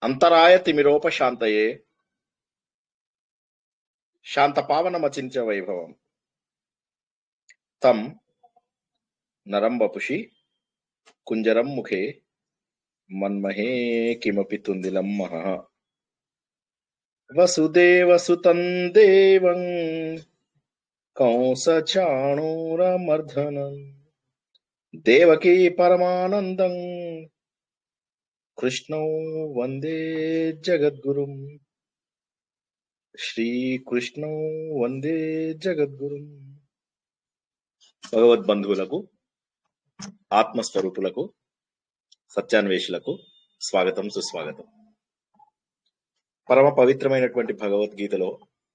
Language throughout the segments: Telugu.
అంతరాయ తిమిరోపశాంతయే శాంత పావనమచించ వైభవం తం నరం వపుషి కుంజరం ముఖే మన్మహే కిమపి తుందిలం మహః వసుదేవసుతం దేవం కంసచాణూరమర్ధనం దేవకీ పరమానందం కృష్ణౌ వందే జగద్గురుం శ్రీకృష్ణౌ వందే జగద్గురుం భగవద్బంధువులకు ఆత్మస్వరూపులకు సత్యాన్వేషులకు స్వాగతం సుస్వాగతం పరమ పవిత్రమైనటువంటి భగవద్గీతలో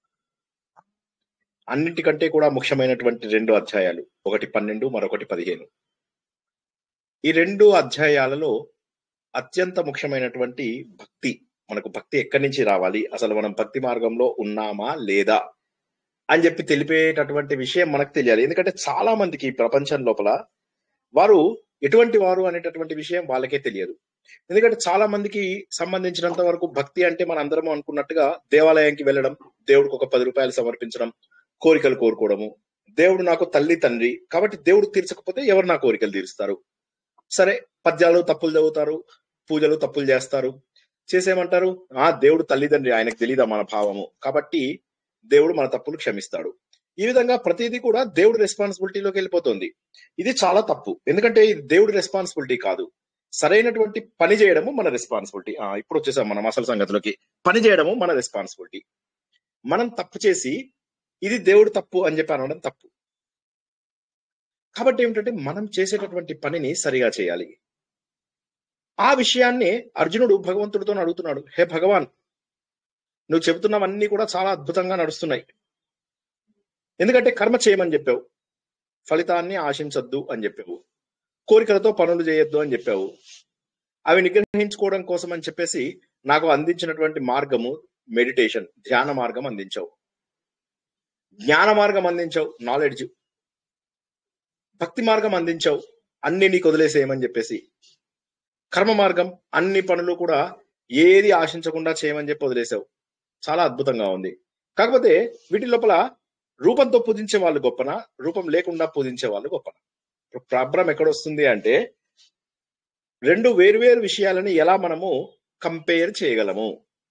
అన్నిటికంటే కూడా ముఖ్యమైనటువంటి రెండు అధ్యాయాలు ఒకటి పన్నెండు మరొకటి పదిహేను ఈ రెండు అధ్యాయాలలో అత్యంత ముఖ్యమైనటువంటి భక్తి మనకు భక్తి ఎక్కడి నుంచి రావాలి అసలు మనం భక్తి మార్గంలో ఉన్నామా లేదా అని చెప్పి తెలిపేటటువంటి విషయం మనకు తెలియాలి ఎందుకంటే చాలా మందికి ఈ ప్రపంచం లోపల వారు ఎటువంటి వారు అనేటటువంటి విషయం వాళ్ళకే తెలియదు ఎందుకంటే చాలా మందికి సంబంధించినంత వరకు భక్తి అంటే మన అందరం అనుకున్నట్టుగా దేవాలయానికి వెళ్ళడం దేవుడికి ఒక పది రూపాయలు సమర్పించడం కోరికలు కోరుకోవడము దేవుడు నాకు తల్లి తండ్రి కాబట్టి దేవుడు తీర్చకపోతే ఎవరు నా కోరికలు తీరుస్తారు సరే పద్యాలు తప్పులు చదువుతారు పూజలు తప్పులు చేస్తారు చేసేమంటారు ఆ దేవుడు తల్లిదండ్రి ఆయనకు తెలీదా మన భావము కాబట్టి దేవుడు మన తప్పులు క్షమిస్తాడు ఈ విధంగా ప్రతిదీ కూడా దేవుడి రెస్పాన్సిబిలిటీలోకి వెళ్ళిపోతుంది ఇది చాలా తప్పు ఎందుకంటే ఇది దేవుడి రెస్పాన్సిబిలిటీ కాదు సరైనటువంటి పని చేయడము మన రెస్పాన్సిబిలిటీ ఆ ఇప్పుడు వచ్చేసాం మనం అసలు సంగతిలోకి పని చేయడము మన రెస్పాన్సిబిలిటీ మనం తప్పు చేసి ఇది దేవుడు తప్పు అని చెప్పి అనడం తప్పు కాబట్టి ఏమిటంటే మనం చేసేటటువంటి పనిని సరిగా చేయాలి ఆ విషయాన్ని అర్జునుడు భగవంతుడితో అడుగుతున్నాడు హే భగవాన్ నువ్వు చెబుతున్నవన్నీ కూడా చాలా అద్భుతంగా నడుస్తున్నాయి ఎందుకంటే కర్మ చేయమని చెప్పావు ఫలితాన్ని ఆశించొద్దు అని చెప్పావు కోరికలతో పనులు చేయొద్దు అని చెప్పావు అవి నిగ్రహించుకోవడం కోసం అని చెప్పేసి నాకు అందించినటువంటి మార్గము మెడిటేషన్ ధ్యాన మార్గం అందించావు జ్ఞాన మార్గం అందించావు నాలెడ్జ్ భక్తి మార్గం అందించావు అన్ని నీకు వదిలేసేయమని చెప్పేసి కర్మ మార్గం అన్ని పనులు కూడా ఏది ఆశించకుండా చేయమని చెప్పి వదిలేసావు చాలా అద్భుతంగా ఉంది కాకపోతే వీటి లోపల రూపంతో పూజించే వాళ్ళు గొప్పన రూపం లేకుండా పూజించే వాళ్ళు గొప్పన ప్రాబ్లం ఎక్కడొస్తుంది అంటే రెండు వేరువేరు విషయాలని ఎలా మనము కంపేర్ చేయగలము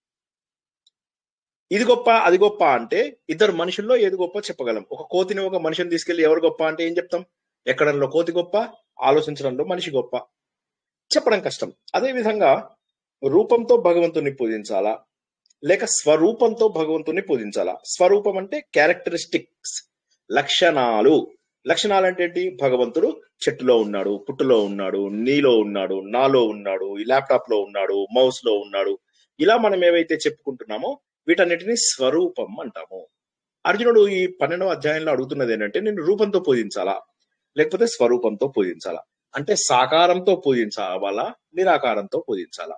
ఇది గొప్ప అది గొప్ప అంటే ఇద్దరు మనుషుల్లో ఏది గొప్ప చెప్పగలం ఒక కోతిని ఒక మనిషిని తీసుకెళ్లి ఎవరు గొప్ప అంటే ఏం చెప్తాం ఎక్కడంలో కోతి గొప్ప ఆలోచించడంలో మనిషి గొప్ప చెప్పడం కష్టం అదే విధంగా రూపంతో భగవంతుని పూజించాలా లేక స్వరూపంతో భగవంతుని పూజించాలా స్వరూపం అంటే క్యారెక్టరిస్టిక్స్ లక్షణాలు లక్షణాలు అంటే ఏంటి భగవంతుడు చెట్టులో ఉన్నాడు పుట్టులో ఉన్నాడు నీలో ఉన్నాడు నాలో ఉన్నాడు ఈ ల్యాప్టాప్ లో ఉన్నాడు మౌస్ లో ఉన్నాడు ఇలా మనం ఏవైతే చెప్పుకుంటున్నామో వీటన్నిటిని స్వరూపం అంటాము అర్జునుడు ఈ పన్నెండవ అధ్యాయంలో అడుగుతున్నది ఏంటంటే నేను రూపంతో పూజించాలా లేకపోతే స్వరూపంతో పూజించాలా అంటే సాకారంతో పూజించాలా నిరాకారంతో పూజించాలా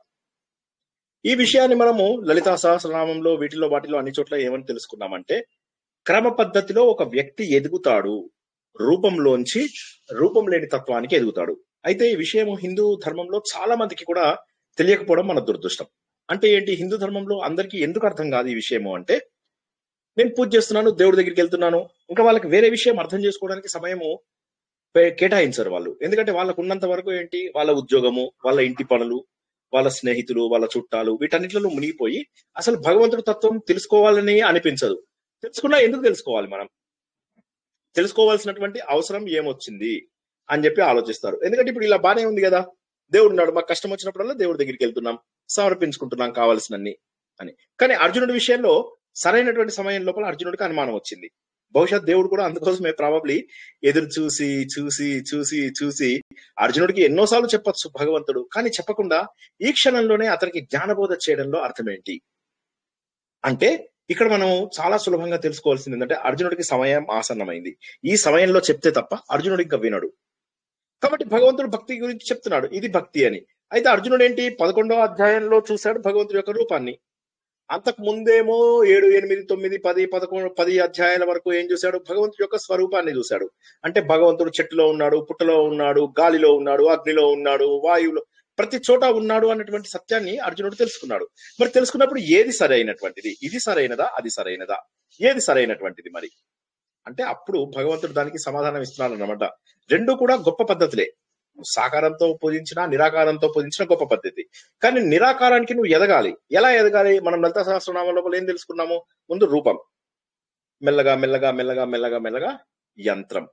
ఈ విషయాన్ని మనము లలితా సహస్రనామంలో వీటిలో వాటిలో అన్ని చోట్ల ఏమని తెలుసుకున్నామంటే క్రమ పద్ధతిలో ఒక వ్యక్తి ఎదుగుతాడు రూపంలోంచి రూపం లేని తత్వానికి ఎదుగుతాడు అయితే ఈ విషయం హిందూ ధర్మంలో చాలా మందికి కూడా తెలియకపోవడం మన దురదృష్టం అంటే ఏంటి హిందూ ధర్మంలో అందరికీ ఎందుకు అర్థం కాదు ఈ విషయము అంటే నేను పూజ చేస్తున్నాను దేవుడి దగ్గరికి వెళ్తున్నాను ఇంకా వాళ్ళకి వేరే విషయం అర్థం చేసుకోవడానికి సమయము పే- కేటాయించరు వాళ్ళు ఎందుకంటే వాళ్ళకు ఉన్నంత వరకు ఏంటి వాళ్ళ ఉద్యోగము వాళ్ళ ఇంటి పనులు వాళ్ళ స్నేహితులు వాళ్ళ చుట్టాలు వీటన్నిటిలో మునిగిపోయి అసలు భగవంతుడి తత్వం తెలుసుకోవాలని అనిపించదు తెలుసుకున్నా ఎందుకు తెలుసుకోవాలి మనం తెలుసుకోవాల్సినటువంటి అవసరం ఏమొచ్చింది అని చెప్పి ఆలోచిస్తారు ఎందుకంటే ఇప్పుడు ఇలా బానే ఉంది కదా దేవుడు ఉన్నాడు మాకు కష్టం వచ్చినప్పుడల్లా దేవుడి దగ్గరికి వెళ్తున్నాం సమర్పించుకుంటున్నాం కావాల్సినన్ని అని కానీ అర్జునుడి విషయంలో సరైనటువంటి సమయం లోపల అర్జునుడికి అనుమానం వచ్చింది బహుశా దేవుడు కూడా అందుకోసమే ప్రాబబ్లీ ఎదురు చూసి చూసి చూసి చూసి అర్జునుడికి ఎన్నోసార్లు చెప్పొచ్చు భగవంతుడు కానీ చెప్పకుండా ఈ క్షణంలోనే అతనికి జ్ఞానబోధ చేయడంలో అర్థం ఏంటి అంటే ఇక్కడ మనం చాలా సులభంగా తెలుసుకోవాల్సింది ఏంటంటే అర్జునుడికి సమయం ఆసన్నమైంది ఈ సమయంలో చెప్తే తప్ప అర్జునుడు ఇంకా వినడు కాబట్టి భగవంతుడు భక్తి గురించి చెప్తున్నాడు ఇది భక్తి అని అయితే అర్జునుడు ఏంటి పదకొండవ అధ్యాయంలో చూశాడు భగవంతుడి యొక్క రూపాన్ని అంతకు ముందేమో ఏడు ఎనిమిది తొమ్మిది పది పదకొండు పది అధ్యాయాల వరకు ఏం చూశాడు భగవంతుడి యొక్క స్వరూపాన్ని చూశాడు అంటే భగవంతుడు చెట్టులో ఉన్నాడు పుట్టలో ఉన్నాడు గాలిలో ఉన్నాడు అగ్నిలో ఉన్నాడు వాయువులో ప్రతి చోట ఉన్నాడు అన్నటువంటి సత్యాన్ని అర్జునుడు తెలుసుకున్నాడు మరి తెలుసుకున్నప్పుడు ఏది సరైనటువంటిది ఇది సరైనదా అది సరైనదా ఏది సరైనటువంటిది మరి అంటే అప్పుడు భగవంతుడు దానికి సమాధానం ఇస్తున్నాడు అనమాట రెండు కూడా గొప్ప పద్ధతులే సాకారంతో పూజించిన నిరాకారంతో పూజించిన గొప్ప పద్ధతి కానీ నిరాకారానికి నువ్వు ఎదగాలి ఎలా ఎదగాలి మనం లలిత సహస్రనామం లోపల ఏం తెలుసుకున్నాము ముందు రూపం మెల్లగా మెల్లగా మెల్లగా మెల్లగా మెల్లగా యంత్రం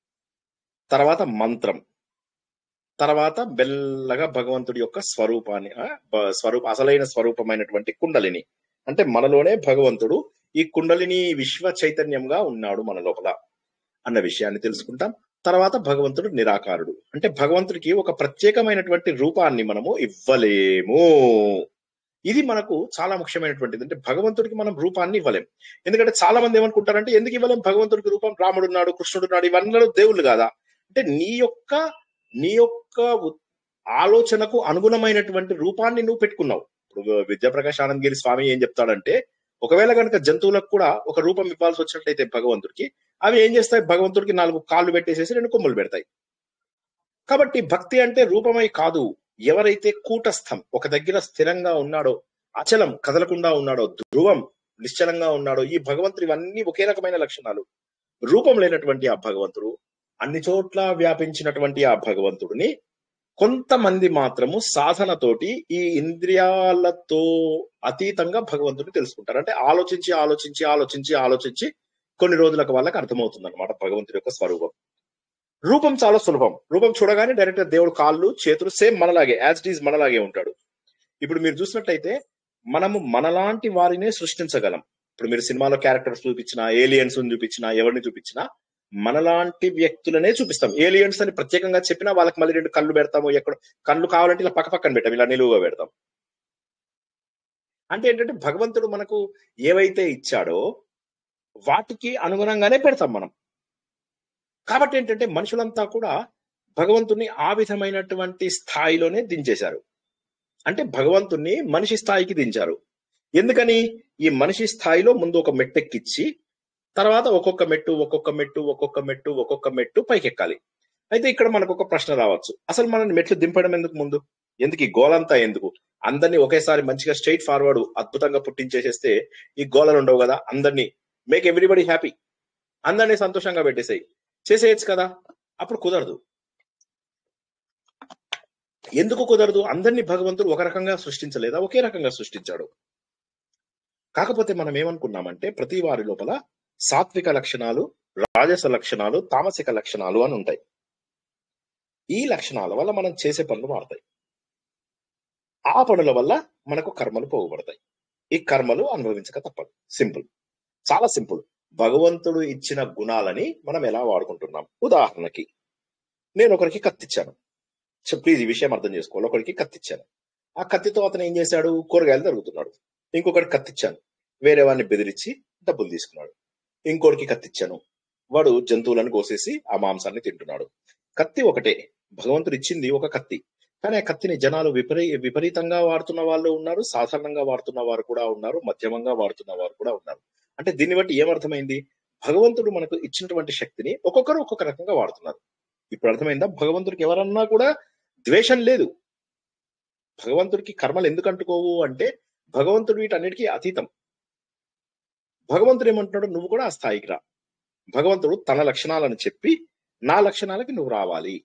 తర్వాత మంత్రం తర్వాత బెల్లగా భగవంతుడి యొక్క స్వరూపాన్ని ఆ, బ- స్వరూప అసలైన స్వరూపమైనటువంటి కుండలిని అంటే మనలోనే భగవంతుడు ఈ కుండలిని విశ్వ చైతన్యంగా ఉన్నాడు మన లోపల అన్న విషయాన్ని తెలుసుకుంటాం తర్వాత భగవంతుడు నిరాకారుడు అంటే భగవంతుడికి ఒక ప్రత్యేకమైనటువంటి రూపాన్ని మనము ఇవ్వలేము ఇది మనకు చాలా ముఖ్యమైనటువంటిది అంటే భగవంతుడికి మనం రూపాన్ని ఇవ్వలేం ఎందుకంటే చాలా మంది ఏమనుకుంటారంటే ఎందుకు ఇవ్వలేం భగవంతుడికి రూపం రాముడు ఉన్నాడు కృష్ణుడు ఉన్నాడు ఇవన్నీ దేవుళ్ళు కాదా అంటే నీ యొక్క నీ యొక్క ఉ- ఆలోచనకు అనుగుణమైనటువంటి రూపాన్ని నువ్వు పెట్టుకున్నావు ఇప్పుడు విద్యాప్రకాష్ ఆనందగిరి స్వామి ఏం చెప్తాడంటే ఒకవేళ కనుక జంతువులకు కూడా ఒక రూపం ఇవ్వాల్సి వచ్చినట్లయితే భగవంతుడికి అవి ఏం చేస్తాయి భగవంతుడికి నాలుగు కాళ్ళు పెట్టేసేసి రెండు కొమ్ములు పెడతాయి కాబట్టి భక్తి అంటే రూపమై కాదు ఎవరైతే కూటస్థం ఒక దగ్గర స్థిరంగా ఉన్నాడో అచలం కదలకుండా ఉన్నాడో ధ్రువం నిశ్చలంగా ఉన్నాడో ఈ భగవంతుడు ఇవన్నీ ఒకే రకమైన లక్షణాలు రూపం లేనటువంటి ఆ భగవంతుడు అన్ని చోట్ల వ్యాపించినటువంటి ఆ భగవంతుడిని కొంతమంది మాత్రము సాధనతోటి ఈ ఇంద్రియాలతో అతీతంగా భగవంతుడిని తెలుసుకుంటారు అంటే ఆలోచించి ఆలోచించి ఆలోచించి ఆలోచించి కొన్ని రోజులకు వాళ్ళకి అర్థమవుతుంది అనమాట భగవంతుడి యొక్క స్వరూపం రూపం చాలా సులభం రూపం చూడగానే డైరెక్ట్ గా దేవుడు కాళ్ళు చేతులు సేమ్ మనలాగే యాజ్ ఇట్ ఈజ్ మనలాగే ఉంటాడు ఇప్పుడు మీరు చూసినట్లయితే మనము మనలాంటి వారినే సృష్టించగలం ఇప్పుడు మీరు సినిమాలో క్యారెక్టర్స్ చూపించినా ఏలియన్స్ చూపించినా ఎవరిని చూపించినా మనలాంటి వ్యక్తులనే చూపిస్తాం ఏలియన్స్ అని ప్రత్యేకంగా చెప్పినా వాళ్ళకి మళ్ళీ రెండు కళ్ళు పెడతాము ఎక్కడ కళ్ళు కావాలంటే ఇలా పక్క పక్కన పెట్టాం ఇలా నిలువుగా పెడతాం అంటే ఏంటంటే భగవంతుడు మనకు ఏవైతే ఇచ్చాడో వాటికి అనుగుణంగానే పెడతాం మనం కాబట్టి ఏంటంటే మనుషులంతా కూడా భగవంతుని ఆ విధమైనటువంటి స్థాయిలోనే దించేశారు అంటే భగవంతుణ్ణి మనిషి స్థాయికి దించారు ఎందుకని ఈ మనిషి స్థాయిలో ముందు ఒక మెట్టెక్కిచ్చి తర్వాత ఒక్కొక్క మెట్టు ఒక్కొక్క మెట్టు ఒక్కొక్క మెట్టు ఒక్కొక్క మెట్టు పైకెక్కాలి అయితే ఇక్కడ మనకు ఒక ప్రశ్న రావచ్చు అసలు మనం మెట్లు దింపడం ఎందుకు ముందు ఎందుకు ఈ గోలంతా ఎందుకు అందరినీ ఒకేసారి మంచిగా స్ట్రైట్ ఫార్వర్డ్ అద్భుతంగా పుట్టించేసేస్తే ఈ గోళలు ఉండవు కదా అందరినీ మేక్ ఎవ్రీబడి హ్యాపీ అందరినీ సంతోషంగా పెట్టేసాయి చేసేయచ్చు కదా అప్పుడు కుదరదు ఎందుకు కుదరదు అందరినీ భగవంతుడు ఒక రకంగా సృష్టించలేదా ఒకే రకంగా సృష్టించాడు కాకపోతే మనం ఏమనుకున్నామంటే ప్రతి వారి లోపల సాత్విక లక్షణాలు రాజస లక్షణాలు తామసిక లక్షణాలు అని ఉంటాయి ఈ లక్షణాల వల్ల మనం చేసే పనులు మారుతాయి ఆ పనుల వల్ల మనకు కర్మలు పోగుపడతాయి ఈ కర్మలు అనుభవించక తప్పదు సింపుల్ చాలా సింపుల్ భగవంతుడు ఇచ్చిన గుణాలని మనం ఎలా వాడుకుంటున్నాం ఉదాహరణకి నేను ఒకరికి కత్తిచ్చాను ప్లీజ్ ఈ విషయం అర్థం చేసుకోవాలి ఒకరికి కత్తిచ్చాను ఆ కత్తితో అతను ఏం చేశాడు కూరగాయలు తరుగుతున్నాడు ఇంకొకటి కత్తిచ్చాను వేరే వాడిని బెదిరించి డబ్బులు తీసుకున్నాడు ఇంకోటికి కత్తిచ్చాను వాడు జంతువులను కోసేసి ఆ మాంసాన్ని తింటున్నాడు కత్తి ఒకటే భగవంతుడు ఇచ్చింది ఒక కత్తి కానీ ఆ కత్తిని జనాలు విపరీ విపరీతంగా వాడుతున్న వాళ్ళు ఉన్నారు సాధారణంగా వాడుతున్న వారు కూడా ఉన్నారు మధ్యమంగా వాడుతున్న వారు కూడా ఉన్నారు అంటే దీన్ని బట్టి ఏమర్థమైంది భగవంతుడు మనకు ఇచ్చినటువంటి శక్తిని ఒక్కొక్కరు ఒక్కొక్క రకంగా వాడుతున్నారు ఇప్పుడు అర్థమైందా భగవంతుడికి ఎవరన్నా కూడా ద్వేషం లేదు భగవంతుడికి కర్మలు ఎందుకు అంటుకోవు అంటే భగవంతుడు వీటన్నిటికీ అతీతం భగవంతుడు ఏమంటున్నాడు నువ్వు కూడా ఆ స్థాయికి రా భగవంతుడు తన లక్షణాలను చెప్పి నా లక్షణాలకి నువ్వు రావాలి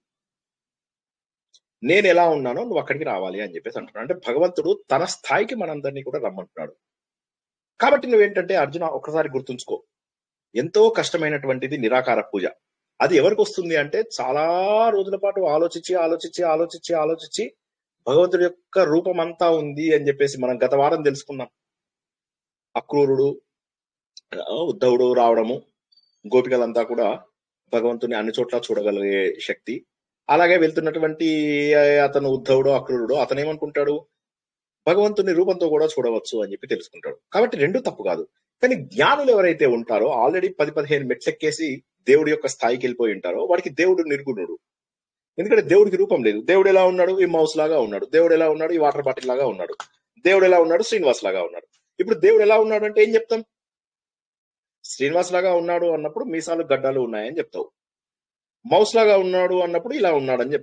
నేను ఎలా ఉన్నానో నువ్వు అక్కడికి రావాలి అని చెప్పేసి అంటున్నాడు అంటే భగవంతుడు తన స్థాయికి మనందరినీ కూడా రమ్మంటున్నాడు కాబట్టి నువ్వేంటంటే అర్జున ఒకసారి గుర్తుంచుకో ఎంతో కష్టమైనటువంటిది నిరాకార పూజ అది ఎవరికి వస్తుంది అంటే చాలా రోజుల పాటు ఆలోచించి ఆలోచించి ఆలోచించి ఆలోచించి భగవంతుడి యొక్క రూపం అంతా ఉంది అని చెప్పేసి మనం గత వారం తెలుసుకున్నాం అక్రూరుడు ఆ, ఉద్ధవుడు రావడము గోపికలంతా కూడా భగవంతుని అన్ని చోట్ల చూడగలిగే శక్తి అలాగే వెళ్తున్నటువంటి ఆ, అతను ఉద్ధవుడు అక్రూరుడు అతను ఏమనుకుంటాడు భగవంతుని రూపంతో కూడా చూడవచ్చు అని చెప్పి తెలుసుకుంటాడు కాబట్టి రెండు తప్పు కాదు కానీ జ్ఞానులు ఎవరైతే ఉంటారో ఆల్రెడీ పది పదిహేను మెట్లెక్కేసి దేవుడి యొక్క స్థాయికి వెళ్ళిపోయి ఉంటారో వాడికి దేవుడు నిర్గుణుడు ఎందుకంటే దేవుడికి రూపం లేదు దేవుడు ఎలా ఉన్నాడు ఈ మౌస్ లాగా ఉన్నాడు దేవుడు ఎలా ఉన్నాడు ఈ వాటర్ బాటిల్ లాగా ఉన్నాడు దేవుడు ఎలా ఉన్నాడు శ్రీనివాస్ లాగా ఉన్నాడు ఇప్పుడు దేవుడు ఎలా ఉన్నాడు అంటే ఏం చెప్తాం శ్రీనివాస్ లాగా ఉన్నాడు అన్నప్పుడు మీసాలు గడ్డాలు ఉన్నాయని చెప్తావు మౌస్ లాగా ఉన్నాడు అన్నప్పుడు ఇలా ఉన్నాడని చెప్తాం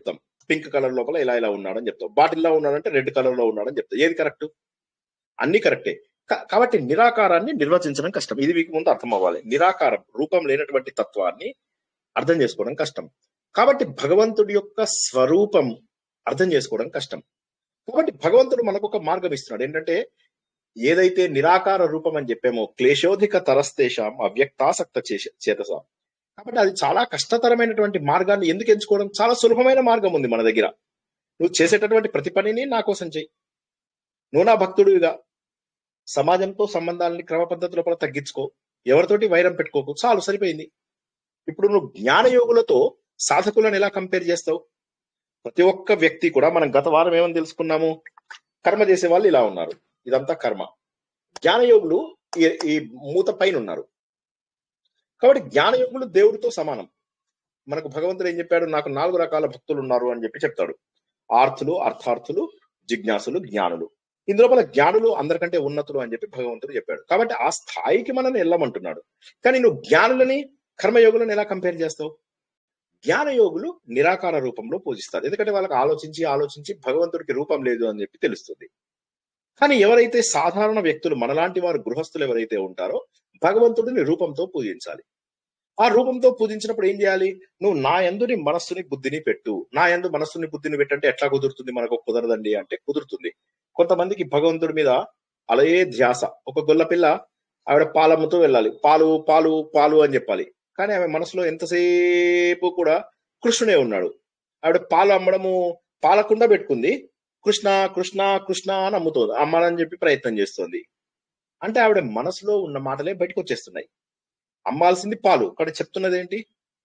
పింక్ కలర్ లోపల ఇలా ఇలా ఉన్నాడని చెప్తావు బాటిల్లో ఉన్నాడంటే రెడ్ కలర్ లో ఉన్నాడని చెప్తావు ఏది కరెక్ట్ అన్ని కరెక్టే కా- కాబట్టి నిరాకారాన్ని నిర్వచించడం కష్టం ఇది మీకు ముందు అర్థం అవ్వాలి నిరాకారం రూపం లేనటువంటి తత్వాన్ని అర్థం చేసుకోవడం కష్టం కాబట్టి భగవంతుడి యొక్క స్వరూపం అర్థం చేసుకోవడం కష్టం కాబట్టి భగవంతుడు మనకు ఒక మార్గం ఇస్తున్నాడు ఏంటంటే ఏదైతే నిరాకార రూపం అని చెప్పామో క్లేశోధిక తరస్తేషాం అవ్యక్తాసక్త చేస- చేతసాం కాబట్టి అది చాలా కష్టతరమైనటువంటి మార్గాన్ని ఎందుకు ఎంచుకోవడం చాలా సులభమైన మార్గం ఉంది మన దగ్గర నువ్వు చేసేటటువంటి ప్రతి పనిని నా కోసం చెయ్యి నువ్వు నా భక్తుడివిగా సమాజంతో సంబంధాలని క్రమ పద్ధతి లోపల తగ్గించుకో ఎవరితోటి వైరం పెట్టుకోకు చాలు సరిపోయింది ఇప్పుడు నువ్వు జ్ఞానయోగులతో సాధకులను ఎలా కంపేర్ చేస్తావు ప్రతి ఒక్క వ్యక్తి కూడా మనం గత వారం ఏమని తెలుసుకున్నాము కర్మ చేసే వాళ్ళు ఇలా ఉన్నారు ఇదంతా కర్మ జ్ఞానయోగులు ఈ ఈ మూత పైన ఉన్నారు కాబట్టి జ్ఞానయోగులు దేవుడితో సమానం మనకు భగవంతుడు ఏం చెప్పాడు నాకు నాలుగు రకాల భక్తులు ఉన్నారు అని చెప్పి చెప్తాడు ఆర్థులు అర్థార్థులు జిజ్ఞాసులు జ్ఞానులు ఇందులోపల జ్ఞానులు అందరికంటే ఉన్నతులు అని చెప్పి భగవంతుడు చెప్పాడు కాబట్టి ఆ స్థాయికి మనల్ని వెళ్ళమంటున్నాడు కానీ నువ్వు జ్ఞానులని కర్మయోగులను ఎలా కంపేర్ చేస్తావు జ్ఞానయోగులు నిరాకార రూపంలో పూజిస్తారు ఎందుకంటే వాళ్ళకి ఆలోచించి ఆలోచించి భగవంతుడికి రూపం లేదు అని చెప్పి తెలుస్తుంది కానీ ఎవరైతే సాధారణ వ్యక్తులు మనలాంటి వారు గృహస్థులు ఎవరైతే ఉంటారో భగవంతుడిని రూపంతో పూజించాలి ఆ రూపంతో పూజించినప్పుడు ఏం చేయాలి నువ్వు నా ఎందుని మనస్సుని బుద్ధిని పెట్టు నా ఎందు మనస్సుని బుద్ధిని పెట్టంటే ఎట్లా కుదురుతుంది మనకు కుదరదండి అంటే కుదురుతుంది కొంతమందికి భగవంతుడి మీద అలే ధ్యాస ఒక గొల్ల పిల్ల ఆవిడ పాలమ్మతో వెళ్ళాలి పాలు పాలు పాలు అని చెప్పాలి కానీ ఆమె మనసులో ఎంతసేపు కూడా కృష్ణుడే ఉన్నాడు ఆవిడ పాలు అమ్మడము పాలకుండా పెట్టుకుంది కృష్ణ కృష్ణ కృష్ణ అని అమ్ముతుంది అమ్మాలని చెప్పి ప్రయత్నం చేస్తుంది అంటే ఆవిడ మనసులో ఉన్న మాటలే బయటకు వచ్చేస్తున్నాయి అమ్మాల్సింది పాలు ఇక్కడ చెప్తున్నది ఏంటి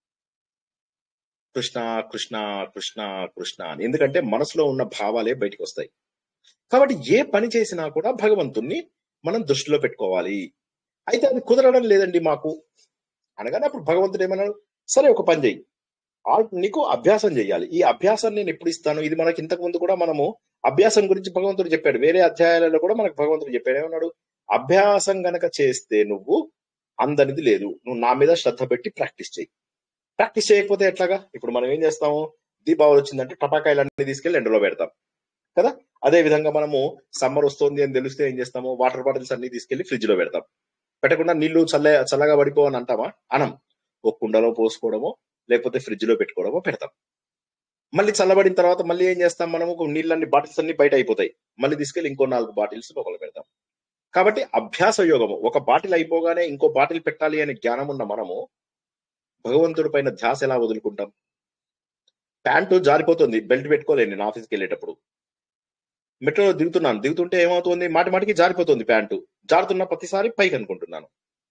కృష్ణ కృష్ణ కృష్ణ కృష్ణ అని ఎందుకంటే మనసులో ఉన్న భావాలే బయటకు వస్తాయి కాబట్టి ఏ పని చేసినా కూడా భగవంతుణ్ణి మనం దృష్టిలో పెట్టుకోవాలి అయితే అది కుదరడం లేదండి మాకు అనగానే అప్పుడు భగవంతుడు ఏమన్నాడు సరే ఒక పని చెయ్యి ఆ- నీకు అభ్యాసం చేయాలి ఈ అభ్యాసాన్ని నేను ఎప్పుడు ఇస్తాను ఇది మనకి ఇంతకు ముందు కూడా మనము అభ్యాసం గురించి భగవంతుడు చెప్పాడు వేరే అధ్యాయాలలో కూడా మనకు భగవంతుడు చెప్పాడు ఏమన్నాడు అభ్యాసం గనక చేస్తే నువ్వు అందనిది లేదు నువ్వు నా మీద శ్రద్ధ పెట్టి ప్రాక్టీస్ చేయి ప్రాక్టీస్ చేయకపోతే ఎట్లాగా ఇప్పుడు మనం ఏం చేస్తాము దీపావళి వచ్చిందంటే టపాకాయలన్నీ తీసుకెళ్లి ఎండలో పెడతాం కదా అదే విధంగా మనము సమ్మర్ వస్తుంది అని తెలిస్తే ఏం చేస్తాము వాటర్ బాటిల్స్ అన్ని తీసుకెళ్లి ఫ్రిడ్జ్ లో పెడతాం పెట్టకుండా నీళ్లు చల్ల చల్లగా పడిపో అని అంటామా అనం ఒక కుండలో పోసుకోవడమో లేకపోతే ఫ్రిడ్జ్ లో పెట్టుకోవడమో పెడతాం మళ్ళీ చల్లబడిన తర్వాత మళ్ళీ ఏం చేస్తాం మనము నీళ్ళన్ని బాటిల్స్ అన్ని బయట అయిపోతాయి మళ్ళీ తీసుకెళ్లి ఇంకో నాలుగు బాటిల్స్ లోపల పెడతాం కాబట్టి అభ్యాస యోగము ఒక బాటిల్ అయిపోగానే ఇంకో బాటిల్ పెట్టాలి అనే జ్ఞానం ఉన్న మనము భగవంతుడి పైన ధ్యాస ఎలా వదులుకుంటాం ప్యాంటు జారిపోతుంది బెల్ట్ పెట్టుకోలేను నేను ఆఫీస్కి వెళ్ళేటప్పుడు మెట్రోలో దిగుతున్నాను దిగుతుంటే ఏమవుతుంది మాటి మాటికి జారిపోతుంది ప్యాంటు జారుతున్న ప్రతిసారి పైకి అనుకుంటున్నాను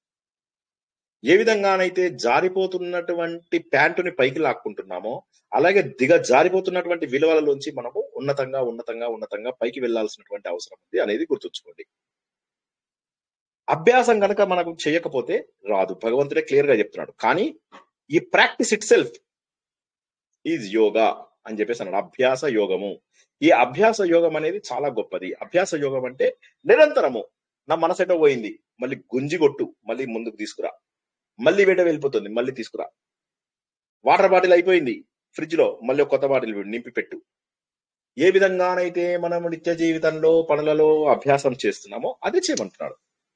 ఏ విధంగానైతే జారిపోతున్నటువంటి ప్యాంటుని పైకి లాక్కుంటున్నామో అలాగే దిగ జారిపోతున్నటువంటి విలువలలోంచి మనము ఉన్నతంగా ఉన్నతంగా ఉన్నతంగా పైకి వెళ్లాల్సినటువంటి అవసరం ఉంది అనేది గుర్తుంచుకోండి అభ్యాసం గనక మనకు చేయకపోతే రాదు భగవంతుడే క్లియర్ గా చెప్తున్నాడు కానీ ఈ practice itself is yoga అని చెప్పేసి అన్నాడు అభ్యాస యోగము ఈ అభ్యాస యోగం అనేది చాలా గొప్పది అభ్యాస యోగం అంటే నిరంతరము నా మనసు ఎటో పోయింది మళ్ళీ గుంజి కొట్టు మళ్ళీ ముందుకు తీసుకురా మళ్ళీ వేట వెళ్ళిపోతుంది మళ్ళీ తీసుకురా వాటర్ బాటిల్ అయిపోయింది ఫ్రిడ్జ్ లో మళ్ళీ ఒక కొత్త బాటిల్ నింపి పెట్టు ఏ విధంగానైతే మనం నిత్య జీవితంలో పనులలో అభ్యాసం చేస్తున్నామో అదే చేయమంటున్నాడు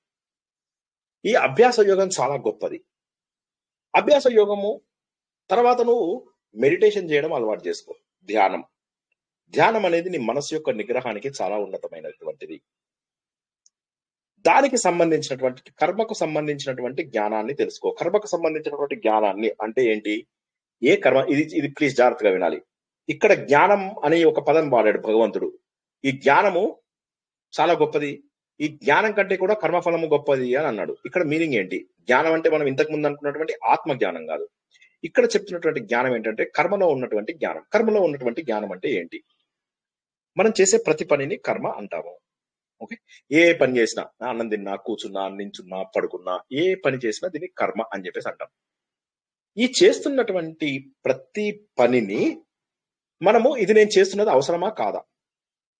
ఈ అభ్యాస యోగం చాలా గొప్పది అభ్యాస యోగము తర్వాత నువ్వు మెడిటేషన్ చేయడం అలవాటు చేసుకో ధ్యానం ధ్యానం అనేది నీ మనసు యొక్క నిగ్రహానికి చాలా ఉన్నతమైనటువంటిది దానికి సంబంధించినటువంటి కర్మకు సంబంధించినటువంటి జ్ఞానాన్ని తెలుసుకో కర్మకు సంబంధించినటువంటి జ్ఞానాన్ని అంటే ఏంటి ఏ కర్మ ఇది ఇది ప్లీజ్ జాగ్రత్తగా వినాలి ఇక్కడ జ్ఞానం అనే ఒక పదం వాడాడు భగవంతుడు ఈ జ్ఞానము చాలా గొప్పది ఈ జ్ఞానం కంటే కూడా కర్మఫలము గొప్పది అని అన్నాడు ఇక్కడ మీనింగ్ ఏంటి జ్ఞానం అంటే మనం ఇంతకు ముందు అనుకున్నటువంటి ఆత్మ జ్ఞానం కాదు ఇక్కడ చెప్తున్నటువంటి జ్ఞానం ఏంటంటే కర్మలో ఉన్నటువంటి జ్ఞానం కర్మలో ఉన్నటువంటి జ్ఞానం అంటే ఏంటి మనం చేసే ప్రతి పనిని కర్మ అంటాము ఓకే ఏ పని చేసినా అన్నం తిన్నా కూర్చున్నా నించున్నా పడుకున్నా ఏ పని చేసినా దీన్ని కర్మ అని చెప్పేసి అంటాం ఈ చేస్తున్నటువంటి ప్రతి పనిని మనము ఇది నేను చేస్తున్నది అవసరమా కాదా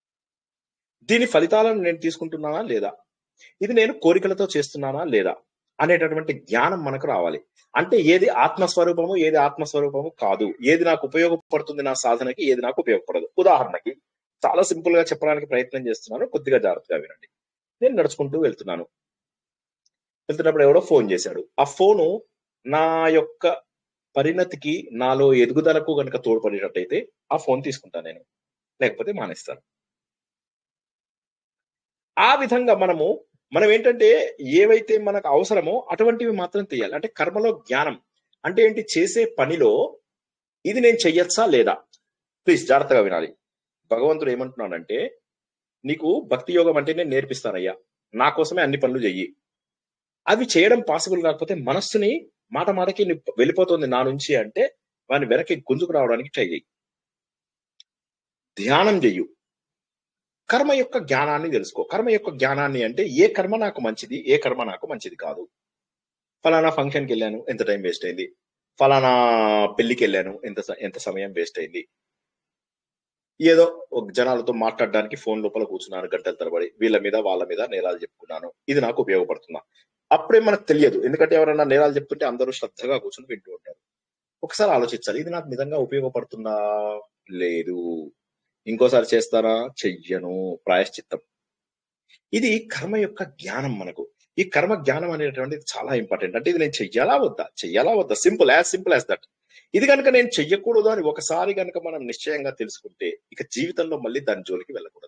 దీని ఫలితాలను నేను తీసుకుంటున్నానా లేదా ఇది నేను కోరికలతో చేస్తున్నానా లేదా అనేటటువంటి జ్ఞానం మనకు రావాలి అంటే ఏది ఆత్మస్వరూపము ఏది ఆత్మస్వరూపము కాదు ఏది నాకు ఉపయోగపడుతుంది నా సాధనకి ఏది నాకు ఉపయోగపడదు ఉదాహరణకి చాలా సింపుల్ గా చెప్పడానికి ప్రయత్నం చేస్తున్నాను కొద్దిగా జాగ్రత్తగా వినండి నేను నడుచుకుంటూ వెళ్తున్నాను వెళ్తున్నప్పుడు ఎవడో ఫోన్ చేశాడు ఆ ఫోను నా యొక్క పరిణతికి నాలో ఎదుగుదలకు గనుక తోడ్పడేటట్టయితే ఆ ఫోన్ తీసుకుంటాను నేను లేకపోతే మానేస్తాను ఆ విధంగా మనము మనం ఏంటంటే ఏవైతే మనకు అవసరమో అటువంటివి మాత్రం తీయాలి అంటే కర్మలో జ్ఞానం అంటే ఏంటి చేసే పనిలో ఇది నేను చెయ్యొచ్చా లేదా ప్లీజ్ జాగ్రత్తగా వినాలి భగవంతుడు ఏమంటున్నాడంటే నీకు భక్తి యోగం అంటే నేను నేర్పిస్తానయ్యా నా కోసమే అన్ని పనులు చెయ్యి అవి చేయడం పాసిబుల్ కాకపోతే మనస్సుని మాట మాటకి ని- వెళ్ళిపోతుంది నా నుంచి అంటే వాని వెనక్కి గుంజుకు రావడానికి ట్రై చెయ్యి ధ్యానం చెయ్యు కర్మ యొక్క జ్ఞానాన్ని తెలుసుకో కర్మ యొక్క జ్ఞానాన్ని అంటే ఏ కర్మ నాకు మంచిది ఏ కర్మ నాకు మంచిది కాదు ఫలానా ఫంక్షన్కి వెళ్ళాను ఎంత టైం వేస్ట్ అయింది ఫలానా పెళ్లికి వెళ్ళాను ఎంత స- ఎంత సమయం వేస్ట్ అయింది ఏదో ఒక జనాలతో మాట్లాడడానికి ఫోన్ లోపల కూర్చున్నాను గంటల తరబడి వీళ్ళ మీద వాళ్ళ మీద నేరాలు చెప్పుకున్నాను ఇది నాకు ఉపయోగపడుతుందా అప్పుడే మనకు తెలియదు ఎందుకంటే ఎవరైనా నేరాలు చెప్తుంటే అందరూ శ్రద్ధగా కూర్చొని వింటూ ఉంటారు ఒకసారి ఆలోచించాలి ఇది నాకు నిజంగా ఉపయోగపడుతుందా లేదు ఇంకోసారి చేస్తారా చెయ్యను ప్రాయశ్చిత్తం ఇది కర్మ యొక్క జ్ఞానం మనకు ఈ కర్మ జ్ఞానం అనేటువంటిది చాలా ఇంపార్టెంట్ అంటే ఇది నేను చెయ్యాలా వద్దా చెయ్యాలా వద్దా simple as simple as that ఇది కనుక నేను చెయ్యకూడదు అని ఒకసారి కనుక మనం నిశ్చయంగా తెలుసుకుంటే ఇక జీవితంలో మళ్ళీ దాని జోలికి వెళ్ళకూడదు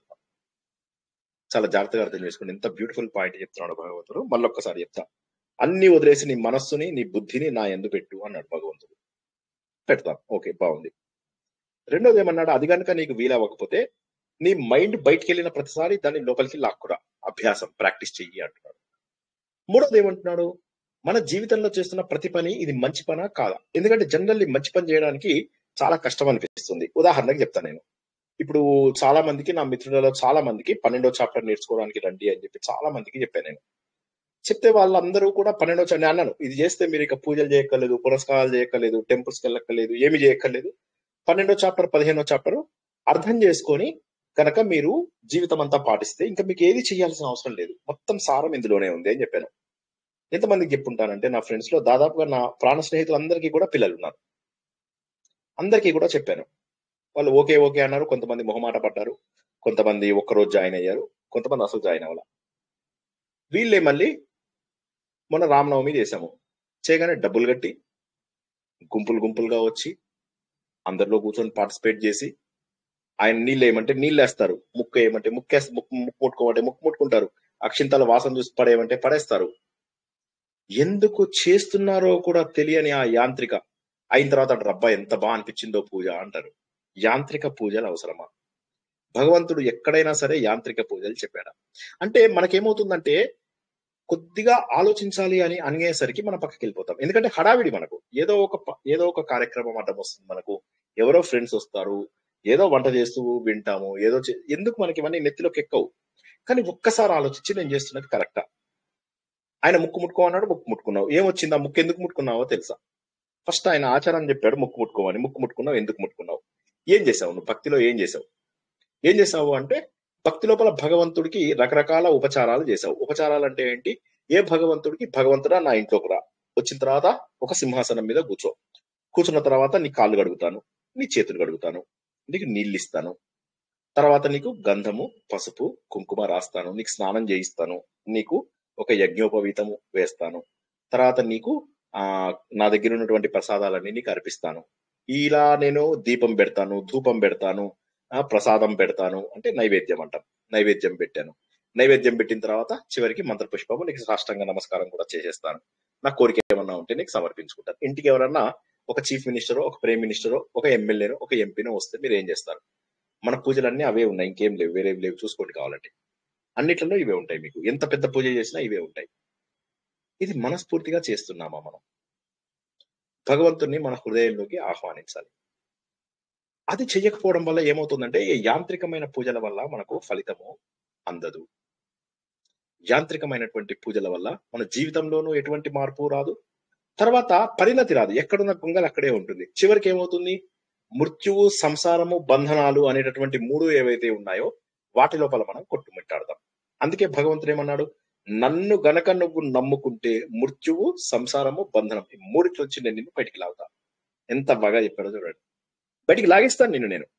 చాలా జాగ్రత్తగా అర్థం చేసుకోండి ఎంత బ్యూటిఫుల్ పాయింట్ చెప్తున్నాడు భగవంతుడు మళ్ళీ ఒక్కసారి చెప్తా అన్ని వదిలేసి నీ మనస్సుని నీ బుద్ధిని నా ఎందు పెట్టు అన్నాడు భగవంతుడు పెడతాం ఓకే బాగుంది రెండోది ఏమన్నాడు అది కనుక నీకు వీలవ్వకపోతే నీ మైండ్ బయటికి వెళ్ళిన ప్రతిసారి దాన్ని లోపలికి లాక్కురా అభ్యాసం ప్రాక్టీస్ చెయ్యి అంటున్నాడు మూడోది ఏమంటున్నాడు మన జీవితంలో చేస్తున్న ప్రతి పని ఇది మంచి పనా కాదా ఎందుకంటే జనరల్లీ మంచి పని చేయడానికి చాలా కష్టం అనిపిస్తుంది ఉదాహరణకి చెప్తాను నేను ఇప్పుడు చాలా మందికి నా మిత్రులలో చాలా మందికి పన్నెండో చాప్టర్ నేర్చుకోవడానికి రండి అని చెప్పి చాలా మందికి చెప్పాను నేను చెప్తే వాళ్ళందరూ కూడా పన్నెండో చాప్టర్ అన్నాను ఇది చేస్తే మీరు ఇక పూజలు చేయక్కర్లేదు పురస్కారాలు చేయక్కర్లేదు టెంపుల్స్కి వెళ్ళక్కర్లేదు ఏమి చేయక్కర్లేదు పన్నెండో చాప్టర్ పదిహేనో చాప్టర్ అర్థం చేసుకొని కనుక మీరు జీవితం అంతా పాటిస్తే ఇంకా మీకు ఏది చేయాల్సిన అవసరం లేదు మొత్తం సారం ఇందులోనే ఉంది అని చెప్పాను ఎంతమందికి చెప్పుంటానంటే నా ఫ్రెండ్స్ లో దాదాపుగా నా ప్రాణ స్నేహితులందరికీ కూడా పిల్లలు ఉన్నారు అందరికీ కూడా చెప్పాను వాళ్ళు ఓకే ఓకే అన్నారు కొంతమంది మొహమాట పడ్డారు కొంతమంది ఒక్కరోజు జాయిన్ అయ్యారు కొంతమంది అసలు జాయిన్ అవ్వాల వీళ్ళే మళ్ళీ మొన్న రామనవమి చేశాము చేయగానే డబ్బులు కట్టి గుంపులు గుంపులుగా వచ్చి అందరిలో కూర్చొని పార్టిసిపేట్ చేసి ఆయన నీళ్ళు ఏమంటే నీళ్ళు వేస్తారు ముక్కు ఏమంటే ముక్కేస్తే ముక్కు ముక్కు ముట్టుకోమంటే ముక్కు ముట్టుకుంటారు అక్షింతల వాసన చూసి పడేయమంటే పడేస్తారు ఎందుకు చేస్తున్నారో కూడా తెలియని ఆ యాంత్రిక అయిన తర్వాత అంటారు అబ్బా ఎంత బాగా అనిపించిందో పూజ అంటారు యాంత్రిక పూజలు అవసరమా భగవంతుడు ఎక్కడైనా సరే యాంత్రిక పూజలు చెప్పాడా అంటే మనకేమవుతుందంటే కొద్దిగా ఆలోచించాలి అని అనేసరికి మన పక్కకి వెళ్ళిపోతాం ఎందుకంటే హడావిడి మనకు ఏదో ఒక ప- ఏదో ఒక కార్యక్రమం అడ్డం వస్తుంది మనకు ఎవరో ఫ్రెండ్స్ వస్తారు ఏదో వంట చేస్తూ వింటాము ఏదో చే- ఎందుకు మనకి ఇవన్నీ నెత్తిలోకి ఎక్కవు కానీ ఒక్కసారి ఆలోచించి నేను చేస్తున్నది కరెక్టా ఆయన ముక్కు ముట్టుకో అన్నాడు ముక్కు ముట్టుకున్నావు ఏమొచ్చింది ఆ ముక్కు ఎందుకు ముట్టుకున్నావో తెలుసా ఫస్ట్ ఆయన ఆచారం చెప్పాడు ముక్కు ముట్టుకోమని ముక్కు ముట్టుకున్నావు ఎందుకు ముట్టుకున్నావు ఏం చేసావు నువ్వు భక్తిలో ఏం చేసావు ఏం చేసావు అంటే భక్తి లోపల భగవంతుడికి రకరకాల ఉపచారాలు చేసావు ఉపచారాలు అంటే ఏంటి ఏ భగవంతుడికి భగవంతుడా నా ఇంట్లోకి రా వచ్చిన తర్వాత ఒక సింహాసనం మీద కూర్చో కూర్చున్న తర్వాత నీ కాళ్ళు గడుగుతాను నీ చేతులు గడుగుతాను నీకు నీళ్ళు ఇస్తాను తర్వాత నీకు గంధము పసుపు కుంకుమ రాస్తాను నీకు స్నానం చేయిస్తాను నీకు ఒక యజ్ఞోపవీతము వేస్తాను తర్వాత నీకు ఆ నా దగ్గర ఉన్నటువంటి ప్రసాదాలన్నీ నీకు అర్పిస్తాను ఇలా నేను దీపం పెడతాను ధూపం పెడతాను ఆ ప్రసాదం పెడతాను అంటే నైవేద్యం అంటాం నైవేద్యం పెట్టాను నైవేద్యం పెట్టిన తర్వాత చివరికి మంత్రపుష్పము నీకు సాష్టంగా నమస్కారం కూడా చేసేస్తాను నా కోరిక ఏమన్నా ఉంటే నీకు సమర్పించుకుంటాను ఇంటికి ఎవరన్నా ఒక చీఫ్ మినిస్టరో ఒక ప్రైమ్ మినిస్టరో ఒక ఎమ్మెల్యేనో ఒక ఎంపీనో వస్తే మీరు ఏం చేస్తారు మన పూజలన్నీ అవే ఉన్నాయి ఇంకేం లేవు వేరే లేవు చూసుకోండి కావాలంటే అన్నిట్లలో ఇవే ఉంటాయి మీకు ఎంత పెద్ద పూజ చేసినా ఇవే ఉంటాయి ఇది మనస్ఫూర్తిగా చేస్తున్నామా మనం భగవంతుణ్ణి మన హృదయంలోకి ఆహ్వానించాలి అది చెయ్యకపోవడం వల్ల ఏమవుతుందంటే ఈ యాంత్రికమైన పూజల వల్ల మనకు ఫలితము అందదు యాంత్రికమైనటువంటి పూజల వల్ల మన జీవితంలోనూ ఎటువంటి మార్పు రాదు తర్వాత పరిణతి రాదు ఎక్కడున్న కుంగలు అక్కడే ఉంటుంది చివరికి ఏమవుతుంది మృత్యువు సంసారము బంధనాలు అనేటటువంటి మూడు ఏవైతే ఉన్నాయో వాటి లోపల మనం కొట్టుమిట్టాడదాం అందుకే భగవంతుడు ఏమన్నాడు నన్ను గనక నువ్వు నమ్ముకుంటే మృత్యువు సంసారము బంధనం ఈ మూడిట్లో వచ్చి నేను నిన్ను బయటికి లాగుతా ఎంత బాగా చెప్పాడో చూడండి బయటికి లాగేస్తాను నిన్ను నేను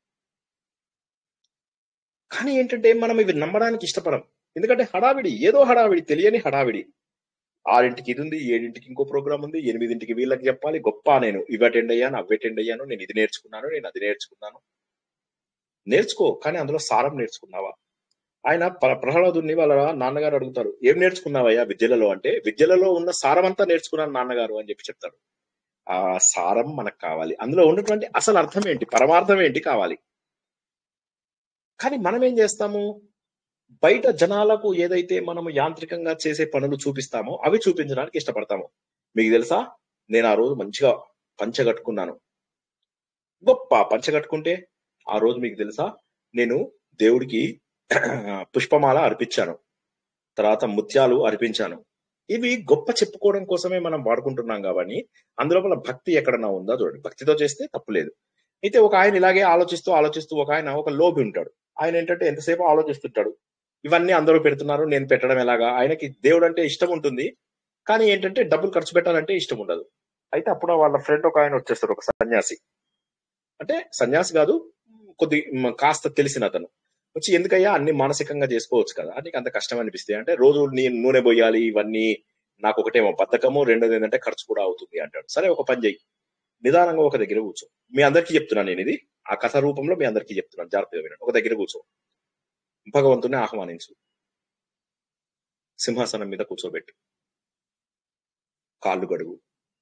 కానీ ఏంటంటే మనం ఇవి నమ్మడానికి ఇష్టపడం ఎందుకంటే హడావిడి ఏదో హడావిడి తెలియని హడావిడి ఆరింటికి ఇది ఉంది ఏడింటికి ఇంకో ప్రోగ్రామ్ ఉంది ఎనిమిదింటికి వీళ్ళకి చెప్పాలి గొప్ప నేను ఇవి అటెండ్ అయ్యాను అవి అటెండ్ అయ్యాను నేను ఇది నేర్చుకున్నాను నేను అది నేర్చుకున్నాను నేర్చుకో కానీ అందులో సారం నేర్చుకున్నావా ఆయన ప్ర- ప్రహ్లాదుని వాళ్ళ నాన్నగారు అడుగుతారు ఏం నేర్చుకున్నావయ్యా విద్యలలో అంటే విద్యలలో ఉన్న సారం అంతా నేర్చుకున్నాను నాన్నగారు అని చెప్పి చెప్తాడు ఆ సారం మనకు కావాలి అందులో ఉన్నటువంటి అసలు అర్థం ఏంటి పరమార్థం ఏంటి కావాలి కానీ మనం ఏం చేస్తాము బయట జనాలకు ఏదైతే మనము యాంత్రికంగా చేసే పనులు చూపిస్తామో అవి చూపించడానికి ఇష్టపడతాము మీకు తెలుసా నేను ఆ రోజు మంచిగా పంచ కట్టుకున్నాను గొప్ప పంచ కట్టుకుంటే ఆ రోజు మీకు తెలుసా నేను దేవుడికి పుష్పమాల అర్పించాను తర్వాత ముత్యాలు అర్పించాను ఇవి గొప్ప చెప్పుకోవడం కోసమే మనం వాడుకుంటున్నాం కాబట్టి అందులోపల భక్తి ఎక్కడన్నా ఉందా చూడండి భక్తితో చేస్తే తప్పు లేదు అయితే ఒక ఆయన ఇలాగే ఆలోచిస్తూ ఆలోచిస్తూ ఒక ఆయన ఒక లోబి ఉంటాడు ఆయన ఏంటంటే ఎంతసేపు ఆలోచిస్తుంటాడు ఇవన్నీ అందరూ పెడుతున్నారు నేను పెట్టడం ఎలాగా ఆయనకి దేవుడు అంటే ఇష్టం ఉంటుంది కానీ ఏంటంటే డబ్బులు ఖర్చు పెట్టాలంటే ఇష్టం ఉండదు అయితే అప్పుడు వాళ్ళ ఫ్రెండ్ ఒక ఆయన వచ్చేస్తాడు ఒక సన్యాసి అంటే సన్యాసి కాదు కొద్ది మ, కాస్త తెలిసిన అతను వచ్చి ఎందుకయ్యా అన్ని మానసికంగా చేసుకోవచ్చు కదా నీకు అంత కష్టం అనిపిస్తే అంటే రోజు నేను నూనె పోయాలి ఇవన్నీ నాకు ఒకటేమో బద్ధకము రెండోది ఏంటంటే ఖర్చు కూడా అవుతుంది అంటాడు సరే ఒక పని చెయ్యి నిదానంగా ఒక దగ్గర కూర్చో మీ అందరికీ చెప్తున్నాను నేను ఇది ఆ కథ రూపంలో మీ అందరికీ చెప్తున్నాను జాగ్రత్తగా వినండి ఒక దగ్గర కూర్చో భగవంతుని ఆహ్వానించు సింహాసనం మీద కూర్చోబెట్టు కాళ్ళు గడుగు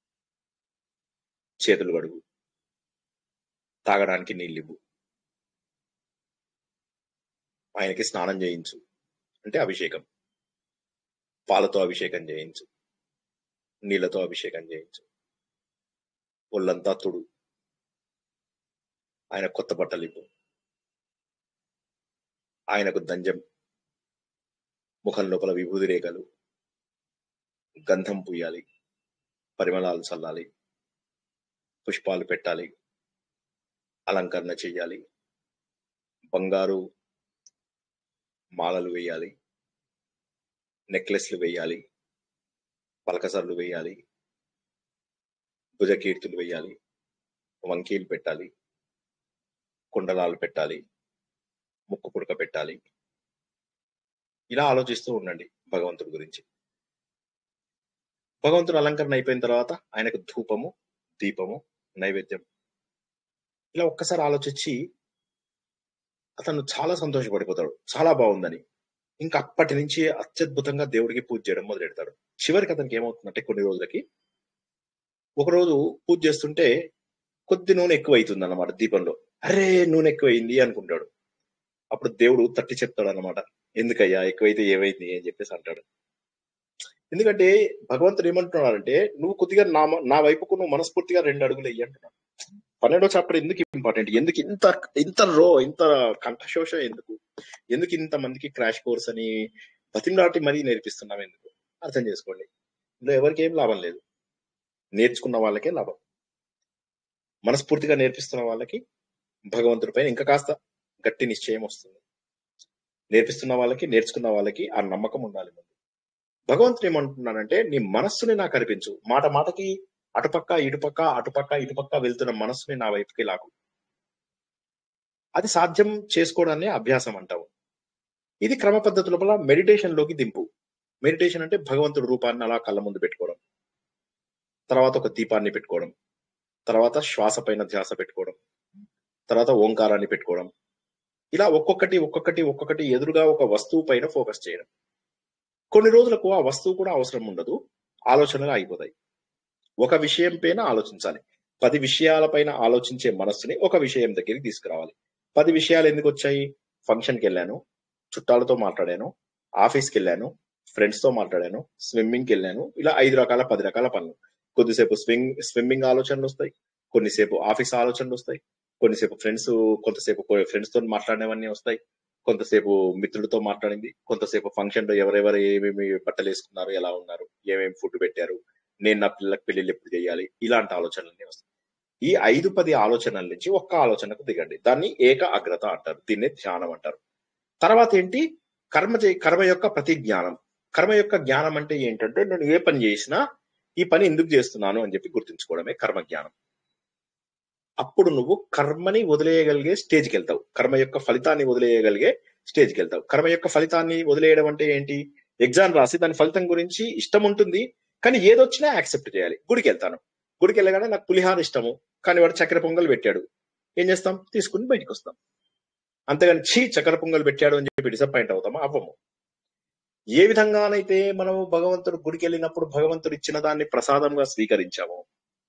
చేతులు గడుగు తాగడానికి నీళ్ళు ఇవ్వు ఆయనకి స్నానం చేయించు అంటే అభిషేకం పాలతో అభిషేకం చేయించు నీళ్లతో అభిషేకం చేయించు ఒళ్ళంతా తుడు ఆయన కొత్త బట్టలు ఇవ్వు ఆయనకు దంజం ముఖం లోపల విభూది రేఖలు గంధం పూయాలి పరిమళాలు చల్లాలి పుష్పాలు పెట్టాలి అలంకరణ చెయ్యాలి బంగారు మాలలు వేయాలి నెక్లెస్లు వేయాలి పలకసర్లు వేయాలి భుజకీర్తులు వేయాలి వంకీలు పెట్టాలి కుండలాలు పెట్టాలి ముక్కు పుడక పెట్టాలి ఇలా ఆలోచిస్తూ ఉండండి భగవంతుడి గురించి భగవంతుడు అలంకరణ అయిపోయిన తర్వాత ఆయనకు ధూపము దీపము నైవేద్యం ఇలా ఒక్కసారి ఆలోచించి అతను చాలా సంతోషపడిపోతాడు చాలా బాగుందని ఇంకా అప్పటి నుంచి అత్యద్భుతంగా దేవుడికి పూజ చేయడం మొదలెడతాడు చివరికి అతనికి ఏమవుతుందంటే కొన్ని రోజులకి ఒక రోజు పూజ చేస్తుంటే కొద్ది నూనె ఎక్కువ అవుతుంది అన్నమాట దీపంలో అరే నూనె ఎక్కువైంది అనుకుంటాడు అప్పుడు దేవుడు తట్టి చెప్తాడు అనమాట ఎందుకయ్యా ఎక్కువైతే ఏమైంది అని చెప్పేసి అంటాడు ఎందుకంటే భగవంతుడు ఏమంటున్నాడంటే నువ్వు కొద్దిగా నా నా వైపుకు నువ్వు మనస్ఫూర్తిగా రెండు అడుగులు వెయ్యి అంటున్నాడు పన్నెండో చాప్టర్ ఎందుకు ఇంపార్టెంట్ ఎందుకు ఇంత ఇంత రో ఇంత కంఠశోష ఎందుకు ఎందుకు ఇంత మందికి క్రాష్ కోర్స్ అని బతిమలాటి మరీ నేర్పిస్తున్నాం ఎందుకు అర్థం చేసుకోండి ఇందులో ఎవరికి ఏం లాభం లేదు నేర్చుకున్న వాళ్ళకే లాభం మనస్ఫూర్తిగా నేర్పిస్తున్న వాళ్ళకి భగవంతుడి పైన ఇంకా కాస్త గట్టి నిశ్చయం వస్తుంది నేర్పిస్తున్న వాళ్ళకి నేర్చుకున్న వాళ్ళకి ఆ నమ్మకం ఉండాలి ముందు భగవంతుడు ఏమంటున్నానంటే నీ మనస్సుని నాకు అర్పించు మాట మాటకి అటుపక్క ఇటుపక్క అటుపక్క ఇటుపక్క వెళ్తున్న మనస్సుని నా వైపుకి లాగు అది సాధ్యం చేసుకోవడాన్ని అభ్యాసం అంటాము ఇది క్రమ పద్ధతి లోపల మెడిటేషన్ లోకి దింపు మెడిటేషన్ అంటే భగవంతుడి రూపాన్ని అలా కళ్ళ ముందు పెట్టుకోవడం తర్వాత ఒక దీపాన్ని పెట్టుకోవడం తర్వాత శ్వాస పైన ధ్యాస పెట్టుకోవడం తర్వాత ఓంకారాన్ని పెట్టుకోవడం ఇలా ఒక్కొక్కటి ఒక్కొక్కటి ఒక్కొక్కటి ఎదురుగా ఒక వస్తువు పైన ఫోకస్ చేయడం కొన్ని రోజులకు ఆ వస్తువు కూడా అవసరం ఉండదు ఆలోచనలు ఆగిపోతాయి ఒక విషయం పైన ఆలోచించాలి పది విషయాలపైన ఆలోచించే మనస్సుని ఒక విషయం దగ్గరికి తీసుకురావాలి పది విషయాలు ఎందుకు వచ్చాయి ఫంక్షన్కి వెళ్ళాను చుట్టాలతో మాట్లాడాను ఆఫీస్కి వెళ్ళాను ఫ్రెండ్స్ తో మాట్లాడాను స్విమ్మింగ్కి వెళ్ళాను ఇలా ఐదు రకాల పది రకాల పనులు కొద్దిసేపు స్వింగ్ స్విమ్మింగ్ ఆలోచనలు వస్తాయి కొన్నిసేపు ఆఫీస్ ఆలోచనలు వస్తాయి కొన్నిసేపు ఫ్రెండ్స్ కొంతసేపు ఫ్రెండ్స్ తో మాట్లాడినవన్నీ వస్తాయి కొంతసేపు మిత్రులతో మాట్లాడింది కొంతసేపు ఫంక్షన్ లో ఎవరెవరు ఏమేమి బట్టలు వేసుకున్నారు ఎలా ఉన్నారు ఏమేమి ఫుడ్ పెట్టారు నేను నా పిల్లలకు పెళ్లిళ్ళు ఎప్పుడు చేయాలి ఇలాంటి ఆలోచనలన్నీ వస్తాయి ఈ ఐదు పది ఆలోచనల నుంచి ఒక్క ఆలోచనకు దిగండి దాన్ని ఏక అగ్రత అంటారు దీన్నే ధ్యానం అంటారు తర్వాత ఏంటి కర్మ చే- కర్మ యొక్క ప్రతి జ్ఞానం కర్మ యొక్క జ్ఞానం అంటే ఏంటంటే నేను ఏ పని చేసినా ఈ పని ఎందుకు చేస్తున్నాను అని చెప్పి గుర్తుంచుకోవడమే కర్మ జ్ఞానం అప్పుడు నువ్వు కర్మని వదిలేయగలిగే స్టేజ్కి వెళ్తావు కర్మ యొక్క ఫలితాన్ని వదిలేయగలిగే స్టేజ్కి వెళ్తావు కర్మ యొక్క ఫలితాన్ని వదిలేయడం అంటే ఏంటి ఎగ్జామ్ రాసి దాని ఫలితం గురించి ఇష్టం ఉంటుంది కానీ ఏదొచ్చినా యాక్సెప్ట్ చేయాలి గుడికి వెళ్తాను గుడికి వెళ్ళగానే నాకు పులిహార ఇష్టము కానీ వాడు చక్కెర పొంగల్ పెట్టాడు ఏం చేస్తాం తీసుకుని బయటకు వస్తాం అంతేగాని చీ చక్కెర పొంగల్ పెట్టాడు అని చెప్పి డిసప్పాయింట్ అవుతామా అవ్వము ఏ విధంగానైతే మనము భగవంతుడు గుడికి వెళ్ళినప్పుడు భగవంతుడు ఇచ్చిన దాన్ని ప్రసాదంగా స్వీకరించామో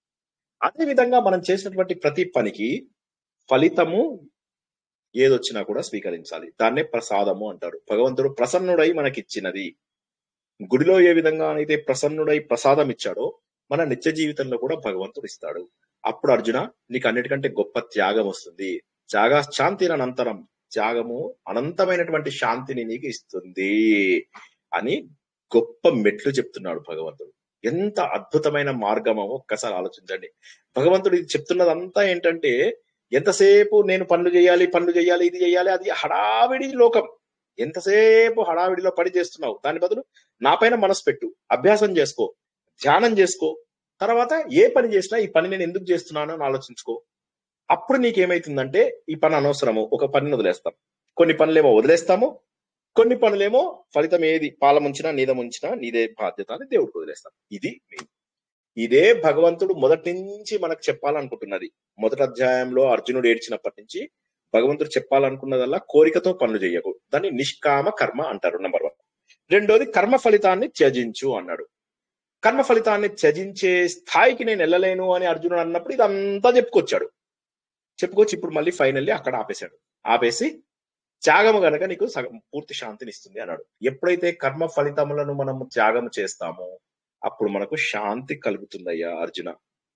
అదే విధంగా మనం చేసినటువంటి ప్రతి పనికి ఫలితము ఏదొచ్చినా కూడా స్వీకరించాలి దాన్నే ప్రసాదము అంటారు భగవంతుడు ప్రసన్నుడై మనకిచ్చినది గుడిలో ఏ విధంగా అయితే ప్రసన్నుడై ప్రసాదం ఇచ్చాడో మన నిత్య జీవితంలో కూడా భగవంతుడు ఇస్తాడు అప్పుడు అర్జున నీకు అన్నిటికంటే గొప్ప త్యాగం వస్తుంది త్యాగ శాంతి అనంతరం త్యాగము అనంతమైనటువంటి శాంతిని నీకు ఇస్తుంది అని గొప్ప మెట్లు చెప్తున్నాడు భగవంతుడు ఎంత అద్భుతమైన మార్గమో ఒక్కసారి ఆలోచించండి భగవంతుడు ఇది చెప్తున్నదంతా ఏంటంటే ఎంతసేపు నేను పనులు చేయాలి పనులు చేయాలి ఇది చేయాలి అది హడావిడి లోకం ఎంతసేపు హడావిడిలో పడి చేస్తున్నావు దాని బదులు నా పైన మనసు పెట్టు అభ్యాసం చేసుకో ధ్యానం చేసుకో తర్వాత ఏ పని చేసినా ఈ పని నేను ఎందుకు చేస్తున్నాను అని ఆలోచించుకో అప్పుడు నీకేమైతుందంటే ఈ పని అనవసరము ఒక పనిని వదిలేస్తాం కొన్ని పనులేమో వదిలేస్తాము కొన్ని పనులేమో ఫలితం ఏది పాలముంచినా నీదముంచినా నీదే బాధ్యత అని దేవుడికి వదిలేస్తాం ఇది మెయిన్ ఇదే భగవంతుడు మొదటి నుంచి మనకు చెప్పాలనుకుంటున్నది మొదటి అధ్యాయంలో అర్జునుడు ఏడ్చినప్పటి నుంచి భగవంతుడు చెప్పాలనుకున్నదల్లా కోరికతో పనులు చేయకు దాన్ని నిష్కామ కర్మ అంటారు నంబర్ వన్ రెండోది కర్మ ఫలితాన్ని త్యజించు అన్నాడు కర్మ ఫలితాన్ని త్యజించే స్థాయికి నేను వెళ్ళలేను అని అర్జునుడు అన్నప్పుడు ఇదంతా చెప్పుకొచ్చాడు చెప్పుకొచ్చి ఇప్పుడు మళ్ళీ ఫైనల్లీ అక్కడ ఆపేశాడు ఆపేసి త్యాగము గనక నీకు సగం పూర్తి శాంతిని ఇస్తుంది అన్నాడు ఎప్పుడైతే కర్మ ఫలితములను మనం త్యాగం చేస్తామో అప్పుడు మనకు శాంతి కలుగుతుందయ్యా అర్జున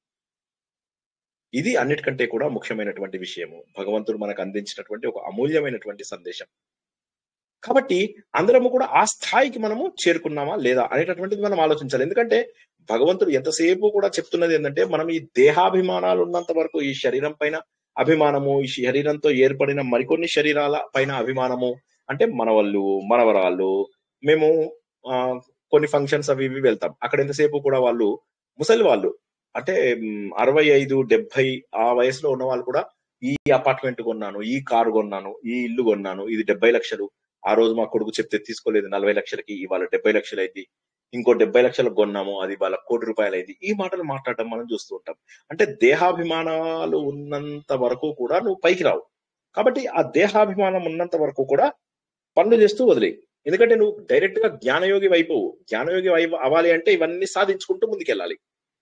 ఇది అన్నిటికంటే కూడా ముఖ్యమైనటువంటి విషయము భగవంతుడు మనకు అందించినటువంటి ఒక అమూల్యమైనటువంటి సందేశం కాబట్టి అందరము కూడా ఆ స్థాయికి మనము చేరుకున్నామా లేదా అనేటటువంటిది మనం ఆలోచించాలి ఎందుకంటే భగవంతుడు ఎంతసేపు కూడా చెప్తున్నది ఏంటంటే మనం ఈ దేహాభిమానాలు ఉన్నంత వరకు ఈ శరీరం పైన అభిమానము ఈ శరీరంతో ఏర్పడిన మరికొన్ని శరీరాల పైన అభిమానము అంటే మనవళ్ళు మనవరాళ్ళు మేము ఆ కొన్ని ఫంక్షన్స్ అవి ఇవి వెళ్తాం అక్కడ ఎంతసేపు కూడా వాళ్ళు ముసలి వాళ్ళు అంటే మ్, అరవై ఐదు డెబ్బై ఆ వయసులో ఉన్న వాళ్ళు కూడా ఈ అపార్ట్మెంట్ కొన్నాను ఈ కారు కొన్నాను ఈ ఇల్లు కొన్నాను ఇది డెబ్బై లక్షలు ఆ రోజు మా కొడుకు చెప్తే తీసుకోలేదు నలభై లక్షలకి ఇవాళ డెబ్బై లక్షలు అయింది ఇంకో డెబ్బై లక్షలకు కొన్నాము అది వాళ్ళ కోటి రూపాయలు అయింది ఈ మాటలు మాట్లాడటం మనం చూస్తూ ఉంటాం అంటే దేహాభిమానాలు ఉన్నంత వరకు కూడా నువ్వు పైకి రావు కాబట్టి ఆ దేహాభిమానం ఉన్నంత వరకు కూడా పనులు చేస్తూ వదిలేయి ఎందుకంటే నువ్వు డైరెక్ట్ గా జ్ఞానయోగి వైపోవు జ్ఞానయోగి వై- అవ్వాలి అంటే ఇవన్నీ సాధించుకుంటూ ముందుకెళ్ళాలి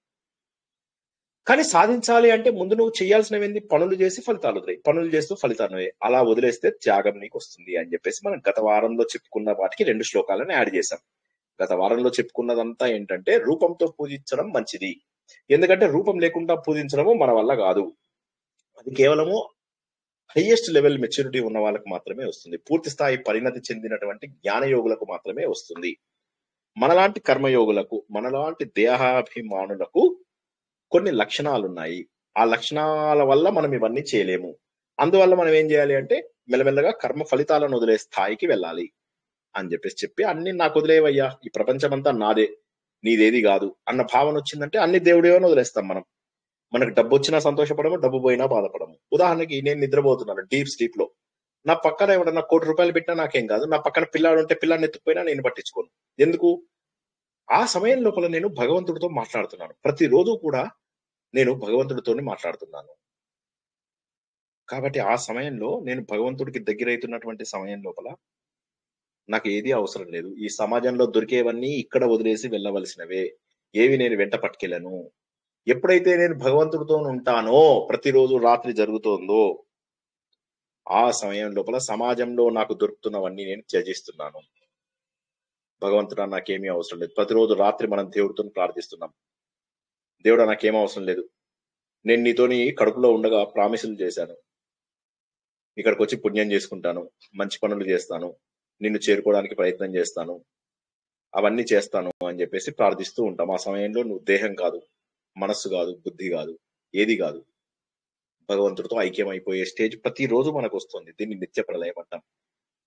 కానీ సాధించాలి అంటే ముందు నువ్వు చేయాల్సినవి ఏంది పనులు చేసి ఫలితాలు వదిలేయి పనులు చేస్తూ ఫలితాలు వదిలేయి. అలా వదిలేస్తే త్యాగం నీకు వస్తుంది అని చెప్పేసి మనం గత వారంలో చెప్పుకున్న వాటికి రెండు శ్లోకాలను యాడ్ చేశాం గత వారంలో చెప్పుకున్నదంతా ఏంటంటే రూపంతో పూజించడం మంచిది ఎందుకంటే రూపం లేకుండా పూజించడము మన వల్ల కాదు అది కేవలము హైయెస్ట్ లెవెల్ మెచ్యూరిటీ ఉన్న వాళ్ళకి మాత్రమే వస్తుంది పూర్తి స్థాయి పరిణతి చెందినటువంటి జ్ఞానయోగులకు మాత్రమే వస్తుంది మనలాంటి కర్మయోగులకు మనలాంటి దేహాభిమానులకు కొన్ని లక్షణాలు ఉన్నాయి ఆ లక్షణాల వల్ల మనం ఇవన్నీ చేయలేము అందువల్ల మనం ఏం చేయాలి అంటే మెల్లమెల్లగా కర్మ ఫలితాలను వదిలే స్థాయికి వెళ్ళాలి అని చెప్పేసి చెప్పి అన్ని నాకు వదిలేవయ్యా ఈ ప్రపంచం అంతా నాదే నీదేది కాదు అన్న భావన వచ్చిందంటే అన్ని దేవుడే అని వదిలేస్తాం మనం మనకు డబ్బు వచ్చినా సంతోషపడము డబ్బు పోయినా బాధపడము ఉదాహరణకి నేను నిద్రపోతున్నాను డీప్ స్లీప్ లో నా పక్కన ఎవడన్నా కోటి రూపాయలు పెట్టినా నాకేం కాదు నా పక్కన పిల్లాడు ఉంటే పిల్లాడిని ఎత్తుకుపోయినా నేను పట్టించుకోను ఎందుకు ఆ సమయం లోపల నేను భగవంతుడితో మాట్లాడుతున్నాను ప్రతిరోజు కూడా నేను భగవంతుడితోనే మాట్లాడుతున్నాను కాబట్టి ఆ సమయంలో నేను భగవంతుడికి దగ్గరైతున్నటువంటి సమయం లోపల నాకు ఏది అవసరం లేదు ఈ సమాజంలో దొరికేవన్నీ ఇక్కడ వదిలేసి వెళ్ళవలసినవే ఏవి నేను వెంట పట్టుకెళ్ళను ఎప్పుడైతే నేను భగవంతుడితో ఉంటానో ప్రతిరోజు రాత్రి జరుగుతోందో ఆ సమయం లోపల సమాజంలో నాకు దొరుకుతున్నవన్నీ నేను త్యజిస్తున్నాను భగవంతుడా నాకేమీ అవసరం లేదు ప్రతిరోజు రాత్రి మనం దేవుడితో ప్రార్థిస్తున్నాం దేవుడా నాకేం అవసరం లేదు నేను నీతోని కడుపులో ఉండగా ప్రామిసులు చేశాను ఇక్కడికి వచ్చి పుణ్యం చేసుకుంటాను మంచి పనులు చేస్తాను నిన్ను చేరుకోవడానికి ప్రయత్నం చేస్తాను అవన్నీ చేస్తాను అని చెప్పేసి ప్రార్థిస్తూ ఉంటాం ఆ సమయంలో నువ్వు దేహం కాదు మనస్సు కాదు బుద్ధి కాదు ఏది కాదు భగవంతుడితో ఐక్యం అయిపోయే స్టేజ్ ప్రతిరోజు మనకు వస్తుంది దీన్ని నిత్య ప్రళయం అంటాం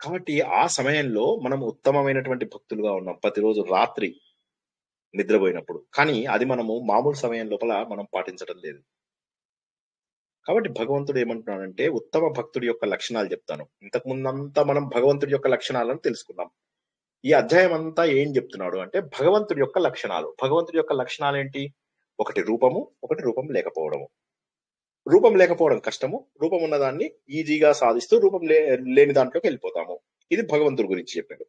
కాబట్టి ఆ సమయంలో మనం ఉత్తమమైనటువంటి భక్తులుగా ఉన్నాం ప్రతిరోజు రాత్రి నిద్రపోయినప్పుడు కానీ అది మనము మామూలు సమయం లోపల మనం పాటించడం లేదు కాబట్టి భగవంతుడు ఏమంటున్నాడంటే ఉత్తమ భక్తుడి యొక్క లక్షణాలు చెప్తాను ఇంతకు ముందంతా మనం భగవంతుడి యొక్క లక్షణాలను తెలుసుకున్నాం ఈ అధ్యాయం అంతా ఏం చెప్తున్నాడు అంటే భగవంతుడి యొక్క లక్షణాలు భగవంతుడి యొక్క లక్షణాలు ఏంటి ఒకటి రూపము ఒకటి రూపం లేకపోవడము రూపం లేకపోవడం కష్టము రూపం ఉన్నదాన్ని ఈజీగా సాధిస్తూ రూపం లే లేని దాంట్లోకి వెళ్ళిపోతాము ఇది భగవంతుడి గురించి చెప్పాడు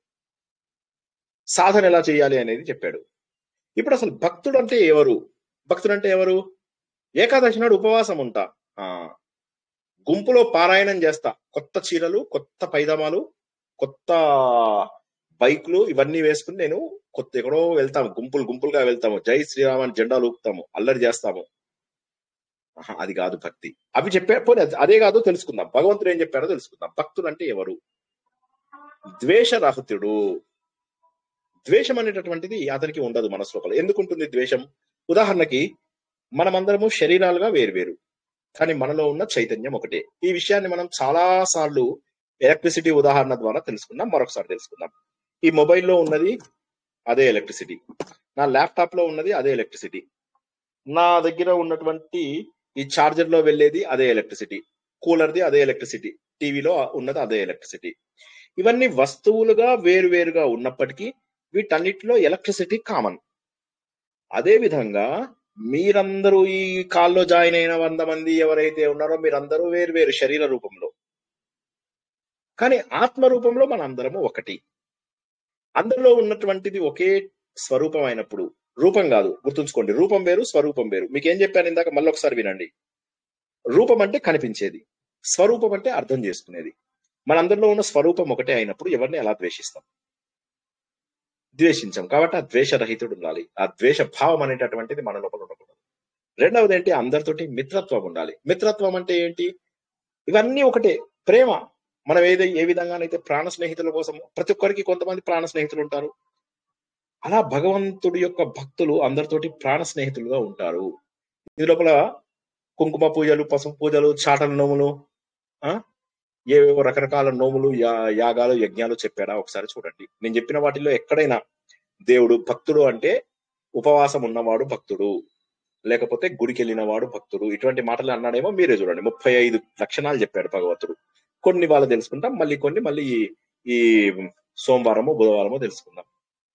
సాధన ఎలా చేయాలి అనేది చెప్పాడు ఇప్పుడు అసలు భక్తుడు అంటే ఎవరు భక్తుడు అంటే ఎవరు ఏకాదశి నాడు ఉపవాసం ఉంటా ఆ గుంపులో పారాయణం చేస్తా కొత్త చీరలు కొత్త పైదామాలు కొత్త బైక్లు ఇవన్నీ వేసుకుని నేను కొత్త ఎక్కడో వెళ్తాము గుంపులు గుంపులుగా వెళ్తాము జై శ్రీరామ్ అని జెండాలు ఊపుతాము అల్లరి చేస్తాము ఆహా, అది కాదు భక్తి అవి చెప్పే పోనీ అది- అదే కాదు తెలుసుకుందాం భగవంతుడు ఏం చెప్పారో తెలుసుకుందాం భక్తుడు అంటే ఎవరు ద్వేషరహితుడు ద్వేషం అనేటటువంటిది అతనికి ఉండదు మనసు లోపల ఎందుకు ఉంటుంది ద్వేషం ఉదాహరణకి మనమందరము శరీరాలుగా వేరువేరు కానీ మనలో ఉన్న చైతన్యం ఒకటే ఈ విషయాన్ని మనం చాలా సార్లు ఎలక్ట్రిసిటీ ఉదాహరణ ద్వారా తెలుసుకుందాం మరొకసారి తెలుసుకుందాం ఈ మొబైల్లో ఉన్నది అదే ఎలక్ట్రిసిటీ నా ల్యాప్టాప్ లో ఉన్నది అదే ఎలక్ట్రిసిటీ నా దగ్గర ఉన్నటువంటి ఈ చార్జర్ లో వెళ్ళేది అదే ఎలక్ట్రిసిటీ కూలర్ది అదే ఎలక్ట్రిసిటీ టీవీలో ఉన్నది అదే ఎలక్ట్రిసిటీ ఇవన్నీ వస్తువులుగా వేరువేరుగా ఉన్నప్పటికీ వీటన్నిటిలో ఎలక్ట్రిసిటీ కామన్ అదే విధంగా మీరందరూ ఈ కాల్లో జాయిన్ అయిన వంద మంది ఎవరైతే ఉన్నారో మీరందరూ వేరు వేరు శరీర రూపంలో కానీ ఆత్మ రూపంలో మనందరము ఒకటి అందరిలో ఉన్నటువంటిది ఒకే స్వరూపం అయినప్పుడు రూపం కాదు గుర్తుంచుకోండి రూపం వేరు స్వరూపం వేరు మీకేం చెప్పాను ఇందాక మళ్ళీ ఒకసారి వినండి రూపం అంటే కనిపించేది స్వరూపం అంటే అర్థం చేసుకునేది మనందరిలో ఉన్న స్వరూపం ఒకటే అయినప్పుడు ఎవరిని ఎలా ద్వేషిస్తాం ద్వేషించాం కాబట్టి ఆ ద్వేషరహితుడు ఉండాలి ఆ ద్వేష భావం అనేటటువంటిది మన లోపల ఉండకూడదు రెండవది ఏంటి అందరితోటి మిత్రత్వం ఉండాలి మిత్రత్వం అంటే ఏంటి ఇవన్నీ ఒకటే ప్రేమ మనం ఏదై ఏ విధంగానైతే ప్రాణ స్నేహితుల కోసం ప్రతి ఒక్కరికి కొంతమంది ప్రాణ స్నేహితులు ఉంటారు అలా భగవంతుడి యొక్క భక్తులు అందరితోటి ప్రాణ స్నేహితులుగా ఉంటారు ఇది లోపల కుంకుమ పూజలు పసుపు పూజలు చాటల నోములు ఆ ఏవేవో రకరకాల నోములు యా- యాగాలు యజ్ఞాలు చెప్పాడా ఒకసారి చూడండి నేను చెప్పిన వాటిల్లో ఎక్కడైనా దేవుడు భక్తుడు అంటే ఉపవాసం ఉన్నవాడు భక్తుడు లేకపోతే గుడికి వెళ్ళిన వాడు భక్తుడు ఇటువంటి మాటలు అన్నాడేమో మీరే చూడండి ముప్పై ఐదు లక్షణాలు చెప్పాడు భగవంతుడు కొన్ని వాళ్ళు తెలుసుకుంటాం మళ్ళీ కొన్ని మళ్ళీ ఈ- ఈ సోమవారము బుధవారము తెలుసుకుందాం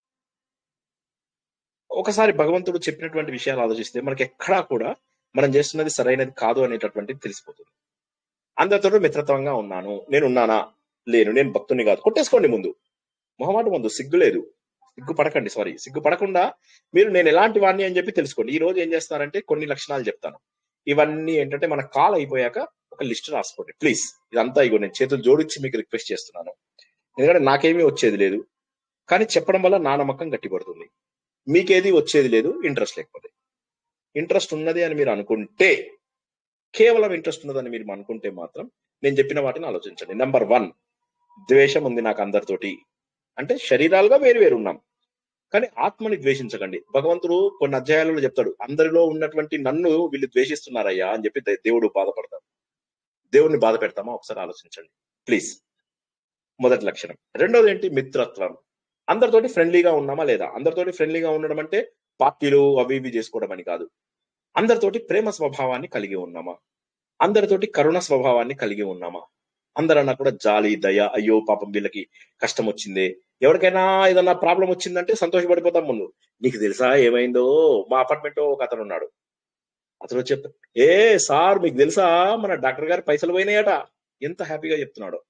ఒకసారి భగవంతుడు చెప్పినటువంటి విషయాలు ఆలోచిస్తే మనకి ఎక్కడా కూడా మనం చేస్తున్నది సరైనది కాదు అనేటటువంటిది తెలిసిపోతుంది అందరితో మిత్రత్వంగా ఉన్నాను నేను ఉన్నానా లేను నేను భక్తుని కాదు కొట్టేసుకోండి ముందు మొహమాట ముందు సిగ్గు లేదు సిగ్గు పడకండి సారీ సిగ్గు పడకుండా మీరు నేను ఎలాంటి వాడిని అని చెప్పి తెలుసుకోండి ఈ రోజు ఏం చేస్తారంటే కొన్ని లక్షణాలు చెప్తాను ఇవన్నీ ఏంటంటే మన కాల్ అయిపోయాక ఒక లిస్ట్ రాసుకోండి ప్లీజ్ ఇదంతా ఇగో నేను చేతులు జోడించి మీకు రిక్వెస్ట్ చేస్తున్నాను ఎందుకంటే నాకేమీ వచ్చేది లేదు కానీ చెప్పడం వల్ల నా నమ్మకం గట్టిపడుతుంది మీకేది వచ్చేది లేదు ఇంట్రెస్ట్ లేకపోతే ఇంట్రెస్ట్ ఉన్నది అని మీరు అనుకుంటే కేవలం ఇంట్రెస్ట్ ఉన్నదని మీరు అనుకుంటే మాత్రం నేను చెప్పిన వాటిని ఆలోచించండి నెంబర్ వన్ ద్వేషం ఉంది నాకు అందరితోటి అంటే శరీరాలుగా వేరు వేరు ఉన్నాం కానీ ఆత్మని ద్వేషించకండి భగవంతుడు కొన్ని అధ్యాయాలలో చెప్తాడు అందరిలో ఉన్నటువంటి నన్ను వీళ్ళు ద్వేషిస్తున్నారయ్యా అని చెప్పి దే- దేవుడు బాధపడతాడు దేవుడిని బాధ పెడతామా ఒకసారి ఆలోచించండి ప్లీజ్ మొదటి లక్షణం రెండోది ఏంటి మిత్రత్వం అందరితోటి ఫ్రెండ్లీగా ఉన్నామా లేదా అందరితోటి ఫ్రెండ్లీగా ఉండడం అంటే పార్టీలు అవి ఇవి చేసుకోవడం అని కాదు అందరితోటి ప్రేమ స్వభావాన్ని కలిగి ఉన్నామా అందరితోటి కరుణ స్వభావాన్ని కలిగి ఉన్నామా అందరన్నా కూడా జాలి దయ అయ్యో పాపం వీళ్ళకి కష్టం వచ్చిందే ఎవరికైనా ఏదన్నా ప్రాబ్లం వచ్చిందంటే సంతోషపడిపోతాం ముందు నీకు తెలుసా ఏమైందో మా అపార్ట్మెంట్ ఒక అతను ఉన్నాడు అతను చెప్ ఏ సార్ మీకు తెలుసా మన డాక్టర్ గారి పైసలు పోయినాయట ఎంత హ్యాపీగా చెప్తున్నాడు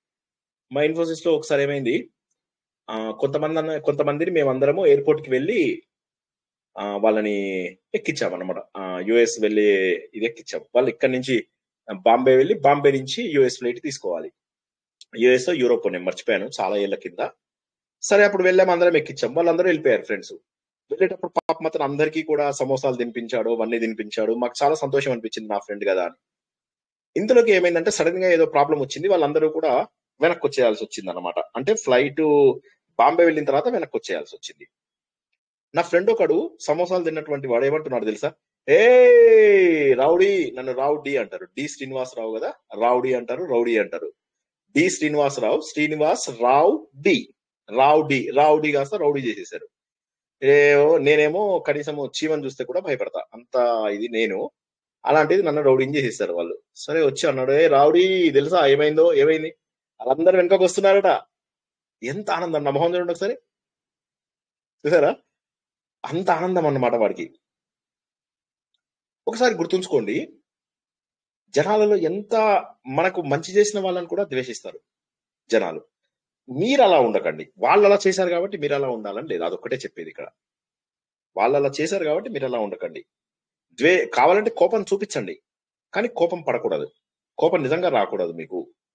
మా ఇన్ఫోసిస్ లో ఒకసారి ఏమైంది ఆ, కొంతమంది అన్న- కొంతమందిని మేమందరము ఎయిర్పోర్ట్ కి వెళ్ళి ఆ, వాళ్ళని ఎక్కించాం అనమాట యుఎస్ వెళ్ళి ఇది ఎక్కించాం వాళ్ళు ఇక్కడ నుంచి బాంబే వెళ్ళి బాంబే నుంచి యుఎస్ ఫ్లైట్ తీసుకోవాలి యుఎస్ యూరోప్ నేను మర్చిపోయాను చాలా ఏళ్ల కింద సరే అప్పుడు వెళ్ళాము అందరం ఎక్కించాం వాళ్ళందరూ వెళ్ళిపోయారు ఫ్రెండ్స్ వెళ్ళేటప్పుడు పాపం అతను అందరికీ కూడా సమోసాలు తినిపించాడు అవన్నీ తినిపించాడు మాకు చాలా సంతోషం అనిపించింది నా ఫ్రెండ్ కదా అని ఇందులోకి ఏమైందంటే సడన్ గా ఏదో ప్రాబ్లం వచ్చింది వాళ్ళందరూ కూడా వెనక్కి వచ్చేయాల్సి వచ్చింది అనమాట అంటే ఫ్లైట్ బాంబే వెళ్ళిన తర్వాత వెనక్కి వచ్చేయాల్సి వచ్చింది నా ఫ్రెండ్ ఒకడు సమోసాలు తిన్నటువంటి వాడు ఏమంటున్నాడు తెలుసా ఏ రౌడీ నన్ను రౌడీ అంటారు డి శ్రీనివాసరావు కదా రౌడీ అంటారు రౌడీ అంటారు D Srinivasarao Srinivas Rao D Rao D Rao D కాస్త రౌడీ చేసేసారు ఏవో నేనేమో కనీసం చీమని చూస్తే కూడా భయపడతా అంత ఇది నేను అలాంటిది నన్ను రౌడీని చేసేసారు వాళ్ళు సరే వచ్చి అన్నాడు ఏ రౌడీ తెలుసా ఏమైందో ఏమైంది వాళ్ళందరూ వెనకకు వస్తున్నారట ఎంత ఆనందం నా మొహం చూడండి ఒకసారి చూసారా అంత ఆనందం అన్నమాట వాడికి ఒకసారి గుర్తుంచుకోండి జనాలలో ఎంత మనకు మంచి చేసిన వాళ్ళని కూడా ద్వేషిస్తారు జనాలు మీరు అలా ఉండకండి వాళ్ళు అలా చేశారు కాబట్టి మీరు అలా ఉండాలని లేదు అదొక్కటే చెప్పేది ఇక్కడ వాళ్ళు అలా చేశారు కాబట్టి మీరు అలా ఉండకండి ద్వే కావాలంటే కోపం చూపించండి కానీ కోపం పడకూడదు కోపం నిజంగా రాకూడదు మీకు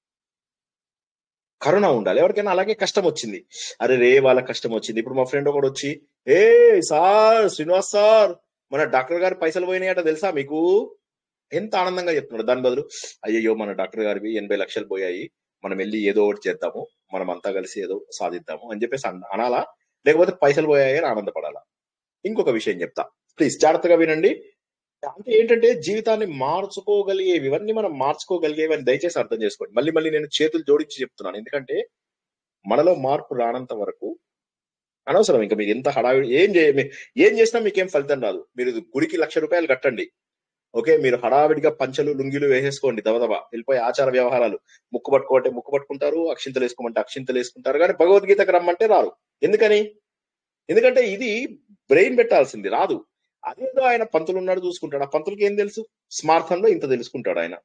కరుణ ఉండాలి ఎవరికైనా అలాగే కష్టం వచ్చింది అరే రే వాళ్ళ కష్టం వచ్చింది ఇప్పుడు మా ఫ్రెండ్ ఒకడు వచ్చి ఏ సార్ శ్రీనివాస్ సార్ మన డాక్టర్ గారి పైసలు పోయినాయట తెలుసా మీకు ఎంత ఆనందంగా చెప్తున్నాడు దాని బదులు అయ్యయ్యో మన డాక్టర్ గారివి ఎనభై లక్షలు పోయాయి మనం వెళ్ళి ఏదో ఒకటి చేద్దాము మనం అంతా కలిసి ఏదో సాధిద్దాము అని చెప్పేసి అన- అనాలా లేకపోతే పైసలు పోయాయి అని ఆనందపడాలా ఇంకొక విషయం చెప్తా ప్లీజ్ జాగ్రత్తగా వినండి అంటే ఏంటంటే జీవితాన్ని మార్చుకోగలిగేవి ఇవన్నీ మనం మార్చుకోగలిగేవి అని దయచేసి అర్థం చేసుకోండి మళ్ళీ మళ్ళీ నేను చేతులు జోడించి చెప్తున్నాను ఎందుకంటే మనలో మార్పు రానంత వరకు అనవసరం ఇంకా మీరు ఎంత హడావిడి ఏం చే మీ- ఏం చేసినా మీకేం ఫలితం రాదు మీరు గుడికి లక్ష రూపాయలు కట్టండి ఓకే మీరు హడావిడిగా పంచలు లుంగిలు వేసేసుకోండి దబదబ వెళ్ళిపోయి ఆచార వ్యవహారాలు ముక్కు పట్టుకోమంటే ముక్కు పట్టుకుంటారు అక్షింతలు వేసుకోమంటే అక్షింతలు వేసుకుంటారు కానీ భగవద్గీతకు రమ్మంటే రారు ఎందుకని ఎందుకంటే ఇది బ్రెయిన్ పెట్టాల్సింది రాదు అదేదో ఆయన పంతులు ఉన్నాడు చూసుకుంటాడు ఆ పంతులకి ఏం తెలుసు స్మార్థంలో ఇంత తెలుసుకుంటాడు ఆయన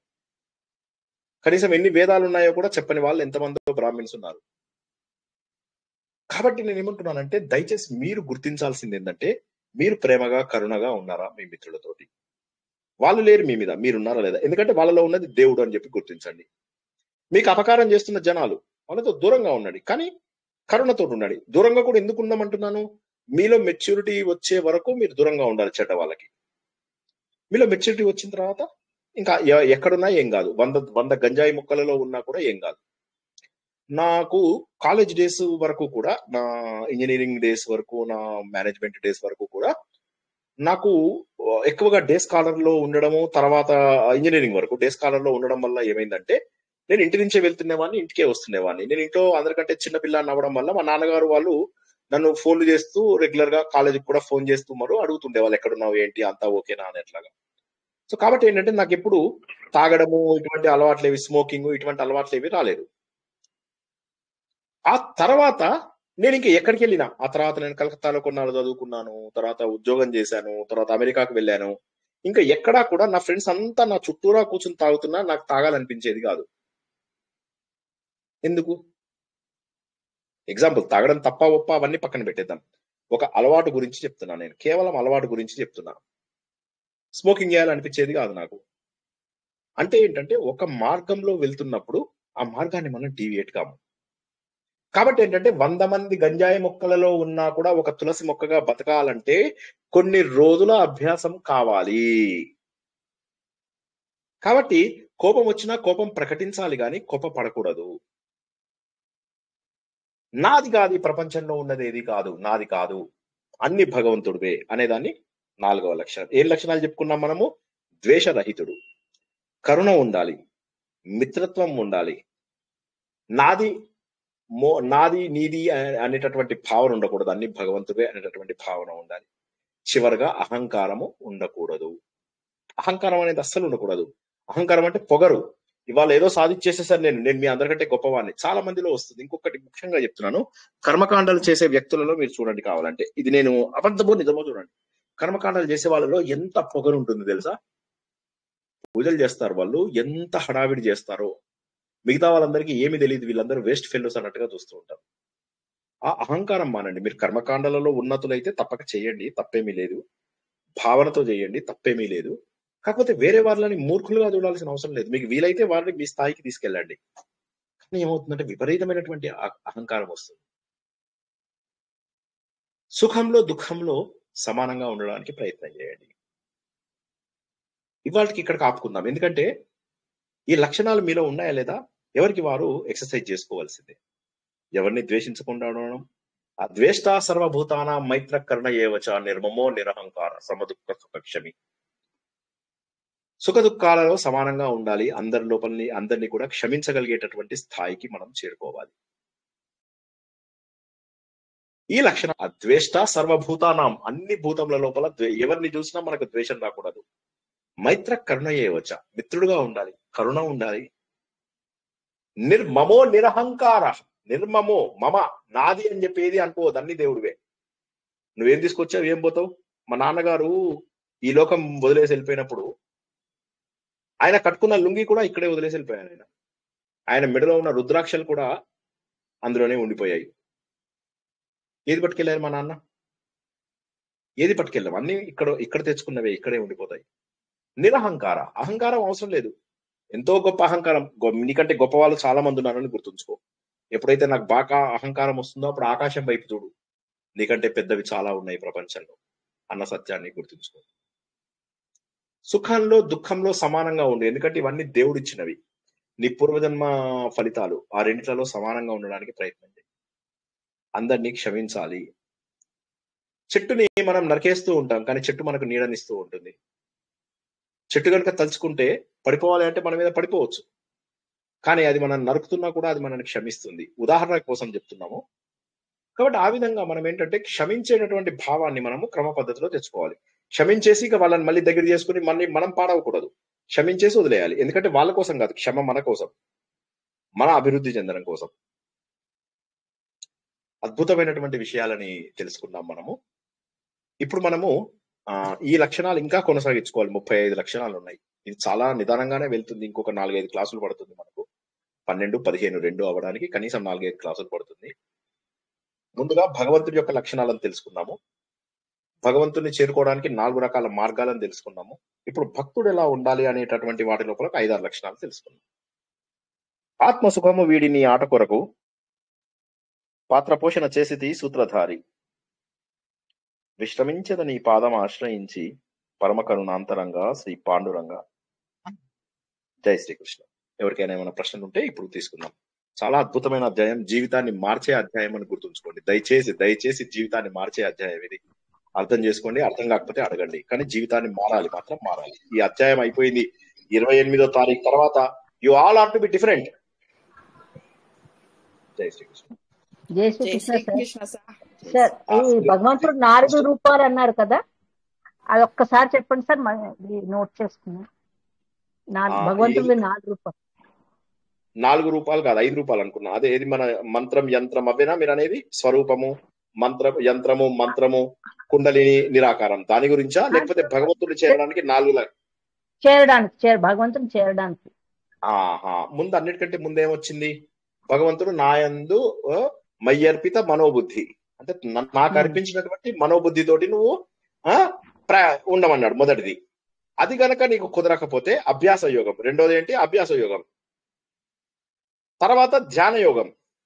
కనీసం ఎన్ని వేదాలు ఉన్నాయో కూడా చెప్పని వాళ్ళు ఎంతమందో బ్రాహ్మిన్స్ ఉన్నారు కాబట్టి నేను ఏమంటున్నానంటే దయచేసి మీరు గుర్తించాల్సింది ఏంటంటే మీరు ప్రేమగా కరుణగా ఉన్నారా మీ మిత్రులతోటి వాళ్ళు లేరు మీ మీద మీరు ఉన్నారా లేదా ఎందుకంటే వాళ్ళలో ఉన్నది దేవుడు అని చెప్పి గుర్తించండి మీకు అపకారం చేస్తున్న జనాలు వాళ్ళతో దూరంగా ఉండండి కానీ కరుణతో ఉండండి దూరంగా కూడా ఎందుకు ఉందామంటున్నాను మీలో మెచ్యూరిటీ వచ్చే వరకు మీరు దూరంగా ఉండాలి చెడ్డ వాళ్ళకి మీలో మెచ్యూరిటీ వచ్చిన తర్వాత ఇంకా ఎ- ఎక్కడున్నా ఏం కాదు వంద వంద గంజాయి ముక్కలలో ఉన్నా కూడా ఏం కాదు నాకు కాలేజ్ డేస్ వరకు కూడా నా ఇంజనీరింగ్ డేస్ వరకు నా మేనేజ్మెంట్ డేస్ వరకు కూడా నాకు ఆ, ఎక్కువగా డే స్కాలర్ లో ఉండడము తర్వాత ఇంజనీరింగ్ వరకు డే స్కాలర్ లో ఉండడం వల్ల ఏమైందంటే నేను ఇంటి నుంచే వెళ్తుండేవాడిని ఇంటికే వస్తుండేవాడిని నేను ఇంట్లో అందరికంటే చిన్న పిల్లాన్ని అవ్వడం వల్ల మా నాన్నగారు వాళ్ళు నన్ను ఫోన్లు చేస్తూ రెగ్యులర్ గా కాలేజీకి కూడా ఫోన్ చేస్తూ మరో అడుగుతుండే వాళ్ళు ఎక్కడున్నావు ఏంటి అంతా ఓకేనా అని అట్లాగా సో కాబట్టి ఏంటంటే నాకు ఎప్పుడు తాగడము ఇటువంటి అలవాట్లేవి స్మోకింగ్ ఇటువంటి అలవాట్లేవి రాలేదు ఆ తర్వాత నేను ఇంకా ఎక్కడికి వెళ్ళినా ఆ తర్వాత నేను కలకత్తాలో కొన్నాళ్ళు చదువుకున్నాను తర్వాత ఉద్యోగం చేశాను తర్వాత అమెరికాకు వెళ్ళాను ఇంకా ఎక్కడా కూడా నా ఫ్రెండ్స్ అంతా నా చుట్టూరా కూర్చుని తాగుతున్నా నాకు తాగాలనిపించేది కాదు ఎందుకు ఎగ్జాంపుల్ తాగడం తప్ప ఒప్ప అవన్నీ పక్కన పెట్టేద్దాం ఒక అలవాటు గురించి చెప్తున్నా నేను కేవలం అలవాటు గురించి చెప్తున్నా స్మోకింగ్ చేయాలనిపించేది కాదు నాకు అంటే ఏంటంటే ఒక మార్గంలో వెళ్తున్నప్పుడు ఆ మార్గాన్ని మనం డీవియేట్ కాము కాబట్టి ఏంటంటే వంద మంది గంజాయి మొక్కలలో ఉన్నా కూడా ఒక తులసి మొక్కగా బతకాలంటే కొన్ని రోజుల అభ్యాసం కావాలి కాబట్టి కోపం వచ్చినా కోపం ప్రకటించాలి కానీ కోప పడకూడదు నాది కాదు ఈ ప్రపంచంలో ఉన్నది ఏది కాదు నాది కాదు అన్ని భగవంతుడివే అనేదాన్ని నాలుగవ లక్షణం ఏ లక్షణాలు చెప్పుకున్నాం మనము ద్వేషరహితుడు కరుణ ఉండాలి మిత్రత్వం ఉండాలి నాది మో నాది నీది అనే- అనేటటువంటి భావన ఉండకూడదు అన్ని భగవంతుడే అనేటటువంటి భావన ఉండాలి చివరగా అహంకారము ఉండకూడదు అహంకారం అనేది అస్సలు ఉండకూడదు అహంకారం అంటే పొగరు ఇవాళ ఏదో సాధించేసేసారు నేను నేను మీ అందరికంటే గొప్పవాడిని చాలా మందిలో వస్తుంది ఇంకొకటి ముఖ్యంగా చెప్తున్నాను కర్మకాండాలు చేసే వ్యక్తులలో మీరు చూడండి కావాలంటే ఇది నేను అబద్ధమో నిజమో చూడండి కర్మకాండాలు చేసే వాళ్ళలో ఎంత పొగరు ఉంటుంది తెలుసా పూజలు చేస్తారు వాళ్ళు ఎంత హడావిడి చేస్తారో మిగతా వాళ్ళందరికీ ఏమి తెలియదు వీళ్ళందరూ వేస్ట్ ఫెలోస్ అన్నట్టుగా చూస్తూ ఉంటారు ఆ అహంకారం మానండి మీరు కర్మకాండాలలో ఉన్నతులైతే తప్పక చేయండి తప్పేమీ లేదు భావనతో చేయండి తప్పేమీ లేదు కాకపోతే వేరే వాళ్ళని మూర్ఖులుగా చూడాల్సిన అవసరం లేదు మీకు వీలైతే వారిని మీ స్థాయికి తీసుకెళ్ళండి కానీ ఏమవుతుందంటే విపరీతమైనటువంటి అ- అహంకారం వస్తుంది సుఖంలో దుఃఖంలో సమానంగా ఉండడానికి ప్రయత్నం చేయండి ఇవాళకి ఇక్కడికి ఆపుకుందాం ఎందుకంటే ఈ లక్షణాలు మీలో ఉన్నాయా లేదా ఎవరికి వారు ఎక్సర్సైజ్ చేసుకోవాల్సిందే ఎవరిని ద్వేషించకుండా ఉండడం ఆ ద్వేష్ట సర్వభూతాన మైత్ర కర్ణ ఏవచ నిర్మమో నిరహంకార సమదుఃఖ సుఖక్షమి సుఖ దుఃఖాలలో సమానంగా ఉండాలి అందరి లోపలిని అందరినీ కూడా క్షమించగలిగేటటువంటి స్థాయికి మనం చేరుకోవాలి ఈ లక్షణం అద్వేష్ట సర్వభూతానాం అన్ని భూతముల లోపల ద్వే- ఎవరిని చూసినా మనకు ద్వేషం రాకూడదు మైత్ర కరుణ చేయవచ్చ మిత్రుడుగా ఉండాలి కరుణ ఉండాలి నిర్మమో నిరహంకార నిర్మమో మమ నాది అని చెప్పి ఏది అనుకోవద్దు అన్ని దేవుడివే నువ్వేం తీసుకొచ్చావు ఏం పోతావు మా నాన్నగారు ఈ లోకం వదిలేసి వెళ్ళిపోయినప్పుడు ఆయన కట్టుకున్న లుంగి కూడా ఇక్కడే వదిలేసి వెళ్ళిపోయాను ఆయన ఆయన మెడలో ఉన్న రుద్రాక్షలు కూడా అందులోనే ఉండిపోయాయి ఏది పట్టుకెళ్ళారు మా నాన్న ఏది పట్టుకెళ్ళాం అన్ని ఇక్కడ ఇక్కడ తెచ్చుకున్నవే ఇక్కడే ఉండిపోతాయి నిరహంకార అహంకారం అవసరం లేదు ఎంతో గొప్ప అహంకారం గొ- నీకంటే గొప్ప వాళ్ళు చాలా మంది ఉన్నారని గుర్తుంచుకో ఎప్పుడైతే నాకు బాగా అహంకారం వస్తుందో అప్పుడు ఆకాశం వైపు చూడు నీకంటే పెద్దవి చాలా ఉన్నాయి ప్రపంచంలో అన్న సత్యాన్ని గుర్తుంచుకో సుఖంలో దుఃఖంలో సమానంగా ఉండు ఎందుకంటే ఇవన్నీ దేవుడిచ్చినవి నీ పూర్వజన్మ ఫలితాలు ఆ రెండిట్లలో సమానంగా ఉండడానికి ప్రయత్నం చేయి అందరినీ క్షమించాలి చెట్టుని మనం నరికేస్తూ ఉంటాం కానీ చెట్టు మనకు నీడనిస్తూ ఉంటుంది చెట్టు కనుక తలుచుకుంటే పడిపోవాలి అంటే మన మీద పడిపోవచ్చు కానీ అది మనం నరుకుతున్నా కూడా అది మనల్ని క్షమిస్తుంది ఉదాహరణ కోసం చెప్తున్నాము కాబట్టి ఆ విధంగా మనం ఏంటంటే క్షమించేటటువంటి భావాన్ని మనము క్రమ పద్ధతిలో తెచ్చుకోవాలి క్షమించేసి ఇక వాళ్ళని మళ్ళీ దగ్గర చేసుకుని మళ్ళీ మనం పాడవకూడదు క్షమించేసి వదిలేయాలి ఎందుకంటే వాళ్ళ కోసం కాదు క్షమ మన కోసం మన అభివృద్ధి చెందడం కోసం అద్భుతమైనటువంటి విషయాలని తెలుసుకున్నాం మనము ఇప్పుడు మనము ఆ, ఈ లక్షణాలు ఇంకా కొనసాగించుకోవాలి ముప్పై ఐదు లక్షణాలు ఉన్నాయి ఇది చాలా నిదానంగానే వెళ్తుంది ఇంకొక నాలుగైదు క్లాసులు పడుతుంది మనకు పన్నెండు పదిహేను రెండు అవ్వడానికి కనీసం నాలుగైదు క్లాసులు పడుతుంది ముందుగా భగవంతుడి యొక్క లక్షణాలను తెలుసుకున్నాము భగవంతుని చేరుకోవడానికి నాలుగు రకాల మార్గాలను తెలుసుకున్నాము ఇప్పుడు భక్తుడు ఎలా ఉండాలి అనేటటువంటి వాటి లోపల ఒక ఐదారు లక్షణాలు తెలుసుకున్నాం ఆత్మ సుఖము వీడిని ఆట కొరకు పాత్ర పోషణ చేసిది సూత్రధారి విశ్రమించద నీ పాదం ఆశ్రయించి పరమ కరుణాంతరంగా శ్రీ పాండురంగ జై శ్రీకృష్ణ ఎవరికైనా ఏమైనా ప్రశ్నలు ఉంటే ఇప్పుడు తీసుకుందాం చాలా అద్భుతమైన అధ్యాయం జీవితాన్ని మార్చే అధ్యాయం అని గుర్తుంచుకోండి దయచేసి దయచేసి జీవితాన్ని మార్చే అధ్యాయం ఇది అర్థం చేసుకోండి అర్థం కాకపోతే అడగండి కానీ జీవితాన్ని మారాలి మాత్రం మారాలి ఈ అధ్యాయం అయిపోయింది ఇరవై ఎనిమిదో తారీఖు తర్వాత you all are to be different జై శ్రీకృష్ణ జై జై Srikrishna sir Srikrishna sir sir ఆ, ఈ భగవంతుడు నాలుగు రూపాలు అన్నారు కదా అది ఒక్కసారి చెప్పండి సార్ మ- ఇది నోట్ చేసుకున్నాం ఆ, నాలుగు ఏది భగవంతుడి నాలుగు రూపాయలు నాలుగు రూపాయలు కాదు ఐదు రూపాయలు అనుకున్నా అదే ఏది మన మంత్రం యంత్రం అవేనా మీరు అనేది స్వరూపము మంత్రం యంత్రము మంత్రము కుండలిని నిరాకారం దాని గురించా లేకపోతే భగవంతుడు చేరడానికి నాలుగు ల- చేరడానికి చేర భగవంతుని చేరడానికి ఆహా ముందు అన్నిటికంటే ముందు ఏమొచ్చింది భగవంతుడు నాయందు ఆ, మయ్యర్పిత మనోబుద్ధి అంటే న- నాకు ఉమ్. అర్పించినటువంటి మనోబుద్ధితోటి నువ్వు ఆ ప్ర- ఉండమన్నాడు మొదటిది అది గనక నీకు కుదరకపోతే అభ్యాస యోగం రెండోది ఏంటి అభ్యాస యోగం తర్వాత ధ్యాన యోగం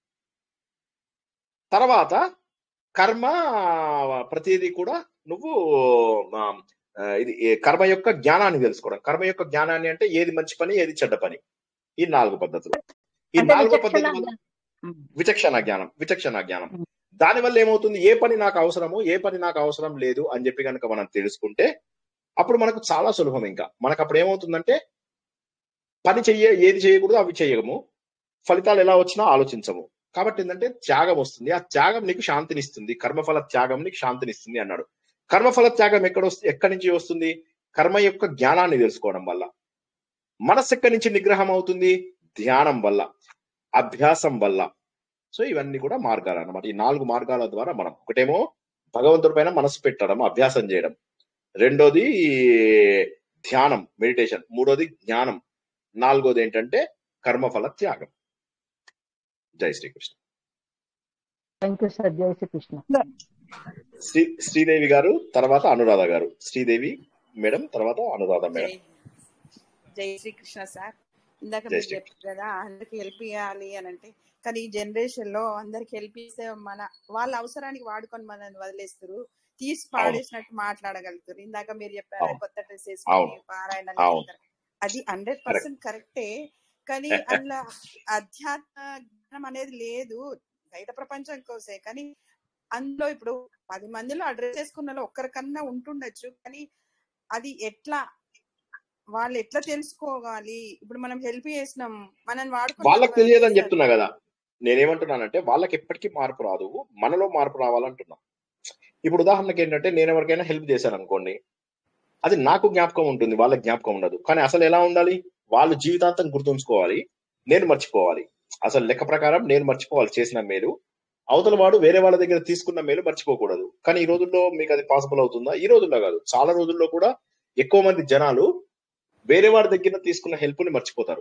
తర్వాత కర్మ ప్రతిదీ కూడా నువ్వు ఆ, ఆ, ఇది ఏ కర్మ యొక్క జ్ఞానాన్ని తెలుసుకోవడం కర్మ యొక్క జ్ఞానాన్ని అంటే ఏది మంచి పని ఏది చెడ్డ పని ఈ నాలుగు పద్ధతులు ఈ అంటే నాలుగో విచక్షణ పద్ధతి వల్ల ఉమ్. విచక్షణ జ్ఞానం విచక్షణ జ్ఞానం ఉమ్. దాని వల్ల ఏమవుతుంది ఏ పని నాకు అవసరమో ఏ పని నాకు అవసరం లేదు అని చెప్పి కనుక మనం తెలుసుకుంటే అప్పుడు మనకు చాలా సులభం ఇంకా మనకు అప్పుడు ఏమవుతుందంటే పని చెయ్య ఏది చేయకూడదు అవి చేయము ఫలితాలు ఎలా వచ్చినా ఆలోచించము కాబట్టి ఏంటంటే త్యాగం వస్తుంది ఆ త్యాగం నీకు శాంతినిస్తుంది కర్మఫల త్యాగం నీకు శాంతినిస్తుంది అన్నాడు కర్మఫల త్యాగం ఎక్కడ వస్తుంది ఎక్కడి నుంచి వస్తుంది కర్మ యొక్క జ్ఞానాన్ని తెలుసుకోవడం వల్ల మనస్సు ఎక్కడి నుంచి నిగ్రహం అవుతుంది ధ్యానం వల్ల అభ్యాసం వల్ల సో ఇవన్నీ కూడా మార్గాలు అన్నమాట ఈ నాలుగు మార్గాల ద్వారా మనం ఒకటేమో భగవంతుడి పైన మనసు పెట్టడం అభ్యాసం చేయడం రెండోది ధ్యానం మెడిటేషన్ మూడోది జ్ఞానం నాలుగోది ఏంటంటే కర్మఫల త్యాగం జై శ్రీకృష్ణ థ్యాంక్ యూ సార్ జై శ్రీకృష్ణ శ్రీ శ్రీదేవి గారు తర్వాత అనురాధ గారు శ్రీదేవి మేడం తర్వాత అనురాధ జై మేడం జై శ్రీకృష్ణ సార్ ఇందాక జై మీరు శ్రీకృష్ణ చెప్పారు కదా అందరికి హెల్ప్ చేయాలి అని అంటే కానీ ఈ జనరేషన్ లో అందరికి హెల్ప్ చేస్తే మన వాళ్ళ అవసరానికి వాడుకొని మనల్ని వదిలేస్తారు తీసి అవును పాడేసినట్టు మాట్లాడగలుగుతారు ఇందాక మీరు చెప్పారు అవును కొత్త డ్రెస్ వేసుకొని అవును పారాయణానికి అవును వెళ్తారు అది హండ్రెడ్ కరెక్ట్ పర్సెంట్ కరెక్టే కానీ అందులో అధ్యాత్మ జ్ఞానం అనేది లేదు బయట ప్రపంచం కోసే కానీ అందులో ఇప్పుడు పది మందిలో ఆ డ్రెస్ వేసుకున్న వాళ్ళు ఒక్కరికన్నా ఉంటుండొచ్చు కానీ అది ఎట్లా వాళ్ళు ఎట్లా తెలుసుకోవాలి ఇప్పుడు మనం హెల్ప్ చేసినాం మనం వాళ్ళకి వాడుకున్నాం తెలియదని చెప్తున్నా కదా నేనేమంటున్నానంటే వాళ్ళకి ఎప్పటికీ మార్పు రాదు మనలో మార్పు రావాలంటున్నా ఇప్పుడు ఉదాహరణకి ఏంటంటే నేను ఎవరికైనా హెల్ప్ చేశాను అనుకోండి అది నాకు జ్ఞాపకం ఉంటుంది వాళ్ళకి జ్ఞాపకం ఉండదు కానీ అసలు ఎలా ఉండాలి వాళ్ళు జీవితాంతం గుర్తుంచుకోవాలి నేను మర్చిపోవాలి అసలు లెక్క ప్రకారం నేను మర్చిపోవాలి చేసిన మేలు అవతల వాడు వేరే వాళ్ళ దగ్గర తీసుకున్న మేలు మర్చిపోకూడదు కానీ ఈ రోజుల్లో మీకు అది పాసిబుల్ అవుతుందా ఈ రోజుల్లో కాదు చాలా రోజుల్లో కూడా ఎక్కువ మంది జనాలు వేరే వాడి దగ్గర తీసుకున్న హెల్ప్ ని మర్చిపోతారు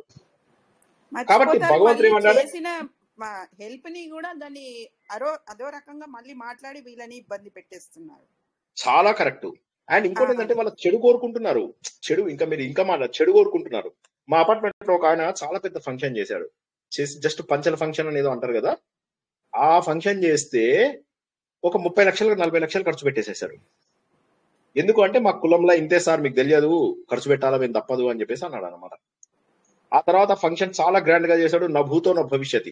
కాబట్టి మర్చిపోతారు భగవంతుడు మళ్ళీ ఏమన్నాడు చేసిన హెల్ప్ ని కూడా దాన్ని అరో అదో రకంగా మళ్ళీ మాట్లాడి వీళ్ళని ఇబ్బంది పెట్టేస్తున్నారు చాలా కరెక్ట్ అండ్ ఇంకోటి ఆ. ఏంటంటే వాళ్ళు చెడు కోరుకుంటున్నారు చెడు ఇంకా మీరు ఇంకా మాట చెడు కోరుకుంటున్నారు మా అపార్ట్మెంట్ లో ఒక ఆయన చాలా పెద్ద ఫంక్షన్ చేశాడు చేసి జస్ట్ పంచల ఫంక్షన్ అని ఏదో అంటారు కదా ఆ ఫంక్షన్ చేస్తే ఒక ముప్పై లక్షలు నలభై లక్షలు ఖర్చు పెట్టేసేశారు ఎందుకు అంటే మా కులంలో ఇంతే సార్ మీకు తెలియదు ఖర్చు పెట్టాలా మేము తప్పదు అని చెప్పేసి అన్నాడు అనమాట ఆ తర్వాత ఫంక్షన్ చాలా గ్రాండ్ గా చేశాడు నా భూతో నా భవిష్యత్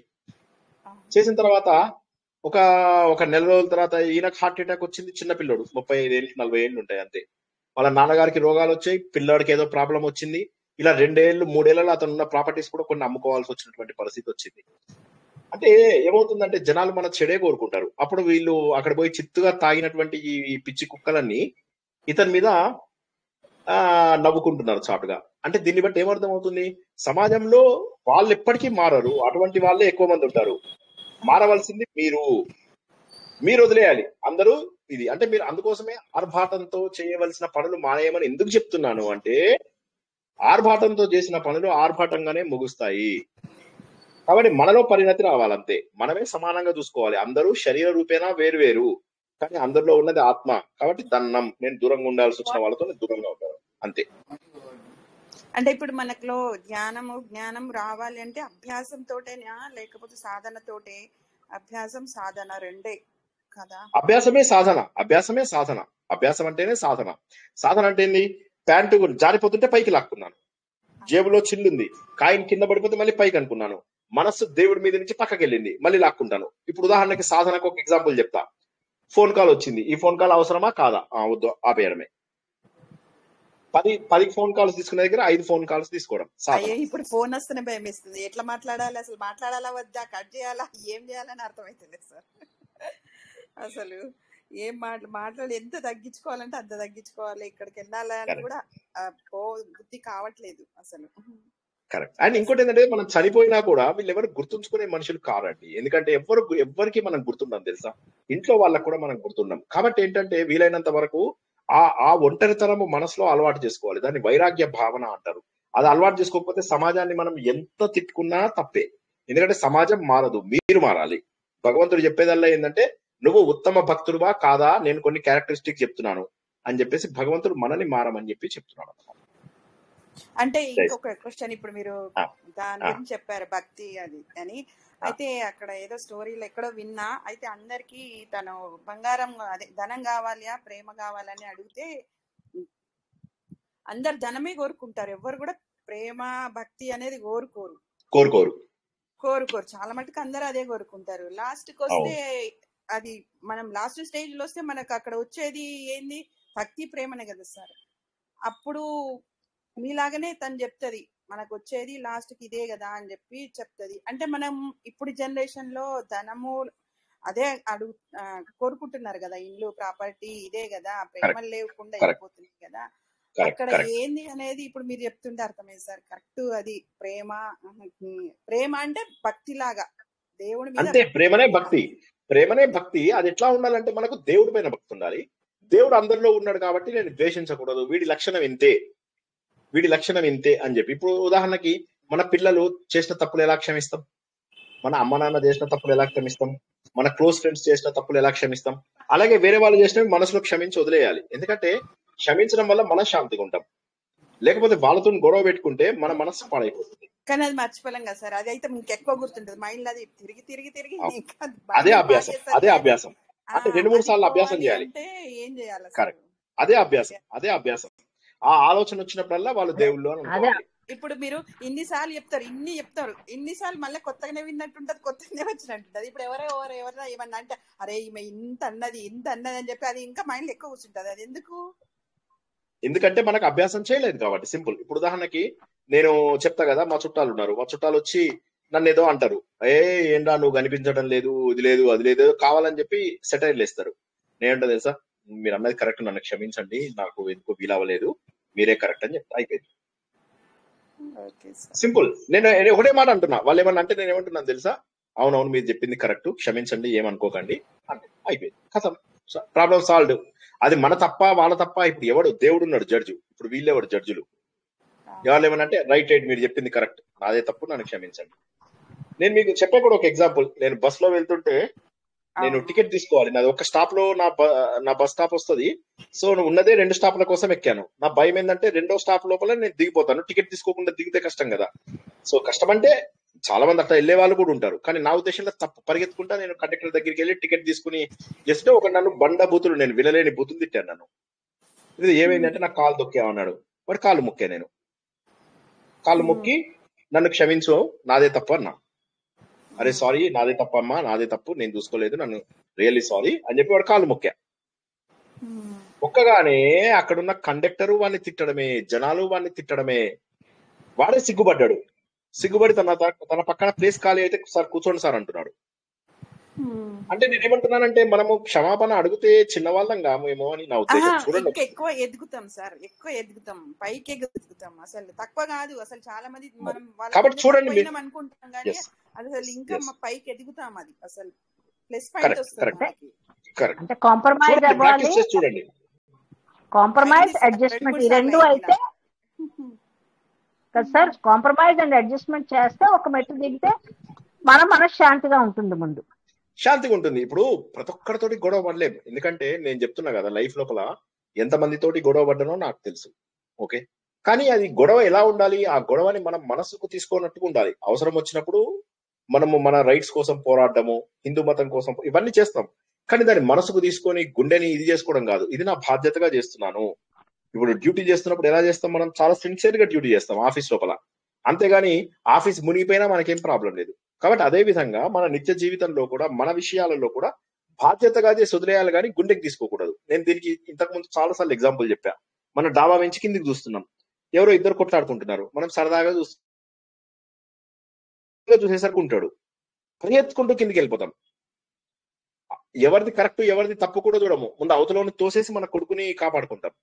చేసిన తర్వాత ఒక ఒక నెల రోజుల తర్వాత ఈయనకు హార్ట్ అటాక్ వచ్చింది చిన్న పిల్లోడు ముప్పై ఐదు ఏళ్ళు నలభై ఏళ్ళు ఉంటాయి అంతే వాళ్ళ నాన్నగారికి రోగాలు వచ్చాయి పిల్లాడికి ఏదో ప్రాబ్లం వచ్చింది ఇలా రెండేళ్లు మూడేళ్లలో అతను ఉన్న ప్రాపర్టీస్ కూడా కొన్ని అమ్ముకోవాల్సి వచ్చినటువంటి పరిస్థితి వచ్చింది అంటే ఏమవుతుందంటే జనాలు మన చెడే కోరుకుంటారు అప్పుడు వీళ్ళు అక్కడ పోయి చిత్తుగా తాగినటువంటి ఈ ఈ పిచ్చి కుక్కలన్నీ ఇతని మీద ఆ నవ్వుకుంటున్నారు చాటుగా అంటే దీన్ని బట్టి ఏమర్థం అవుతుంది సమాజంలో వాళ్ళు ఎప్పటికీ మారరు అటువంటి వాళ్ళే ఎక్కువ మంది ఉంటారు మారవలసింది మీరు మీరు వదిలేయాలి అందరూ ఇది అంటే మీరు అందుకోసమే ఆర్భాటంతో చేయవలసిన పనులు మానేయమని ఎందుకు చెప్తున్నాను అంటే ఆర్భాటంతో చేసిన పనులు ఆర్భాటంగానే ముగుస్తాయి కాబట్టి మనలో పరిణతి రావాలంతే మనమే సమానంగా చూసుకోవాలి అందరూ శరీర రూపేణా వేరు వేరు కానీ అందరిలో ఉన్నది ఆత్మ కాబట్టి దన్నం నేను దూరంగా ఉండాల్సి వచ్చిన వాళ్ళతో నేను దూరంగా ఉంటాను అంతే అంటే ఇప్పుడు మనలో జ్ఞానము జ్ఞానం రావాలి అంటే అభ్యాసం తోటేనా లేకపోతే సాధన తోటే అభ్యాసం సాధన రెండే కదా అభ్యాసమే సాధన అభ్యాసమే సాధన అభ్యాసం అంటేనే సాధన సాధన అంటే ఏంది ప్యాంటు జారిపోతుంటే పైకి లాక్కున్నాను జేబులో చిల్లుంది కాయిన్ కింద పడిపోతే మళ్ళీ పైకి అనుకున్నాను మనస్సు దేవుడి మీద నుంచి పక్కకి వెళ్ళింది మళ్ళీ లాక్కుంటాను ఇప్పుడు ఉదాహరణకి సాధనకు ఒక ఎగ్జాంపుల్ చెప్తా ఫోన్ కాల్ వచ్చింది ఈ ఫోన్ కాల్ అవసరమా కాదా ఆ, వద్దు ఆపేయడమే పది పది ఫోన్ కాల్స్ తీసుకునే దగ్గర ఐదు ఫోన్ కాల్స్ తీసుకోవడం సాధన అయ్యే ఇప్పుడు ఫోన్ వస్తేనే భయం వేస్తుంది ఎట్లా మాట్లాడాలి అసలు మాట్లాడాలా వద్దా కట్ చేయాలా ఏం చేయాలని అర్థమైతుంది సార్ అసలు ఏం మాట్లా మాట్లాడి ఎంత తగ్గించుకోవాలంటే అంత తగ్గించుకోవాలి ఇక్కడికి వెళ్ళాలని Correct. కూడా ఆ, పో బుద్ధి కావట్లేదు అసలు కరెక్ట్ అండ్ ఇంకోటి ఏంటంటే మనం చనిపోయినా కూడా వీళ్ళు ఎవరు గుర్తుంచుకునే మనుషులు కారండి ఎందుకంటే ఎవరు ఎవరికి మనం గుర్తుండం తెలుసా ఇంట్లో వాళ్ళకు కూడా మనం గుర్తున్నాం కాబట్టి ఏంటంటే వీలైనంత వరకు ఆ ఆ ఒంటరితనము మనసులో అలవాటు చేసుకోవాలి దాన్ని వైరాగ్య భావన అంటారు అది అలవాటు చేసుకోకపోతే సమాజాన్ని మనం ఎంత తిట్టుకున్నా తప్పే ఎందుకంటే సమాజం మారదు మీరు మారాలి భగవంతుడు చెప్పేదల్లా ఏంటంటే నువ్వు ఉత్తమ భక్తుడువా కాదా నేను కొన్ని క్యారెక్టరిస్టిక్ చెప్తున్నాను అని చెప్పేసి భగవంతుడు మనని మారమని చెప్పి చెప్తున్నాడు అంటే ఇంకొక క్వశ్చన్ ఇప్పుడు మీరు ఆ, దాని ఆ. గురించి చెప్పారు భక్తి అది అని అయితే అక్కడ ఏదో స్టోరీలో ఎక్కడో విన్నా అయితే అందరికి తను బంగారం అదే ధనం కావాలా ప్రేమ కావాలని అడిగితే అందరు ధనమే కోరుకుంటారు ఎవరు కూడా ప్రేమ భక్తి అనేది కోరుకోరు కోరుకోరు కోరుకోరు చాలా మటుకు అందరూ అదే కోరుకుంటారు లాస్ట్ కి వస్తే అది మనం లాస్ట్ స్టేజ్ లో వస్తే మనకు అక్కడ వచ్చేది ఏంది భక్తి ప్రేమనే కదా సార్ అప్పుడు మీలాగనే తను చెప్తది మనకు వచ్చేది లాస్ట్ కి ఇదే కదా అని చెప్పి చెప్తది అంటే మనం ఇప్పుడు జనరేషన్ లో ధనము అదే అడుగు ఆ, కోరుకుంటున్నారు కదా ఇల్లు ప్రాపర్టీ ఇదే కదా ప్రేమ లేకుండా Correct. అయిపోతుంది కదా కరెక్ట్ అక్కడ కరెక్ట్ ఏంది అనేది ఇప్పుడు మీరు చెప్తుంటే అర్థమైంది సార్ కరెక్ట్ అది ప్రేమ ఉమ్, ప్రేమ అంటే భక్తి లాగా దేవుడి మీద అంతే ప్రేమనే భక్తి ప్రేమనే భక్తి అది ఎట్లా ఉండాలంటే మనకు దేవుడి పైన భక్తి ఉండాలి దేవుడు అందరిలో ఉన్నాడు కాబట్టి నేను ద్వేషించకూడదు వీడి లక్షణం ఇంతే వీడి లక్షణం ఇంతే అని చెప్పి ఇప్పుడు ఉదాహరణకి మన పిల్లలు చేసిన తప్పులు ఎలా క్షమిస్తాం మన అమ్మ నాన్న చేసిన తప్పులు ఎలా క్షమిస్తాం మన క్లోజ్ ఫ్రెండ్స్ చేసిన తప్పులు ఎలా క్షమిస్తాం అలాగే వేరే వాళ్ళు చేసినవి మనసులో క్షమించి వదిలేయాలి ఎందుకంటే క్షమించడం వల్ల మనం శాంతిగా ఉంటాం లేకపోతే వాళ్ళతో గొడవ పెట్టుకుంటే మన మనస్సు పాడైపోతుంది కానీ అది మర్చిపోలేం కదా సార్ అది అయితే ఇంకెక్కువ గుర్తుంటది మైండ్ అది తిరిగి తిరిగి తిరిగి అవును. ఇంకా అది అదే మైండ్ అభ్యాసం బాగేసరికి అదే అభ్యాసం ఆ, అంటే రెండు మూడు అది సార్లు అభ్యాసం పోవాలి చేయాలి అంటే ఏం చేయాలి అసలు Correct. అదే అభ్యాసం అదే అభ్యాసం ఆ ఆలోచన వచ్చినప్పుడల్లా వాళ్ళు దేవుళ్ళు అని అదే అనుకోవాలి ఇప్పుడు మీరు ఇన్నిసార్లు చెప్తారు ఇన్ని చెప్తారు ఇన్నిసార్లు మళ్ళీ కొత్తగానే విన్నట్టుంటది కొత్తగానే వచ్చినట్టుంటది ఇప్పుడు ఎవరో ఎవరు ఎవరైనా ఏమన్నా అంటే అరే ఈమె ఇంత అన్నది ఇంత అన్నది అని చెప్పి అది ఇంకా మైండ్ ఎక్కువ కూర్చుంటది అది ఎందుకు ఎందుకంటే మనకు అభ్యాసం చేయలేదు కాబట్టి సింపుల్ ఇప్పుడు ఉదాహరణకి నేను చెప్తా కదా మా చుట్టాలు ఉన్నారు మా చుట్టాలు వచ్చి నన్ను ఏదో అంటారు ఏ ఏంటా నువ్వు కనిపించడం లేదు ఇది లేదు అది లేదు ఏదో కావాలని చెప్పి సెటైర్లు వేస్తారు నేనంటా తెలుసా మీరు అన్నది కరెక్ట్ నన్ను క్షమించండి నాకు ఎందుకు వీలవ్వలేదు మీరే కరెక్ట్ అని చెప్తా అయిపోయింది ఓకే సార్ సింపుల్ నేను నేను ఒకటే మాట అంటున్నా వాళ్ళు ఏమన్నా అంటే నేను ఏమంటున్నాను తెలుసా అవునవును మీరు చెప్పింది కరెక్ట్ క్షమించండి ఏమనుకోకండి అంటే అయిపోయింది కథం ప్రాబ్లం సాల్వ్ అది మన తప్ప వాళ్ళ తప్ప ఇప్పుడు ఎవడు దేవుడు ఉన్నాడు జడ్జు ఇప్పుడు వీళ్ళెవడు జడ్జులు వాళ్ళు ఏమనంటే రైట్ రైట్ మీరు చెప్పింది కరెక్ట్ నాదే తప్పు నన్ను క్షమించండి నేను మీకు చెప్పే కూడా ఒక ఎగ్జాంపుల్ నేను బస్ లో వెళ్తుంటే నేను అవును. టికెట్ తీసుకోవాలి నాది ఒక స్టాప్ లో నా బ- నా బస్ స్టాప్ వస్తుంది సో ఉన్నదే రెండు స్టాప్ల కోసం ఎక్కాను నా భయం ఏంటంటే రెండో స్టాప్ లోపల నేను దిగిపోతాను టికెట్ తీసుకోకుండా దిగితే కష్టం కదా సో కష్టం అంటే చాలా మంది అట్లా వెళ్ళే వాళ్ళు కూడా ఉంటారు కానీ నా ఉద్దేశంలో తప్పు పరిగెత్తుకుంటా నేను కండక్టర్ దగ్గరికి వెళ్ళి టికెట్ తీసుకుని జస్ట్ ఒక నన్ను బండ బూతులు నేను వినలేని బూతులు తిట్టాను నన్ను ఇది ఏమైందంటే నాకు కాలు దొక్కామన్నాడు వాడు కాలు మొక్కా నేను కాలు మొక్కి నన్ను క్షమించు నాదే తప్పు అన్నా అరే సారీ నాదే తప్పు అమ్మా నాదే తప్పు నేను చూసుకోలేదు నన్ను రియల్లీ సారీ అని చెప్పి వాడు కాలు మొక్కా ఉమ్. మొక్కగానే అక్కడున్న కండక్టర్ వాడిని తిట్టడమే జనాలు వాడిని తిట్టడమే వాడే సిగ్గుపడ్డాడు సిగ్గుపడి తన తన పక్కన ప్లేస్ ఖాళీ అయితే సార్ కూర్చోండి సార్ అంటున్నాడు ఉమ్. అంటే నేను ఏమంటున్నానంటే మనము క్షమాపణ అడిగితే చిన్నవాళ్ళం కామేమో అని నా ఆహా, ఉద్దేశం చూడండి ఇంకా ఎక్కువ ఎదుగుతాం సార్ ఎక్కువ ఎదుగుతాం పైకి ఎదుగుతాం అసలు తక్కువ కాదు అసలు చాలా మంది మనం వాళ్ళ కాబట్టి కంటే చూడండి తక్కువ మీరు- అనుకుంటాం కానీ Yes. అది అసలు ఇంకా Yes. మా పైకి ఎదుగుతాం అది అసలు ప్లస్ పాయింట్ Correct, వస్తుంది correct. మనకి కరెక్ట్ అంటే కాంప్రమైజ్ చూడండి అవ్వాలి ప్రాక్టీస్ చేసి చూడండి కాంప్రమైజ్ అయింది సార్, అడ్జస్ట్మెంట్ రెండు ఈ రెండు సార్లు అయితే కదా సార్ కాంప్రమైజ్ అండ్ అడ్జస్ట్మెంట్ చేస్తే ఒక మెట్టు దిగితే మన మనశ్శాంతిగా ఉంటుంది ముందు శాంతిగా ఉంటుంది ఇప్పుడు ప్రతి ఒక్కరితోటి గొడవ పడలేం ఎందుకంటే నేను చెప్తున్నా కదా లైఫ్ లోపల ఎంత మందితోటి గొడవ పడ్డానో నాకు తెలుసు ఓకే కానీ అది గొడవ ఎలా ఉండాలి ఆ గొడవని మనం మనసుకు తీసుకోనట్టుగా ఉండాలి అవసరం వచ్చినప్పుడు మనము మన రైట్స్ కోసం పోరాడము హిందూ మతం కోసం ఇవన్నీ చేస్తాం కానీ దాన్ని మనసుకు తీసుకొని గుండెని ఇది చేసుకోవడం కాదు ఇది నా బాధ్యతగా చేస్తున్నాను ఇప్పుడు డ్యూటీ చేస్తున్నప్పుడు ఎలా చేస్తాం మనం చాలా సిన్సియర్ గా డ్యూటీ చేస్తాం ఆఫీస్ లోపల అంతేగాని ఆఫీస్ మునిగిపోయినా మనకేం ప్రాబ్లం లేదు కాబట్టి అదే విధంగా మన నిత్య జీవితంలో కూడా మన విషయాలలో కూడా బాధ్యతగా చేసి వదిలేయాలి కానీ గుండెకి తీసుకోకూడదు నేను దీనికి ఇంతకు ముందు చాలా సార్లు ఎగ్జాంపుల్ చెప్పా మన డాబా వెంచి కిందికి చూస్తున్నాం ఎవరో ఇద్దరు కొట్లాడుకుంటున్నారు మనం సరదాగా చూస్తూ చూసేసరికి ఉంటాడు పరిగెత్తుకుంటూ కిందికి వెళ్ళిపోతాం ఎవరిది కరెక్ట్ ఎవరిది తప్పు కూడా చూడము ముందు అవతలని తోసేసి మన కొడుకుని కాపాడుకుంటాం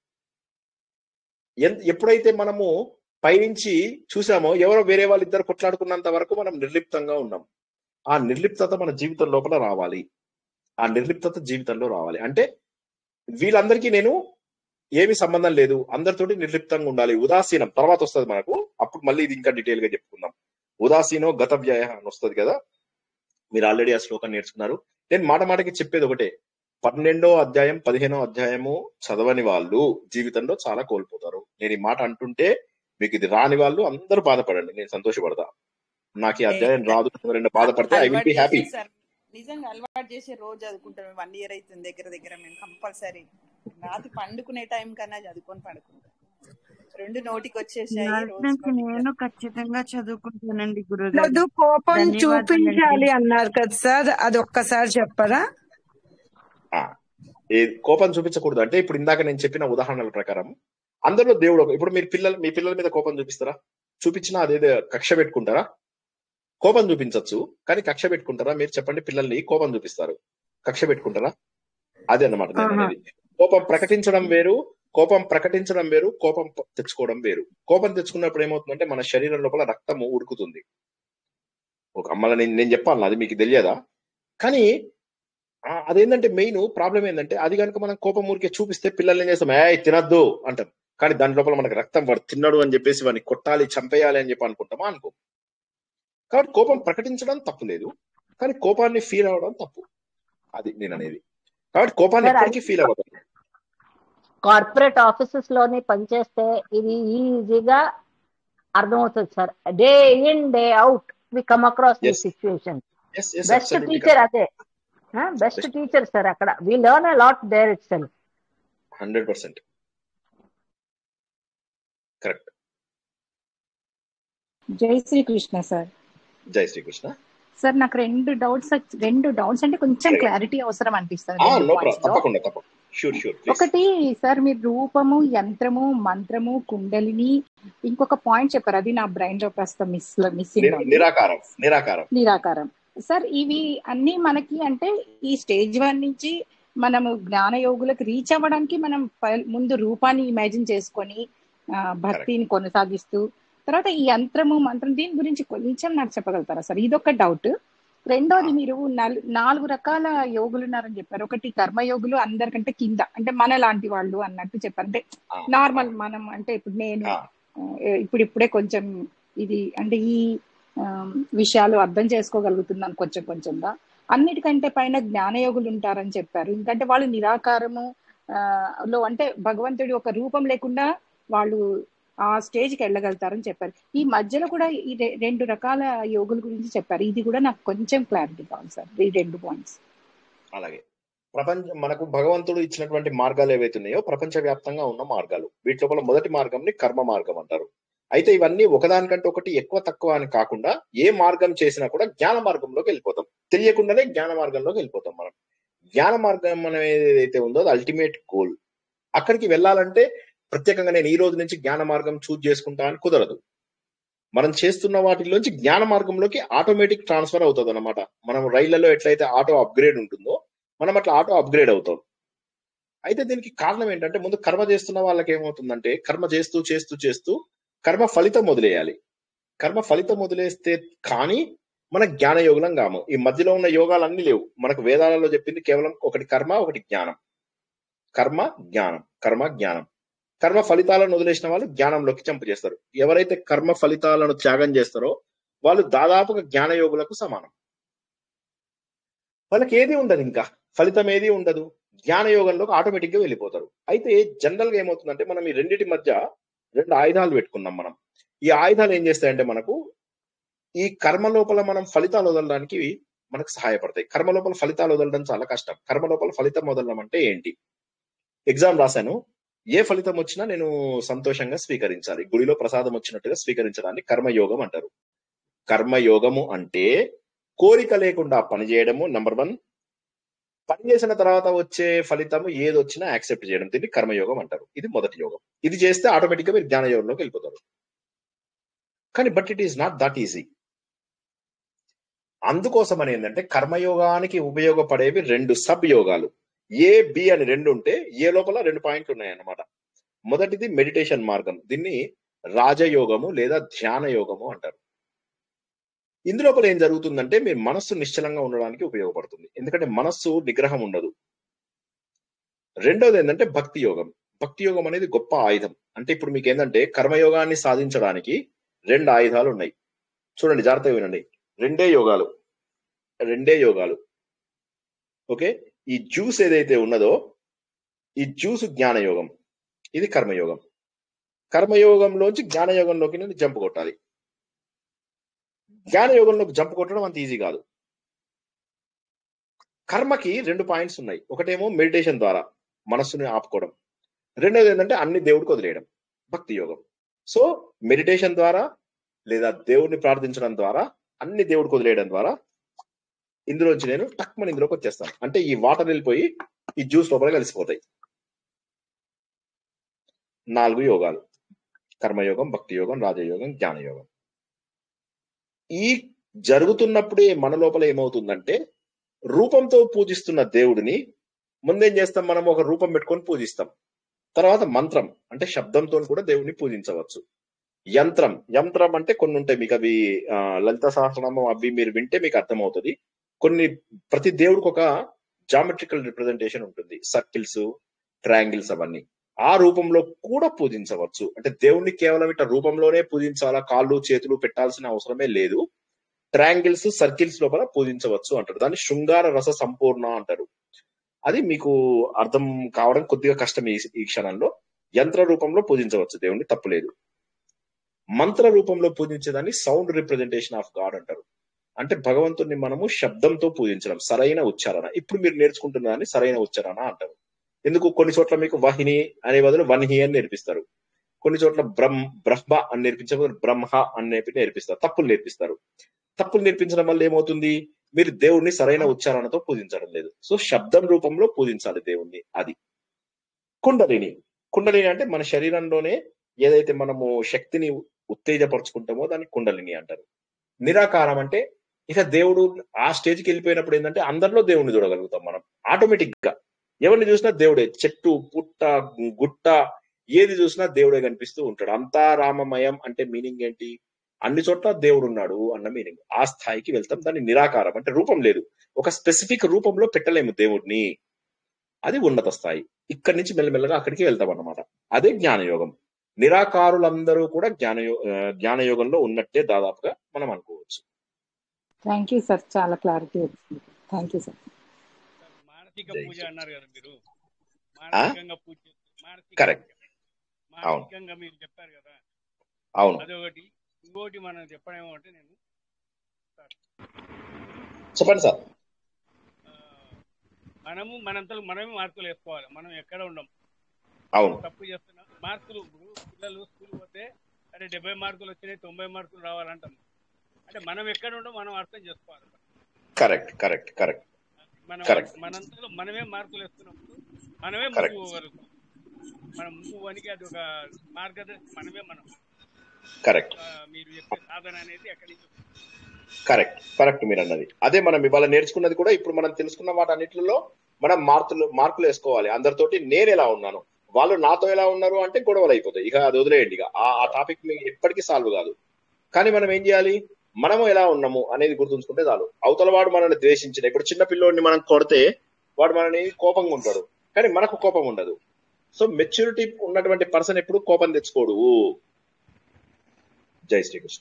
ఎన్- ఎప్పుడైతే మనము పైనుంచి చూసామో ఎవరో వేరే వాళ్ళు ఇద్దరు కొట్లాడుకున్నంత వరకు మనం నిర్లిప్తంగా ఉన్నాం ఆ నిర్లిప్తత మన జీవితం లోపల రావాలి ఆ నిర్లిప్తత జీవితంలో రావాలి అంటే వీళ్ళందరికీ నేను ఏమి సంబంధం లేదు అందరితోటి నిర్లిప్తంగా ఉండాలి ఉదాసీనం తర్వాత వస్తుంది మనకు అప్పుడు మళ్ళీ ఇది ఇంకా డీటెయిల్ గా చెప్పుకుందాం ఉదాసీనో గత వ్యయ అని వస్తుంది కదా మీరు ఆల్రెడీ ఆ శ్లోకం నేర్చుకున్నారు నేను మాట మాటకి చెప్పేది ఒకటే పన్నెండో అధ్యాయం పదిహేనో అధ్యాయము చదవని వాళ్ళు జీవితంలో చాలా కోల్పోతారు నేను ఈ మాట అంటుంటే మీకు ఇది రాని వాళ్ళు అందరూ బాధపడండి నేను సంతోషపడతా నాకు ఈ అధ్యాయం రాదు ఎవరైనా బాధపడితే ఐ విల్ అలవాటు బి హ్యాపీ చేసే సార్ నిజంగా అలవాటు చేసే రోజు చదువుకుంటాం వన్ ఇయర్ అవుతుంది దగ్గర దగ్గర మేము కంపల్సరీ రాత్రి పండుకునే టైం కన్నా చదువుకొని పడుకుంటాం రెండు నోటికి వచ్చేసాయి ఇవాళ రోజు నుంచి నోటికి నేను ఖచ్చితంగా చదువుకుంటానండి గురుగారు లేదు కోపం ధన్యవాదాలండి చూపించాలి అన్నారు కదా సార్ అది ఒక్కసారి చెప్పరా ఆ, ఏ కోపం చూపించకూడదు అంటే ఇప్పుడు ఇందాక నేను చెప్పిన ఉదాహరణల ప్రకారం అందరిలో దేవుడు ఒక- ఇప్పుడు మీరు పిల్లలు మీ పిల్లల మీద కోపం చూపిస్తారా చూపించినా అదేదో కక్ష పెట్టుకుంటారా కోపం చూపించవచ్చు కానీ కక్ష పెట్టుకుంటారా మీరు చెప్పండి పిల్లల్ని కోపం చూపిస్తారు కక్ష పెట్టుకుంటారా అదే అన్నమాట నేను ఆహా. అనేది కోపం ప్రకటించడం వేరు కోపం ప్రకటించడం వేరు కోపం ప- తెచ్చుకోవడం వేరు కోపం తెచ్చుకున్నప్పుడు ఏమవుతుందంటే మన శరీరం లోపల రక్తము ఉడుకుతుంది ఒక అమ్మల నేను నేను చెప్పాలి అది మీకు తెలియదా కానీ ఆ, అదేంటంటే మెయిన్ ప్రాబ్లం ఏంటంటే అది కనుక మనం కోపం ఊరికే చూపిస్తే పిల్లల్ని ఏం చేస్తాం ఏ తినద్దు అంటాం కానీ దాని లోపల మనకు రక్తం వాడు తిన్నాడు అని చెప్పేసి వాడిని కొట్టాలి చంపేయాలి అని చెప్పి అనుకుంటామా అనుకో కాబట్టి కోపం ప్రకటించడం తప్పు లేదు కానీ కోపాన్ని ఫీల్ అవ్వడం తప్పు అది నేను అనేది కాబట్టి కోపాన్ని Sir, ఎప్పటికీ ఫీల్ అవ్వదు కార్పొరేట్ ఆఫీసెస్ లోని పనిచేస్తే ఇది ఈజీగా అర్థమవుతుంది sir day in day out we come across the Yes. Situation yes yes best teacher అదే బెస్ట్ టీచర్ సార్ అక్కడ we learn a lot there itself hundred percent correct జై శ్రీకృష్ణ సార్ జై శ్రీకృష్ణ సార్ నాకు రెండు డౌట్స్ రెండు డౌట్స్ అంటే కొంచెం Sure. క్లారిటీ అవసరం అనిపిస్తుంది ఆ, రెండు నో points ప్రాబ్లం లో తప్పకుండా తప్పకుండా షూర్ షూర్ ప్లీజ్ ఒకటి సార్ మీరు రూపము యంత్రము మంత్రము కుండలిని ఇంకొక పాయింట్ చెప్పారు అది నా బ్రెయిన్ లో కాస్త మిస్ మిస్సింగ్ ఉంది నిరాకారం నిరాకారం నిరాకారం సార్ ఇవి అన్ని మనకి అంటే ఈ స్టేజ్ వన్ నుంచి మనము జ్ఞాన యోగులకు రీచ్ అవ్వడానికి మనం ప- ముందు రూపాన్ని ఇమాజిన్ చేసుకొని ఆ, కరెక్ట్ భక్తిని కొనసాగిస్తూ తర్వాత ఈ యంత్రము మంత్రం దీని గురించి కొంచెం నాకు చెప్పగలుగుతారా సార్ ఇదొక డౌట్ రెండోది మీరు నల్- నాలుగు రకాల యోగులు ఉన్నారని చెప్పారు ఒకటి కర్మయోగులు అందరికంటే కింద అంటే మన లాంటి వాళ్ళు అన్నట్టు చెప్పారు అంటే నార్మల్ మనం అంటే ఇప్పుడు నేను ఆ, ఇప్పుడు ఇప్పుడే కొంచెం ఇది అంటే ఈ ఆ, విషయాలు అర్థం చేసుకోగలుగుతున్నాను కొంచెం కొంచెంగా అన్నిటికంటే పైన జ్ఞానయోగులు ఉంటారని చెప్పారు ఎందుకంటే వాళ్ళు నిరాకారము ఆ, లో అంటే భగవంతుడి ఒక రూపం లేకుండా వాళ్ళు ఆ స్టేజ్ కి వెళ్ళగలుగుతారని చెప్పారు ఈ మధ్యలో కూడా ఈ రె- రెండు రకాల యోగుల గురించి చెప్పారు ఇది కూడా నాకు కొంచెం క్లారిటీ కావాలి సార్ ఈ రెండు పాయింట్స్ అలాగే ప్రపంచ మనకు భగవంతుడు ఇచ్చినటువంటి మార్గాలు ఏవైతే ఉన్నాయో ప్రపంచ వ్యాప్తంగా ఉన్న మార్గాలు వీటి లోపల మొదటి మార్గంని కర్మ మార్గం అంటారు అయితే ఇవన్నీ ఒకదానికంటే ఒకటి ఎక్కువ తక్కువ అని కాకుండా ఏ మార్గం చేసినా కూడా జ్ఞాన మార్గంలోకి వెళ్ళిపోతాం తెలియకుండానే జ్ఞాన మార్గంలోకి వెళ్ళిపోతాం మనం జ్ఞాన మార్గం అనేది ఏదైతే ఉందో అది అల్టిమేట్ గోల్ అక్కడికి వెళ్ళాలంటే ప్రత్యేకంగా నేను ఈ రోజు నుంచి జ్ఞాన మార్గం చూజ్ చేసుకుంటా అని కుదరదు మనం చేస్తున్న వాటిలోంచి జ్ఞాన మార్గంలోకి ఆటోమేటిక్ ట్రాన్స్ఫర్ అవుతుంది అనమాట మనం రైళ్లలో ఎట్లయితే ఆటో అప్గ్రేడ్ ఉంటుందో మనం అట్లా ఆటో అప్గ్రేడ్ అవుతాం అయితే దీనికి కారణం ఏంటంటే ముందు కర్మ చేస్తున్న వాళ్ళకి ఏమవుతుందంటే కర్మ చేస్తూ చేస్తూ చేస్తూ కర్మ ఫలితం వదిలేయాలి కర్మ ఫలితం వదిలేస్తే కానీ మన జ్ఞాన యోగులం కాము ఈ మధ్యలో ఉన్న యోగాలన్నీ లేవు మనకు వేదాలలో చెప్పింది కేవలం ఒకటి కర్మ ఒకటి జ్ఞానం కర్మ జ్ఞానం కర్మ జ్ఞానం కర్మ ఫలితాలను వదిలేసిన వాళ్ళు జ్ఞానంలోకి చంపు చేస్తారు ఎవరైతే కర్మ ఫలితాలను త్యాగం చేస్తారో వాళ్ళు దాదాపుగా జ్ఞాన యోగులకు సమానం వాళ్ళకి ఏది ఉండదు ఇంకా ఫలితం ఏది ఉండదు జ్ఞాన యోగంలోకి ఆటోమేటిక్ గా వెళ్ళిపోతారు అయితే జనరల్ గా ఏమవుతుందంటే మనం ఈ రెండింటి మధ్య రెండు ఆయుధాలు పెట్టుకున్నాం మనం ఈ ఆయుధాలు ఏం చేస్తాయంటే మనకు ఈ కర్మ లోపల మనం ఫలితాలు వదలడానికి మనకు సహాయపడతాయి కర్మ లోపల ఫలితాలు వదలడం చాలా కష్టం కర్మ లోపల ఫలితం వదలడం అంటే ఏంటి ఎగ్జామ్ రాశాను ఏ ఫలితం వచ్చినా నేను సంతోషంగా స్వీకరించాలి గుడిలో ప్రసాదం వచ్చినట్టుగా స్వీకరించడాన్ని కర్మయోగం అంటారు కర్మయోగము అంటే కోరిక లేకుండా పని చేయడము నంబర్ వన్ పని చేసిన తర్వాత వచ్చే ఫలితం ఏది వచ్చినా యాక్సెప్ట్ చేయడం దీన్ని కర్మయోగం అంటారు ఇది మొదటి యోగం ఇది చేస్తే ఆటోమేటిక్ గా మీరు జ్ఞాన యోగంలోకి వెళ్ళిపోతారు కానీ but it is not that easy అందుకోసం అని ఏంటంటే కర్మయోగానికి ఉపయోగపడేవి రెండు సబ్ యోగాలు ఏ బి అని రెండు ఉంటే ఏ లోపల రెండు పాయింట్లు ఉన్నాయన్నమాట మొదటిది మెడిటేషన్ మార్గం దీన్ని రాజయోగము లేదా ధ్యాన యోగము అంటారు ఇందులోపల ఏం జరుగుతుందంటే మీ మనస్సు నిశ్చలంగా ఉండడానికి ఉపయోగపడుతుంది ఎందుకంటే మనస్సు నిగ్రహం ఉండదు రెండోది ఏంటంటే భక్తి యోగం భక్తి యోగం అనేది గొప్ప ఆయుధం అంటే ఇప్పుడు మీకు ఏంటంటే కర్మయోగాన్ని సాధించడానికి రెండు ఆయుధాలు ఉన్నాయి చూడండి జాగ్రత్తగా వినండి రెండే యోగాలు రెండే యోగాలు ఓకే ఈ జ్యూస్ ఏదైతే ఉన్నదో ఈ జ్యూస్ జ్ఞానయోగం ఇది కర్మయోగం కర్మయోగంలోంచి జ్ఞానయోగంలోకి నేను జంప్ కొట్టాలి జ్ఞానయోగంలోకి జంప్ కొట్టడం అంత ఈజీ కాదు కర్మకి రెండు పాయింట్స్ ఉన్నాయి ఒకటేమో మెడిటేషన్ ద్వారా మనస్సుని ఆపుకోవడం రెండోది ఏంటంటే అన్ని దేవుడికి వదిలేయడం భక్తి యోగం సో మెడిటేషన్ ద్వారా లేదా దేవుడిని ప్రార్థించడం ద్వారా అన్ని దేవుడికి వదిలేయడం ద్వారా ఇందులోంచి నేను టక్మని ఇందులోకి వచ్చేస్తాను అంటే ఈ వాటర్ వెళ్ళిపోయి ఈ జ్యూస్ లోపల కలిసిపోతాయి నాలుగు యోగాలు కర్మయోగం భక్తి యోగం రాజయోగం జ్ఞానయోగం ఈ జరుగుతున్నప్పుడే మన లోపల ఏమవుతుందంటే రూపంతో పూజిస్తున్న దేవుడిని ముందేం చేస్తాం మనం ఒక రూపం పెట్టుకొని పూజిస్తాం తర్వాత మంత్రం అంటే శబ్దంతో కూడా దేవుడిని పూజించవచ్చు యంత్రం యంత్రం అంటే కొన్ని ఉంటాయి మీకు అవి ఆ, లలిత సహస్రనామం అవి మీరు వింటే మీకు అర్థమవుతుంది కొన్ని ప్రతి దేవుడికి ఒక జామెట్రికల్ రిప్రజెంటేషన్ ఉంటుంది సర్కిల్స్ ట్రయాంగిల్స్ అవన్నీ ఆ రూపంలో కూడా పూజించవచ్చు అంటే దేవుణ్ణి కేవలం ఇట్లా రూపంలోనే పూజించాలా కాళ్ళు చేతులు పెట్టాల్సిన అవసరమే లేదు ట్రయాంగిల్స్ సర్కిల్స్ లోపల పూజించవచ్చు అంటారు దాన్ని శృంగార రస సంపూర్ణ అంటారు అది మీకు అర్థం కావడం కొద్దిగా కష్టం ఈ ఈ క్షణంలో యంత్ర రూపంలో పూజించవచ్చు దేవుణ్ణి తప్పులేదు మంత్ర రూపంలో పూజించేదాన్ని సౌండ్ రిప్రజెంటేషన్ ఆఫ్ గాడ్ అంటారు అంటే భగవంతుని మనము శబ్దంతో పూజించడం సరైన ఉచ్చారణ ఇప్పుడు మీరు నేర్చుకుంటున్న దాన్ని సరైన ఉచ్చారణ అంటారు ఎందుకు కొన్ని చోట్ల మీకు వహిని అనే బదులు వన్హి అని నేర్పిస్తారు కొన్ని చోట్ల బ్రహ్మ బ్రహ్మ అని నేర్పించే బదులు బ్రహ్మ అని నేర్పి నేర్పిస్తారు తప్పులు నేర్పిస్తారు తప్పులు నేర్పించడం వల్ల ఏమవుతుంది మీరు దేవుణ్ణి సరైన ఉచ్చారణతో పూజించడం లేదు సో శబ్దం రూపంలో పూజించాలి దేవుణ్ణి అది కుండలిని కుండలిని అంటే మన శరీరంలోనే ఏదైతే మనము శక్తిని ఉత్తేజపరుచుకుంటామో దాన్ని కుండలిని అంటారు నిరాకారం అంటే ఇక దేవుడు ఆ స్టేజ్కి వెళ్ళిపోయినప్పుడు ఏంటంటే అందరిలో దేవుడిని చూడగలుగుతాం మనం ఆటోమేటిక్ గా ఎవరిని చూసినా దేవుడే చెట్టు పుట్ట గుట్ట ఏది చూసినా దేవుడే కనిపిస్తూ ఉంటాడు అంతా రామమయం అంటే మీనింగ్ ఏంటి అన్ని చోట్ల దేవుడు ఉన్నాడు అన్న మీనింగ్ ఆ స్థాయికి వెళ్తాం దాన్ని నిరాకారం అంటే రూపం లేదు ఒక స్పెసిఫిక్ రూపంలో పెట్టలేము దేవుడిని అది ఉన్నత స్థాయి ఇక్కడి నుంచి మెల్లమెల్లగా అక్కడికి వెళ్తాం అన్నమాట అదే జ్ఞానయోగం నిరాకారులందరూ కూడా జ్ఞానయో ఆ, జ్ఞానయోగంలో ఉన్నట్టే దాదాపుగా మనం అనుకోవచ్చు థ్యాంక్ యూ సార్ చాలా క్లారిటీ వచ్చింది థ్యాంక్ యూ సార్ మానసిక జై పూజ శ్రీ అన్నారు కదా మీరు ఆ? మానసికంగా పూజ చేస్తారు మానసిక కరెక్ట్ పూజ అవును మానసికంగా మీరు చెప్పారు కదా అవును అదొకటి ఇంకోటి మనం చెప్పడమేమో అంటే నేను చెప్పండి సార్ ఆ, మనము మనంతలో మనమే మార్కులు వేసుకోవాలి మనం ఎక్కడ ఉండం అవును తప్పు చేస్తున్నాం మార్కులు ఇప్పుడు పిల్లలు స్కూల్ పోతే అరే డెబ్బై మార్కులు వచ్చినాయి తొంభై మార్కులు రావాలంటాం అంటే మనం ఎక్కడ ఉండం మనం అర్థం చేసుకోవాలి కరెక్ట్ కరెక్ట్ కరెక్ట్ మనం కరెక్ట్ మనంతలో మనమే మార్కులు వేస్తున్నప్పుడు మనమే ముందుకు కరెక్ట్ పోగలుగుతాం మనం ముందుకు వనికి అది ఒక మార్గదర్శి మనమే మనం కరెక్ట్ ఆ, మీరు చెప్పే సాధన అనేది ఎక్కడి నుంచి వస్తుంది? కరెక్ట్ కరెక్ట్ మీరు అన్నది అదే మనం ఇవాళ నేర్చుకున్నది కూడా ఇప్పుడు మనం తెలుసుకున్న వాటన్నిటిలో మనం మార్కులు మార్కులు వేసుకోవాలి అందరితోటి నేను ఎలా ఉన్నాను వాళ్ళు నాతో ఎలా ఉన్నారు అంటే గొడవలు అయిపోతాయి ఇక అది వదిలేయండి ఇక ఆ ఆ టాపిక్ మీకు ఎప్పటికీ సాల్వ్ కాదు కానీ మనం ఏం చేయాలి మనము ఎలా ఉన్నాము అనేది గుర్తుంచుకుంటే చాలు అవతల వాడు మనల్ని ద్వేషించిన ఇప్పుడు చిన్న పిల్లోడిని మనం కొడితే వాడు మనని కోపంగా ఉంటాడు కానీ మనకు కోపం ఉండదు సో మెచ్యూరిటీ ఉన్నటువంటి పర్సన్ ఎప్పుడు కోపం తెచ్చుకోడు జై శ్రీకృష్ణ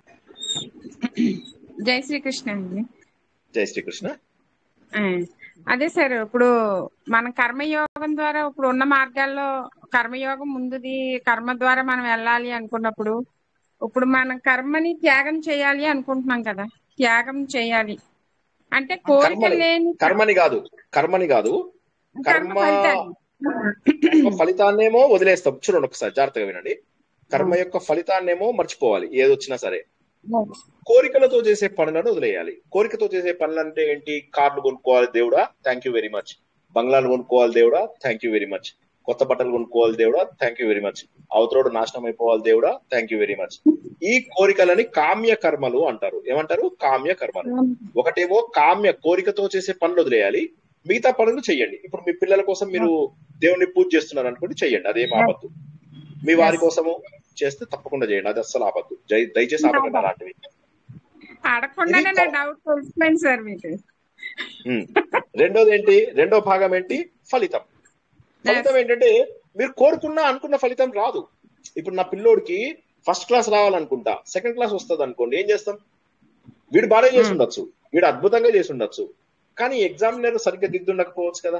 జై శ్రీకృష్ణ అండి జై శ్రీకృష్ణ ఆ, అదే సార్ ఇప్పుడు మన కర్మయోగం ద్వారా ఇప్పుడు ఉన్న మార్గాల్లో కర్మయోగం ముందుది కర్మ ద్వారా మనం వెళ్ళాలి అనుకున్నప్పుడు ఇప్పుడు మన కర్మని త్యాగం చేయాలి అనుకుంటున్నాం కదా త్యాగం చేయాలి అంటే కోరిక కర్మని లేని కర్మని కాదు కర్మని కాదు కర్మ కర్మ ఫలితాన్ని కర్మ ఫలితాన్నేమో వదిలేస్తాం చూడండి ఒకసారి జాగ్రత్తగా వినండి కర్మ యొక్క ఫలితాన్నేమో మర్చిపోవాలి ఏది వచ్చినా సరే కోరికలతో చేసే పనులను వదిలేయాలి కోరికతో చేసే పనులు అంటే ఏంటి కార్లు కొనుక్కోవాలి దేవుడా థ్యాంక్ యూ వెరీ మచ్ బంగ్లాలు కొనుక్కోవాలి దేవుడా థ్యాంక్ యూ వెరీ మచ్ కొత్త బట్టలు కొనుక్కోవాలి దేవుడా థ్యాంక్ యూ వెరీ మచ్ అవతరోడు నాశనం అయిపోవాలి దేవుడా థ్యాంక్ యూ వెరీ మచ్ ఈ కోరికలని కామ్య కర్మలు అంటారు ఏమంటారు కామ్య కర్మలు ఒకటేమో కామ్య కోరికతో చేసే పనులు వదిలేయాలి మిగతా పనులు చెయ్యండి ఇప్పుడు మీ పిల్లల కోసం మీరు దేవుణ్ణి పూజ చేస్తున్నారు అనుకోండి చెయ్యండి అదేం ఆపద్దు మీ వారి కోసము చేస్తే తప్పకుండా చేయండి అది అస్సలు ఆపద్దు జై దయచేసి ఆపకండి అలాంటివి అడగకుండానే ఇది నా క- డౌట్ తెలిసిపోయింది సార్ మీకు ఉమ్. రెండోది ఏంటి రెండో భాగం ఏంటి ఫలితం ఫలితం ఏంటంటే మీరు కోరుకున్న అనుకున్న ఫలితం రాదు ఇప్పుడు నా పిల్లోడికి ఫస్ట్ క్లాస్ రావాలనుకుంటా సెకండ్ క్లాస్ వస్తుంది అనుకోండి ఏం చేస్తాం వీడు బాగా చేసి ఉండొచ్చు వీడు అద్భుతంగా చేసి ఉండొచ్చు కానీ ఎగ్జామినర్ సరిగ్గా దిద్దుండకపోవచ్చు కదా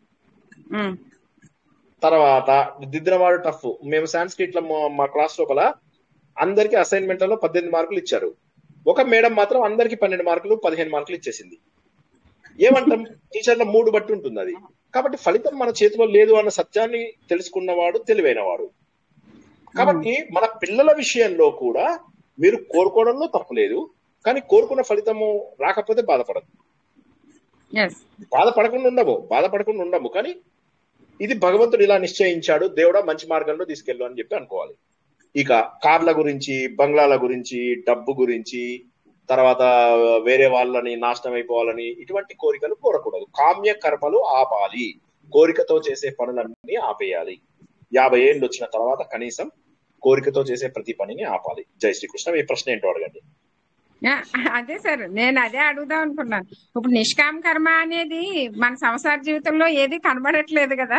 ఉమ్, తర్వాత దిద్దిన వాడు టఫ్ మేము సాంస్క్రిట్ లో మా- మా క్లాస్ లోపల అందరికి అసైన్మెంట్ లో పద్దెనిమిది మార్కులు ఇచ్చారు ఒక మేడం మాత్రం అందరికి పన్నెండు మార్కులు పదిహేను మార్కులు ఇచ్చేసింది ఏమంటాం టీచర్ల మూడు బట్టి ఉంటుంది అది కాబట్టి ఫలితం మన చేతిలో లేదు అన్న సత్యాన్ని తెలుసుకున్నవాడు తెలివైనవాడు కాబట్టి మన పిల్లల విషయంలో కూడా మీరు కోరుకోవడంలో తప్పులేదు కానీ కోరుకున్న ఫలితము రాకపోతే బాధపడదు yes. బాధపడకుండా ఉండము బాధపడకుండా ఉండము కానీ ఇది భగవంతుడు ఇలా నిశ్చయించాడు దేవుడా మంచి మార్గంలో తీసుకెళ్ళు అని చెప్పి అనుకోవాలి ఇక కార్ల గురించి బంగ్లాల గురించి డబ్బు గురించి తర్వాత వేరే వాళ్ళని నాశనం అయిపోవాలని ఇటువంటి కోరికలు కోరకూడదు కామ్య కర్మలు ఆపాలి కోరికతో చేసే పనులన్నీ ఆపేయాలి యాభై ఏళ్ళు వచ్చిన తర్వాత కనీసం కోరికతో చేసే ప్రతి పనిని ఆపాలి జై శ్రీకృష్ణ మీ ప్రశ్న ఏంటో అడగండి యా, అదే సార్ నేను అదే అడుగుదాం అనుకున్నాను ఇప్పుడు నిష్కామ కర్మ అనేది మన సంసార జీవితంలో ఏది కనబడట్లేదు కదా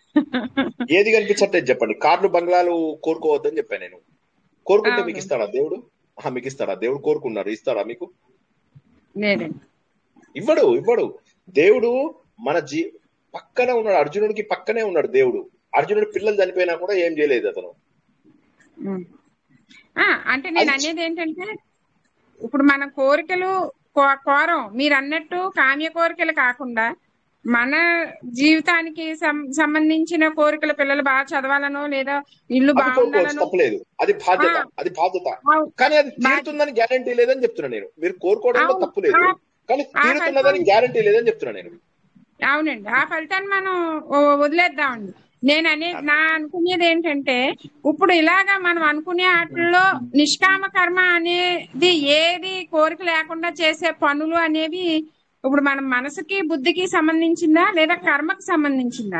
ఏది కనిపించట్లేదు చెప్పండి కార్లు బంగ్లాలు కోరుకోవద్దని చెప్పాను నేను కోరుకుంటే అవును. మీకు ఇస్తాడా దేవుడు ఆహా, మీకు ఇస్తాడా దేవుడు కోరుకున్నారు ఇస్తాడా మీకు లేదండి ఇవ్వడు ఇవ్వడు దేవుడు మన జీ పక్కనే ఉన్నాడు అర్జునుడికి పక్కనే ఉన్నాడు దేవుడు అర్జునుడి పిల్లలు చనిపోయినా కూడా ఏం చేయలేదు అతను ఉమ్. ఆ, అంటే నేను అది- అనేది ఏంటంటే ఇప్పుడు మన కోరికలు కో- కోరం మీరు అన్నట్టు కామ్య కోరికలు కాకుండా మన జీవితానికి సం- సంబంధించిన కోరికలు పిల్లలు బాగా చదవాలనో లేదా ఇల్లు అది కోరుకోవచ్చు బాగుండాలనో తప్పలేదు అది బాధ్యత ఆ. అది బాధ్యత అవు- కానీ అది తీరుతుందని గ్యారంటీ లేదని చెప్తున్నా నేను మీరు కోరుకోవడంలో అవును. తప్పు లేదు ఆ. కానీ ఆ తీరుతున్నదని ఫలితం- గ్యారంటీ లేదని చెప్తున్నా నేను అవునండి ఆ ఫలితాన్ని మనం వ- వదిలేద్దామండి నేను అనే నా అనుకునేది ఏంటంటే ఇప్పుడు ఇలాగా మనం అనుకునే వాటిల్లో నిష్కామ కర్మ అనేది ఏది కోరిక లేకుండా చేసే పనులు అనేవి ఇప్పుడు మన మనసుకి బుద్ధికి సంబంధించిందా లేదా కర్మకి సంబంధించిందా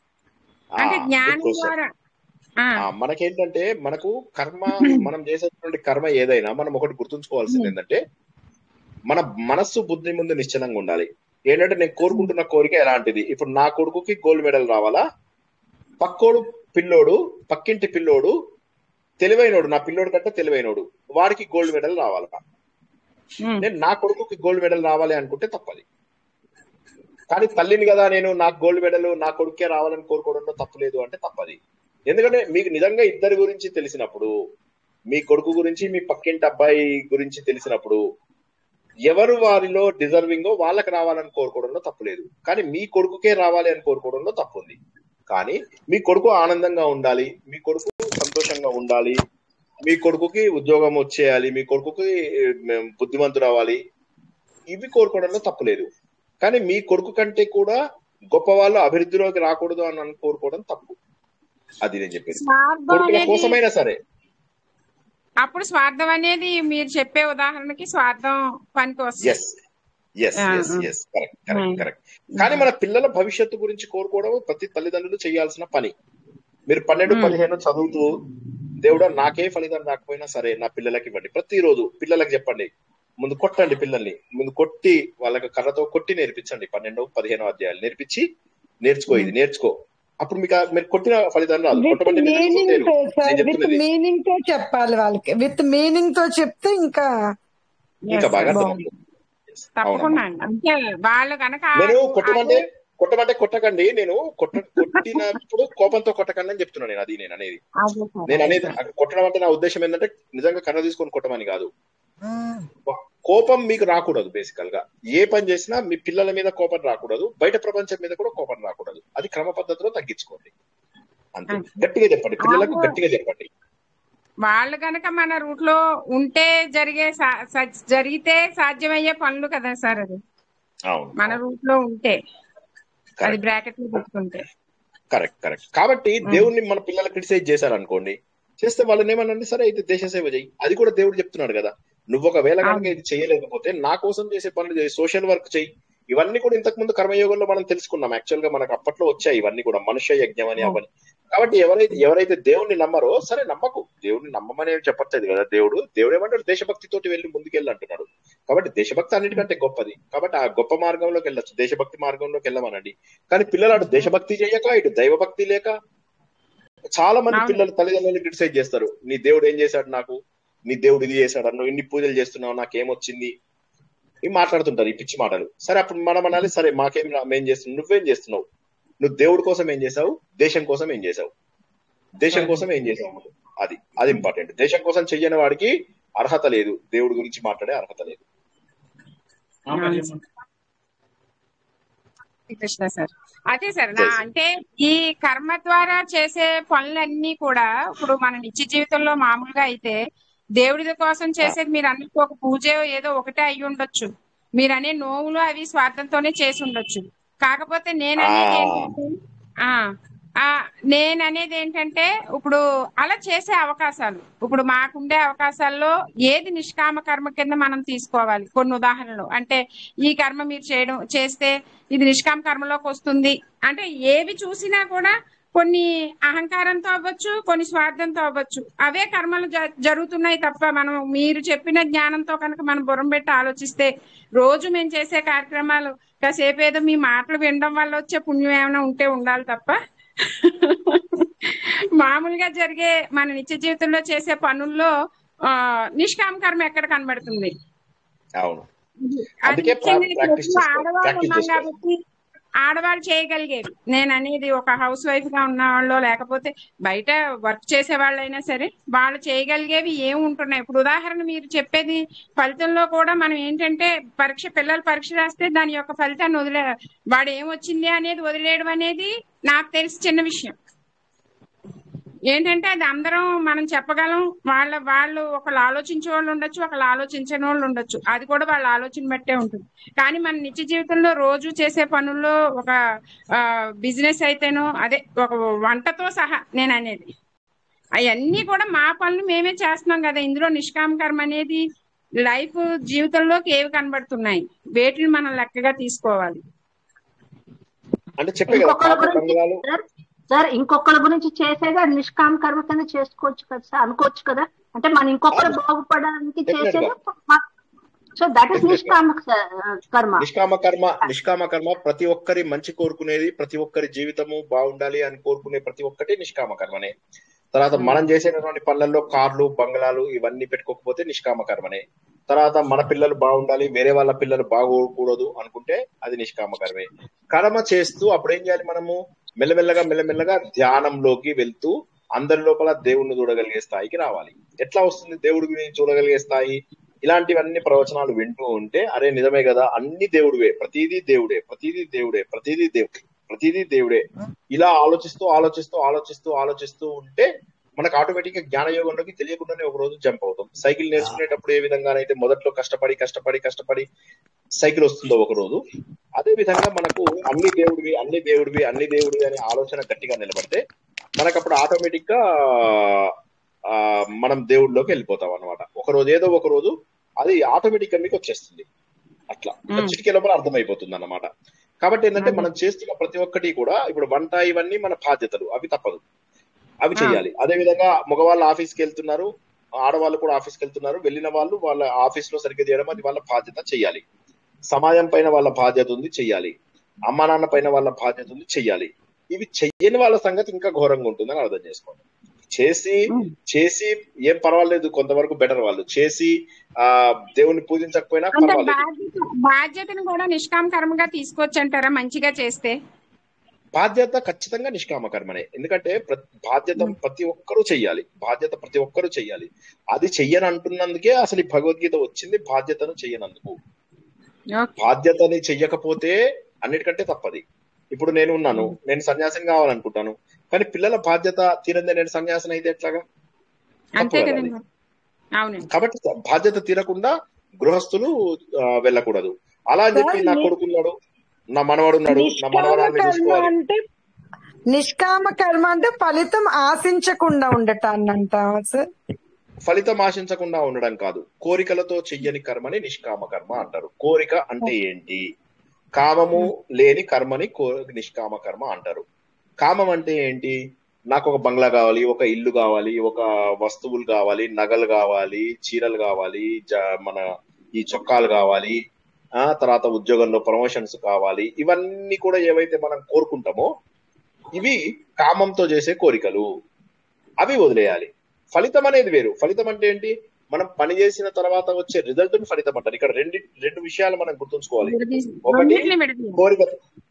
అంటే గుడ్ జ్ఞానం క్వశ్చన్ ద్వారా ఆ మనకేంటంటే మనకు కర్మ మనం చేసేటువంటి కర్మ ఏదైనా మనం ఒకటి గుర్తుంచుకోవాల్సింది ఏంటంటే మన మనస్సు బుద్ధి ముందు నిశ్చలంగా ఉండాలి ఏంటంటే నేను కోరుకుంటున్న కోరిక ఎలాంటిది ఇప్పుడు నా కొడుకుకి గోల్డ్ మెడల్ రావాలా పక్కోడు పిల్లోడు పక్కింటి పిల్లోడు తెలివైనోడు నా పిల్లోడు కంటే తెలివైనోడు వాడికి గోల్డ్ మెడల్ రావాలా ఉమ్, నేను నా కొడుకుకి గోల్డ్ మెడల్ రావాలి అనుకుంటే తప్పది కానీ తల్లిని కదా నేను నాకు గోల్డ్ మెడల్ నా కొడుకే రావాలని కోరుకోవడంలో తప్పులేదు అంటే తప్పది ఎందుకంటే మీకు నిజంగా ఇద్దరి గురించి తెలిసినప్పుడు మీ కొడుకు గురించి మీ పక్కింటి అబ్బాయి గురించి తెలిసినప్పుడు ఎవరు వారిలో డిజర్వింగో వాళ్ళకి రావాలని కోరుకోవడంలో తప్పులేదు కానీ మీ కొడుకుకే రావాలి అని కోరుకోవడంలో తప్పు ఉంది కానీ మీ కొడుకు ఆనందంగా ఉండాలి మీ కొడుకు సంతోషంగా ఉండాలి మీ కొడుకుకి ఉద్యోగం వచ్చేయాలి మీ కొడుకుకి ఉమ్, బుద్ధిమంతుడు అవ్వాలి ఇవి కోరుకోవడంలో తప్పులేదు కానీ మీ కొడుకు కంటే కూడా గొప్ప వాళ్ళు అభివృద్ధిలోకి రాకూడదు అని అని కోరుకోవడం తప్పు అది నేను చెప్పేది స్వార్థం కొడుకుల అనేది కోసమైనా సరే అప్పుడు స్వార్థం అనేది మీరు చెప్పే ఉదాహరణకి స్వార్థం పనికి వస్తుంది yes yes ah, yes ah. Yes correct correct um, correct కానీ మన పిల్లల భవిష్యత్తు గురించి కోరుకోవడం ప్రతి తల్లిదండ్రులు చేయాల్సిన పని మీరు పన్నెండు ఉమ్, పదిహేను చదువుతూ దేవుడా నాకే ఫలితం రాకపోయినా సరే నా పిల్లలకి ఇవ్వండి ప్రతిరోజు పిల్లలకి చెప్పండి ముందు కొట్టండి పిల్లల్ని ముందు కొట్టి వాళ్ళకి కర్రతో కొట్టి నేర్పించండి పన్నెండు పదిహేను అధ్యాయాలు నేర్పించి నేర్చుకో ఇది ఉమ్. నేర్చుకో అప్పుడు మీకు ఆ- మీరు కొట్టిన ఫలితం రాదు విత్ కొట్టమంటే మీరు మీనింగ్ నేర్చుకోలేరు తో నేను సార్ విత్ చెప్తున్నది మీనింగ్ తో చెప్పాలి వాళ్ళకి విత్ మీనింగ్ తో చెప్తే ఇంకా ఇంకా ఎస్ బాగా ఎస్ బాగుంది అర్థమవుతుంది Yes, అవునమ్మా తప్పకుండా అండి అంటే వాళ్ళు కనుక నేను అదే కొట్టమంటే కొట్టమంటే కొట్టకండి నేను కొట్ట కొట్టినప్పుడు కోపంతో కొట్టకండి అని చెప్తున్నాను నేను అది నేను అనేది అదే సార్ నేను అదే అనేది సార్ అక్కడ కొట్టడం అంటే నా ఉద్దేశం ఏంటంటే నిజంగా కర్ర తీసుకొని కొట్టమని కాదు కోపం మీకు రాకూడదు బేసికల్ గా ఏ పని చేసినా మీ పిల్లల మీద కోపం రాకూడదు బయట ప్రపంచం మీద కూడా కోపం రాకూడదు అది క్రమ పద్ధతిలో తగ్గించుకోండి అంతే అంతే గట్టిగా చెప్పండి పిల్లలకు వాళ్ళు గట్టిగా చెప్పండి వాళ్ళు కనుక మన రూట్ లో ఉంటే జరిగే సా- స- జరిగితే సాధ్యమయ్యే పనులు కదా సార్ అది అవును మన అవును రూట్ లో ఉంటే అది కరెక్ట్ బ్రాకెట్ లో పెట్టుకుంటే కరెక్ట్ కరెక్ట్ కాబట్టి ఉమ్, దేవుణ్ణి మన పిల్లలు క్రిటిసైజ్ చేశారు అనుకోండి చేస్తే వాళ్ళని ఏమనండి సరే అయితే దేశ సేవ చేయి అది కూడా దేవుడు చెప్తున్నాడు కదా నువ్వు ఒకవేళ కనుక అవును ఇది చేయలేకపోతే నా కోసం చేసే పనులు చేయి సోషల్ వర్క్ చేయి ఇవన్నీ కూడా ఇంతకు ముందు కర్మయోగంలో మనం తెలుసుకున్నాం యాక్చువల్ గా మనకు అప్పట్లో వచ్చాయి ఇవన్నీ కూడా మనుష్య యజ్ఞం అని అవును అవన్నీ కాబట్టి ఎవరైతే ఎవరైతే దేవుణ్ణి నమ్మరో సరే నమ్మకు దేవుడిని నమ్మమని ఏం చెప్పట్లేదు కదా దేవుడు దేవుడు ఏమంటాడు దేశభక్తితోటి వెళ్ళి ముందుకెళ్ళి అంటున్నాడు కాబట్టి దేశభక్తి అన్నిటికంటే గొప్పది కాబట్టి ఆ గొప్ప మార్గంలోకి వెళ్ళొచ్చు దేశభక్తి మార్గంలోకి వెళ్ళమనండి కానీ పిల్లలు అటు దేశభక్తి చేయక ఇటు దైవభక్తి లేక చాలా మంది అవును పిల్లలు తల్లిదండ్రులు క్రిటిసైజ్ చేస్తారు నీ దేవుడు ఏం చేశాడు నాకు నీ దేవుడు ఇది చేశాడు నువ్వు ఇన్ని పూజలు చేస్తున్నావు నాకేమొచ్చింది ఇవి మాట్లాడుతుంటారు ఈ పిచ్చి మాటలు సరే అప్పుడు మనం అనాలి సరే మాకేం రా- మేం చేస్తున్నావు నువ్వేం చేస్తున్నావు నువ్వు దేవుడి కోసం ఏం చేసావు దేశం కోసం ఏం చేసావు దేశం కోసం ఏం చేసావు నువ్వు? అది అది ఇంపార్టెంట్ దేశం కోసం చెయ్యని వాడికి అర్హత లేదు దేవుడి గురించి మాట్లాడే అర్హత లేదు అవును సార్ కృష్ణ సార్ అదే సార్ నా జై శ్రీ అంటే ఈ కర్మ ద్వారా చేసే పనులన్నీ కూడా ఇప్పుడు మన నిత్య జీవితంలో మామూలుగా అయితే దేవుడి కోసం ఆ, చేసేది మీరు అన్నట్టు ఒక పూజ ఏదో ఒకటే అయి ఉండొచ్చు మీరు అనే నోవులు అవి స్వార్థంతోనే చేసి ఉండొచ్చు కాకపోతే నేను ఆ, అనేది ఏంటంటే ఆ ఆ నేను అనేది ఏంటంటే ఇప్పుడు అలా చేసే అవకాశాలు ఇప్పుడు మాకుండే అవకాశాల్లో ఏది నిష్కామ కర్మ కింద మనం తీసుకోవాలి కొన్ని ఉదాహరణలు అంటే ఈ కర్మ మీరు చేయడం చేస్తే ఇది నిష్కామ కర్మలోకి వస్తుంది అంటే ఏవి చూసినా కూడా కొన్ని అహంకారంతో అవ్వచ్చు కొన్ని స్వార్థంతో అవ్వచ్చు అవే కర్మలు జ- జరుగుతున్నాయి తప్ప మనం మీరు చెప్పిన జ్ఞానంతో కనుక మనం బుర్రం పెట్టి ఆలోచిస్తే రోజు మేము చేసే కార్యక్రమాలు కాసేపు ఏదో మీ మాటలు వినడం వల్ల వచ్చే పుణ్యం ఏమైనా ఉంటే ఉండాలి తప్ప మామూలుగా జరిగే మన నిత్య జీవితంలో చేసే పనుల్లో ఆ నిష్కామ కర్మ ఎక్కడ కనబడుతుంది అవును అది అందుకే ముఖ్యంగా ఇప్పుడు ప్రాక్టీస్ ఎక్కువ చేసుకోవాలి ఆడవాళ్ళు ప్రాక్టీస్ ఉన్నాం చేసుకోవాలి కాబట్టి ఆడవాళ్ళు చేయగలిగేవి నేను అనేది ఒక హౌస్ వైఫ్ గా ఉన్న వాళ్ళు లేకపోతే బయట వర్క్ చేసే వాళ్ళైనా సరే వాళ్ళు చేయగలిగేవి ఏమి ఉంటున్నాయి ఇప్పుడు ఉదాహరణ మీరు చెప్పేది ఫలితంలో కూడా మనం ఏంటంటే పరీక్ష పిల్లలు పరీక్ష రాస్తే దాని యొక్క ఫలితాన్ని వదిలే వాడు ఏమొచ్చింది అనేది వదిలేయడం అనేది నాకు తెలిసి చిన్న విషయం ఏంటంటే అది అందరం మనం చెప్పగలం వాళ్ళ వాళ్ళు ఒకళ్ళు ఆలోచించే వాళ్ళు ఉండొచ్చు ఒకళ్ళు ఆలోచించని వాళ్ళు ఉండొచ్చు అది కూడా వాళ్ళ ఆలోచన బట్టే ఉంటుంది కానీ మన నిత్య జీవితంలో రోజు చేసే పనుల్లో ఒక బిజినెస్ అయితేనో అదే ఒక వంటతో సహా నేను అనేది అవన్నీ కూడా మా పనులు మేమే చేస్తున్నాం కదా ఇందులో నిష్కామ కర్మ అనేది లైఫ్ జీవితంలోకి ఏవి కనబడుతున్నాయి వేటిని మనం లెక్కగా తీసుకోవాలి అంటే చెప్పే కదా ఇంకొకళ్ళ పాత గురించి బంగ్లాలు సార్ సార్ ఇంకొకళ్ళ గురించి చేసేది అది నిష్కామ కర్మ కింద చేసుకోవచ్చు కదా సార్ అనుకోవచ్చు కదా అంటే మన ఇంకొకరు అవును బాగుపడడానికి డెఫినెట్ చేసేది గా సో దట్ ఇస్ డెఫినెట్ గా నిష్కామ స- కర్మ నిష్కామ కర్మ నిష్కామ కర్మ ప్రతి ఒక్కరి మంచి కోరుకునేది ప్రతి ఒక్కరి జీవితము బాగుండాలి అని కోరుకునే ప్రతి ఒక్కటి నిష్కామ కర్మనే తర్వాత మనం చేసేటటువంటి పనులలో కార్లు బంగ్లాలు ఇవన్నీ పెట్టుకోకపోతే నిష్కామ కర్మనే తర్వాత మన పిల్లలు బాగుండాలి వేరే వాళ్ళ పిల్లలు బాగోకూడదు అనుకుంటే అది నిష్కామ కర్మే కర్మ చేస్తూ అప్పుడు ఏం చేయాలి మనము మెల్లమెల్లగా మెల్లమెల్లగా ధ్యానంలోకి వెళ్తూ అందరి లోపల దేవుణ్ణి చూడగలిగే స్థాయికి రావాలి ఎట్లా వస్తుంది దేవుడిని చూడగలిగే స్థాయి ఇలాంటివన్నీ ప్రవచనాలు వింటూ ఉంటే అరే నిజమే కదా అన్ని దేవుడివే ప్రతిదీ దేవుడే ప్రతిదీ దేవుడే ప్రతిదీ దేవుడే ప్రతిదీ దేవుడే ఇలా ఆలోచిస్తూ ఆలోచిస్తూ ఆలోచిస్తూ ఆలోచిస్తూ ఉంటే మనకు ఆటోమేటిక్ గా జ్ఞాన యోగంలోకి తెలియకుండానే ఒక రోజు జంప్ అవుతాం సైకిల్ నేర్చుకునేటప్పుడు ఏ విధంగానైతే మొదట్లో కష్టపడి కష్టపడి కష్టపడి సైకిల్ వస్తుందో ఒక రోజు అదే విధంగా మనకు అన్ని దేవుడివి అన్ని దేవుడివి అన్ని దేవుడివి అనే ఆలోచన గట్టిగా నిలబడితే మనకు అప్పుడు ఆటోమేటిక్ గా ఆ, మనం దేవుడిలోకి వెళ్ళిపోతాం అనమాట ఒక రోజు ఏదో ఒక రోజు అది ఆటోమేటిక్ గా మీకు వచ్చేస్తుంది అట్లా ఉమ్, చిటికే లోపల అర్థమైపోతుంది అన్నమాట కాబట్టి ఏంటంటే అదే మనం చేస్తున్న ప్రతి ఒక్కటి కూడా ఇప్పుడు వంట ఇవన్నీ మన బాధ్యతలు అవి తప్పదు అవి ఆ, చేయాలి అదే విధంగా మగవాళ్ళు ఆఫీస్కి వెళ్తున్నారు ఆడవాళ్ళు కూడా ఆఫీస్కి వెళ్తున్నారు వెళ్ళిన వాళ్ళు వాళ్ళ ఆఫీస్ లో సరిగ్గా చేయడం అది వాళ్ళ బాధ్యత చెయ్యాలి సమాజం పైన వాళ్ళ బాధ్యత ఉంది చెయ్యాలి అమ్మ నాన్న పైన వాళ్ళ బాధ్యత ఉంది చెయ్యాలి ఇవి చెయ్యని వాళ్ళ సంగతి ఇంకా ఘోరంగా ఉంటుందని అర్థం చేసుకోండి చేసి ఉమ్, చేసి ఏం పర్వాలేదు కొంతవరకు బెటర్ వాళ్ళు చేసి ఆ దేవుణ్ణి పూజించకపోయినా అంటే పర్వాలేదు బాధ్యత బాధ్యతను కూడా నిష్కామ కర్మగా తీసుకోవచ్చు అంటారా మంచిగా చేస్తే బాధ్యత ఖచ్చితంగా నిష్కామ కర్మనే ఎందుకంటే ప్ర- బాధ్యత ఉమ్, ప్రతి ఒక్కరూ చెయ్యాలి బాధ్యత ప్రతి ఒక్కరూ చెయ్యాలి అది చెయ్యని అంటున్నందుకే అసలు ఈ భగవద్గీత వచ్చింది బాధ్యతను చెయ్యనందుకు ఓకే బాధ్యతని చెయ్యకపోతే అన్నిటికంటే తప్పది ఇప్పుడు నేను ఉన్నాను ఉమ్, నేను సన్యాసం కావాలనుకుంటాను కానీ పిల్లల బాధ్యత తీరందే నేను సన్యాసం అయితే ఎట్లాగా అంతే తప్పు కదా అది కదండి అవునండి కాబట్టి బాధ్యత తీరకుండా గృహస్థులు ఆ, వెళ్ళకూడదు అలా అని సార్ చెప్పి నా ని- కొడుకున్నాడు నా మనవడు ఉన్నాడు నా నిష్కామ మనవరాల్ని కర్మ చూసుకోవాలి అంటే నిష్కామ కర్మ అంటే ఫలితం ఆశించకుండా ఉండటాన్ని అంటావా సార్ ఫలితం ఆశించకుండా ఉండడం కాదు కోరికలతో చెయ్యని కర్మని నిష్కామ కర్మ అంటారు కోరిక అంటే ఏంటి కామము లేని కర్మని కో నిష్కామ కర్మ అంటారు కామం అంటే ఏంటి నాకు ఒక బంగ్లా కావాలి ఒక ఇల్లు కావాలి ఒక వస్తువులు కావాలి నగలు కావాలి చీరలు కావాలి జ- మన ఈ చొక్కాలు కావాలి ఆ తర్వాత ఉద్యోగంలో ప్రమోషన్స్ కావాలి ఇవన్నీ కూడా ఏవైతే మనం కోరుకుంటామో ఇవి కామంతో చేసే కోరికలు అవి వదిలేయాలి ఫలితం అనేది వేరు ఫలితం అంటే ఏంటి మనం పని చేసిన తర్వాత వచ్చే రిజల్ట్ ని ఫలితం అంటారు ఇక్కడ రెండు రెండు విషయాలు మనం గుర్తుంచుకోవాలి విడదీసి ఒకటి రెండింటిని విడదీయాలి కోరిక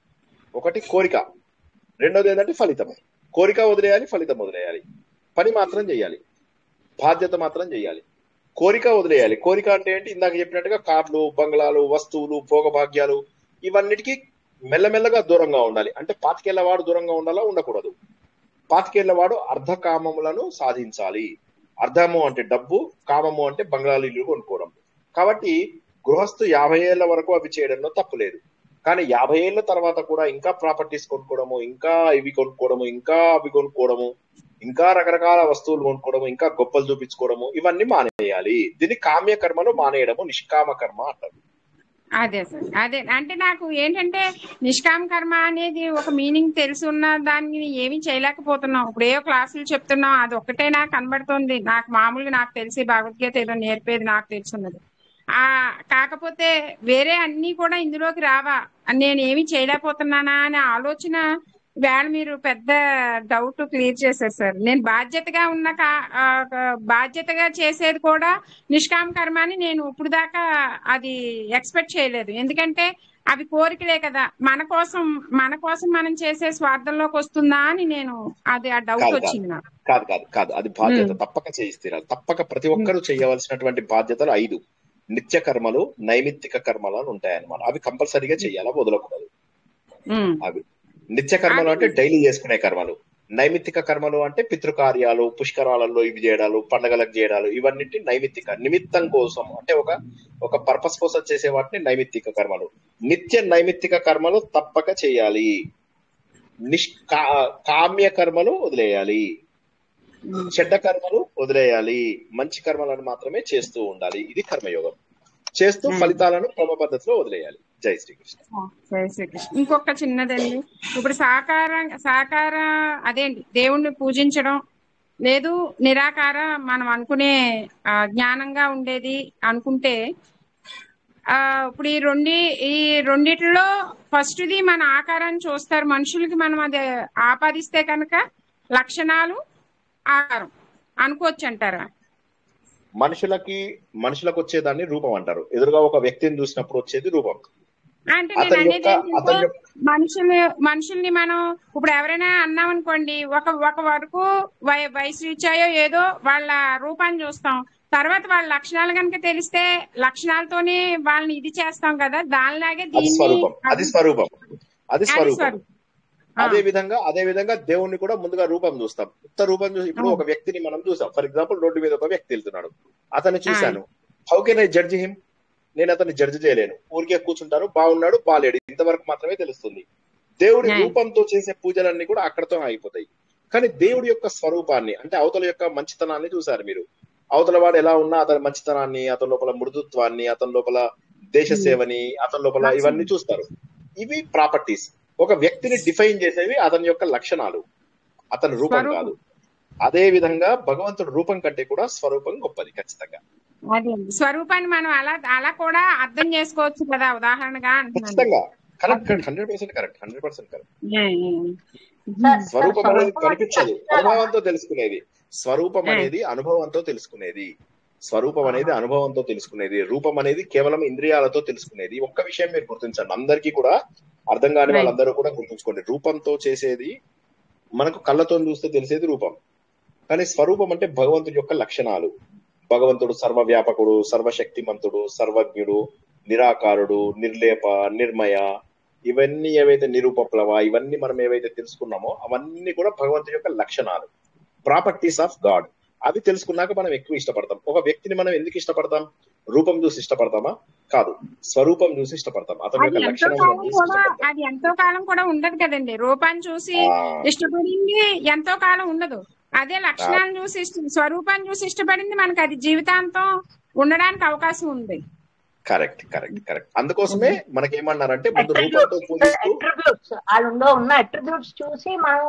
ఒకటి కోరిక రెండోది ఏంటంటే ఫలితం కోరిక వదిలేయాలి ఫలితం వదిలేయాలి పని మాత్రం చేయాలి బాధ్యత మాత్రం చేయాలి కోరిక వదిలేయాలి కోరిక అంటే ఏంటి ఇందాక చెప్పినట్టుగా కార్లు బంగ్లాలు వస్తువులు భోగభాగ్యాలు ఇవన్నిటికీ మెల్లమెల్లగా దూరంగా ఉండాలి అంటే పాతికేళ్ల వాడు దూరంగా ఉండాలా ఉండకూడదు పాతికేళ్ల వాడు అర్ధ కామములను సాధించాలి అర్ధము అంటే డబ్బు కామము అంటే బంగ్లాలు ఇల్లు కొనుక్కోవడం కాబట్టి గృహస్థు యాభై ఏళ్ల వరకు అవి చేయడంలో తప్పు లేదు కానీ యాభై ఏళ్ల తర్వాత కూడా ఇంకా ప్రాపర్టీస్ కొనుక్కోవడము ఇంకా ఇవి కొనుక్కోవడము ఇంకా అవి కొనుక్కోవడము ఇంకా రకరకాల వస్తువులు కొనుక్కోవడము ఇంకా గొప్పలు చూపించుకోవడము ఇవన్నీ మానేయాలి దీన్ని కామ్య కర్మను మానేయడము నిష్కామ కర్మ అంటారు అదే సార్ అదే అంటే నాకు ఏంటంటే నిష్కామ కర్మ అనేది ఒక మీనింగ్ తెలిసి ఉన్న దాన్ని ఏమీ చేయలేకపోతున్నాం ఇప్పుడు ఏవో క్లాసులు చెప్తున్నాం అది ఒక్కటే నాకు కనబడుతుంది నాకు మామూలుగా నాకు తెలిసి భగవద్గీత ఏదో నేర్పేది నాకు తెలుసున్నది ఆ కాకపోతే వేరే అన్ని కూడా ఇందులోకి రావా నేను ఏమీ చేయలేకపోతున్నానా అనే ఆలోచన వేళ మీరు పెద్ద డౌట్ క్లియర్ చేశారు సార్ నేను బాధ్యతగా ఉన్న కా- ఆ, బాధ్యతగా చేసేది కూడా నిష్కామ కర్మ అని నేను ఇప్పుడు దాకా అది ఎక్స్పెక్ట్ చేయలేదు ఎందుకంటే అవి కోరికలే కదా మన కోసం మన కోసం మనం చేసే స్వార్థంలోకి వస్తుందా అని నేను అది ఆ డౌట్ కాదు కాదు వచ్చింది నాకు కాదు కాదు కాదు అది బాధ్యత ఉమ్, తప్పక చేయిస్తీరాలి తప్పక ప్రతి ఉమ్, ఒక్కరూ చేయవలసినటువంటి బాధ్యతలు ఐదు నిత్య కర్మలు నైమిత్తిక కర్మలు అని ఉంటాయన్నమాట అవి కంపల్సరీగా చేయాలా వదలకూడదు ఉమ్. అవి నిత్య కర్మలు అవి అంటే డైలీ చేసుకునే కర్మలు నైమిత్తిక కర్మలు అంటే పితృకార్యాలు పుష్కరాలలో ఇవి చేయడాలు పండగలకు చేయడాలు ఇవన్నిటి నైమిత్తిక నిమిత్తం కోసం అంటే ఒక ఒక పర్పస్ కోసం చేసే వాటిని నైమిత్తిక కర్మలు నిత్య నైమిత్తిక కర్మలు తప్పక చేయాలి నిష్కా కామ్య కర్మలు వదిలేయాలి చెడ్డ కర్మలు వదిలేయాలి మంచి కర్మలను మాత్రమే చేస్తూ ఉండాలి ఇది కర్మయోగం చేస్తూ ఫలితాలను క్రమ పద్ధతిలో వదిలేయాలి జై శ్రీకృష్ణ జై శ్రీకృష్ణ ఇంకొక చిన్నదండి ఇప్పుడు సాకార సాకార అదేంటి దేవుణ్ణి పూజించడం లేదు నిరాకార మనం అనుకునే ఆ, జ్ఞానంగా ఉండేది అనుకుంటే ఆ ఇప్పుడు ఈ రెండి ఈ రెండిట్లో ఫస్ట్ది మన ఆకారాన్ని చూస్తారు మనుషులకి మనం అది ఆపాదిస్తే కనుక లక్షణాలు ఆకారం అనుకోవచ్చు అంటారా మనుషులకి మనుషులకు వచ్చేదాన్ని రూపం అంటారు ఎదురుగా ఒక వ్యక్తిని చూసినప్పుడు వచ్చేది రూపం అంటే నేను అతని అనేది యొక్క ఏంటంటే అతని యొక్క మనుషుల్ని మనుషుల్ని మనం ఇప్పుడు ఎవరైనా అన్నాం అనుకోండి ఒక ఒక వరకు వయ వయసు రీచాయో ఏదో వాళ్ళ రూపాన్ని చూస్తాం తర్వాత వాళ్ళ లక్షణాలు కనుక తెలిస్తే లక్షణాలతోనే వాళ్ళని ఇది చేస్తాం కదా దానిలాగే అది దీన్ని స్వరూపం అది అది స్వరూపం అది అది స్వరూపం స్వరూపం ఆ, అదే విధంగా అదే విధంగా దేవుణ్ణి కూడా ముందుగా రూపం చూస్తాం ఉత్త రూపం చూసి ఇప్పుడు అవును. ఒక వ్యక్తిని మనం చూసాం ఫర్ ఎగ్జాంపుల్ రోడ్డు మీద ఒక వ్యక్తి వెళ్తున్నాడు అతన్ని ఆ, చూశాను how can I judge him నేను అతన్ని జడ్జి చేయలేను ఊరికే కూర్చుంటాను బాగున్నాడు బాలేడు ఇంతవరకు మాత్రమే తెలుస్తుంది దేవుడి ఆ, రూపంతో చేసే పూజలన్నీ కూడా అక్కడతో ఆగిపోతాయి కానీ దేవుడి యొక్క స్వరూపాన్ని అంటే అవతల యొక్క మంచితనాన్ని చూశారు మీరు అవతల వాడు ఎలా ఉన్నా అతని మంచితనాన్ని అతని లోపల మృదుత్వాన్ని అతని లోపల దేశ ఉమ్, సేవని అతని లోపల ఇవన్నీ లక్షణం చూస్తారు ఇవి ప్రాపర్టీస్ ఒక వ్యక్తిని డిఫైన్ చేసేవి అతని యొక్క లక్షణాలు అతని రూపం స్వరూపం కాదు అదే విధంగా భగవంతుడి రూపం కంటే కూడా స్వరూపం గొప్పది ఖచ్చితంగా అదే స్వరూపాన్ని మనం అలా అలా కూడా అర్థం చేసుకోవచ్చు కదా ఉదాహరణగా అంటున్నాను ఖచ్చితంగా కరెక్ట్ అర్థం hundred percent correct hundred percent correct ఏ, ఏ, ఏ. సార్ సార్ స్వరూపం అనేది స్వరూపం అంటే కనిపించదు అక్షరాలు అనుభవంతో తెలుసుకునేది స్వరూపం ఏ, అనేది అనుభవంతో తెలుసుకునేది స్వరూపం అనేది ఆహా. అనుభవంతో తెలుసుకునేది రూపం అనేది కేవలం ఇంద్రియాలతో తెలుసుకునేది ఒక్క విషయం మీరు గుర్తించండి అందరికీ కూడా అర్థం కాని రైట్ వాళ్ళందరూ కూడా గుర్తుంచుకోండి రూపంతో చేసేది మనకు కళ్ళతో చూస్తే తెలిసేది రూపం కానీ స్వరూపం అంటే భగవంతుడి యొక్క లక్షణాలు భగవంతుడు సర్వవ్యాపకుడు సర్వశక్తిమంతుడు సర్వజ్ఞుడు నిరాకారుడు నిర్లేప నిర్మయ ఇవన్నీ ఏవైతే నిరూపప్లవ ఇవన్నీ మనం ఏవైతే తెలుసుకున్నామో అవన్నీ కూడా భగవంతుడి యొక్క లక్షణాలు ప్రాపర్టీస్ ఆఫ్ గాడ్ అవి తెలుసుకున్నాక మనం ఎక్కువ ఇష్టపడతాం ఒక వ్యక్తిని మనం ఎందుకు ఇష్టపడతాం రూపం చూసి ఇష్టపడతామా కాదు స్వరూపం చూసి ఇష్టపడతాం అతని అది యొక్క ఎంతో లక్షణాలను కాలం చూసి కూడా ఇష్టపడతాం అది ఎంతో కాలం కూడా ఉండదు కదండి రూపాన్ని చూసి ఆ ఇష్టపడింది ఎంతో కాలం ఉండదు అదే లక్షణాలను చూసి ఇష్ట స్వరూపాన్ని చూసి ఇష్టపడింది మనకి అది జీవితాంతం ఉండడానికి అవకాశం ఉంది కరెక్ట్ కరెక్ట్ కరెక్ట్ అందుకోసమే మనకి ఏమన్నారంటే ముందు రూపంతో అట్రిబ్యూట్స్ పూజిస్తూ అట్రిబ్యూట్స్ వాళ్ళలో ఉన్న అట్రిబ్యూట్స్ చూసి మనం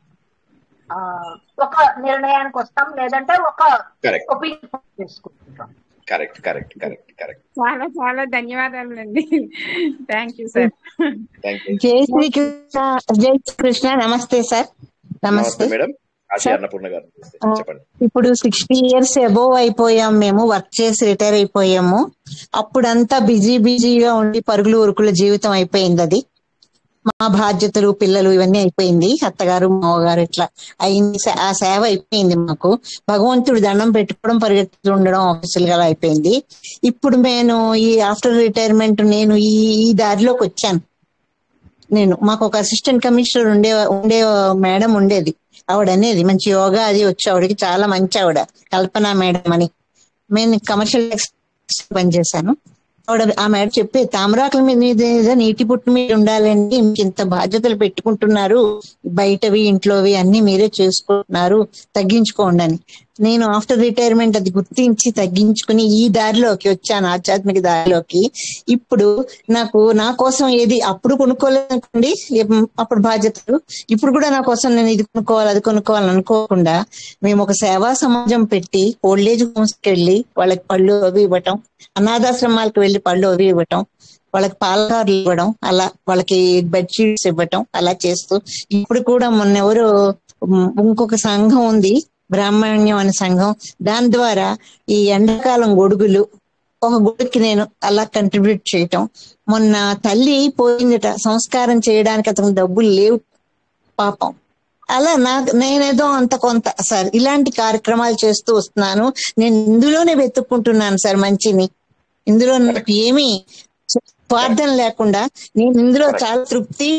ఆ, ఒక నిర్ణయానికి వస్తాం లేదంటే ఒక కరెక్ట్ ఒపీనియన్ చేసుకుంటాం కరెక్ట్ కరెక్ట్ కరెక్ట్ కరెక్ట్ చాలా చాలా ధన్యవాదాలు అండి thank you sir thank you జై శ్రీకృష్ణ జై శ్రీకృష్ణ నమస్తే సార్ నమస్తే నమస్తే మేడం ఆశీ సార్ అన్నపూర్ణ గారు నమస్తే ఆ, చెప్పండి ఇప్పుడు సిక్స్టీ ఇయర్స్ అబోవ్ అయిపోయాం మేము వర్క్ చేసి రిటైర్ అయిపోయాము అప్పుడంతా బిజీ బిజీగా ఉండి పరుగులు ఉరుకుల జీవితం అయిపోయింది అది మా బాధ్యతలు పిల్లలు ఇవన్నీ అయిపోయింది అత్తగారు మావగారు ఇట్లా అయింది సే- ఆ సేవ అయిపోయింది మాకు భగవంతుడు దండం పెట్టుకోవడం పరిగెత్తుతూ ఉండడం ఆఫీసులు గల అయిపోయింది ఇప్పుడు నేను ఈ ఆఫ్టర్ రిటైర్మెంట్ నేను ఈ ఈ దారిలోకి వచ్చాను నేను మాకు ఒక అసిస్టెంట్ కమిషనర్ ఉండే ఉండే మేడం ఉండేది ఆవిడ అనేది మంచి యోగా అది వచ్చి ఆవిడకి చాలా మంచి ఆవిడ కల్పన మేడం అని నేను కమర్షియల్ పనిచేశాను ఆవిడ ఆ మేడం చెప్పి తామరాకుల మీద మీద నీటి పుట్టు మీద ఉండాలండి మీకు ఇంత బాధ్యతలు పెట్టుకుంటున్నారు బయటవి ఇంట్లోవి అన్ని మీరే చేసుకుంటున్నారు తగ్గించుకోండి అని నేను ఆఫ్టర్ రిటైర్మెంట్ అది గుర్తించి తగ్గించుకుని ఈ దారిలోకి వచ్చాను ఆధ్యాత్మిక దారిలోకి ఇప్పుడు నాకు నా కోసం ఏది అప్పుడు కొనుక్కోలేదనుకోండి ఎం- అప్పుడు బాధ్యతలు ఇప్పుడు కూడా నా కోసం నేను ఇది కొనుక్కోవాలి అది కొనుక్కోవాలి అనుకోకుండా మేము ఒక సేవా సమాజం పెట్టి ఓల్డేజ్ హోమ్స్ కి వెళ్ళి వాళ్ళకి పళ్ళు అవి ఇవ్వటం అనాథాశ్రమాలకు వెళ్ళి పళ్ళు అవి ఇవ్వటం వాళ్ళకి పాలకారులు ఇవ్వడం అలా వాళ్ళకి బెడ్షీట్స్ ఇవ్వటం అలా చేస్తూ ఇప్పుడు కూడా మొన్న ఎవరు ఉమ్, ఇంకొక సంఘం ఉంది బ్రాహ్మణ్యం అనే సంఘం దాని ద్వారా ఈ ఎండాకాలం గొడుగులు ఒక గుడికి నేను అలా కంట్రిబ్యూట్ చేయటం మొన్న తల్లి పోయిందట సంస్కారం చేయడానికి అతను డబ్బులు లేవు పాపం అలా నాకు నేనేదో అంత కొంత సార్ ఇలాంటి కార్యక్రమాలు చేస్తూ వస్తున్నాను నేను ఇందులోనే వెతుక్కుంటున్నాను సార్ మంచిని ఇందులో నాకు కరెక్ట్ ఏమీ స్వార్థం లేకుండా నేను ఇందులో కరెక్ట్ చాలా తృప్తి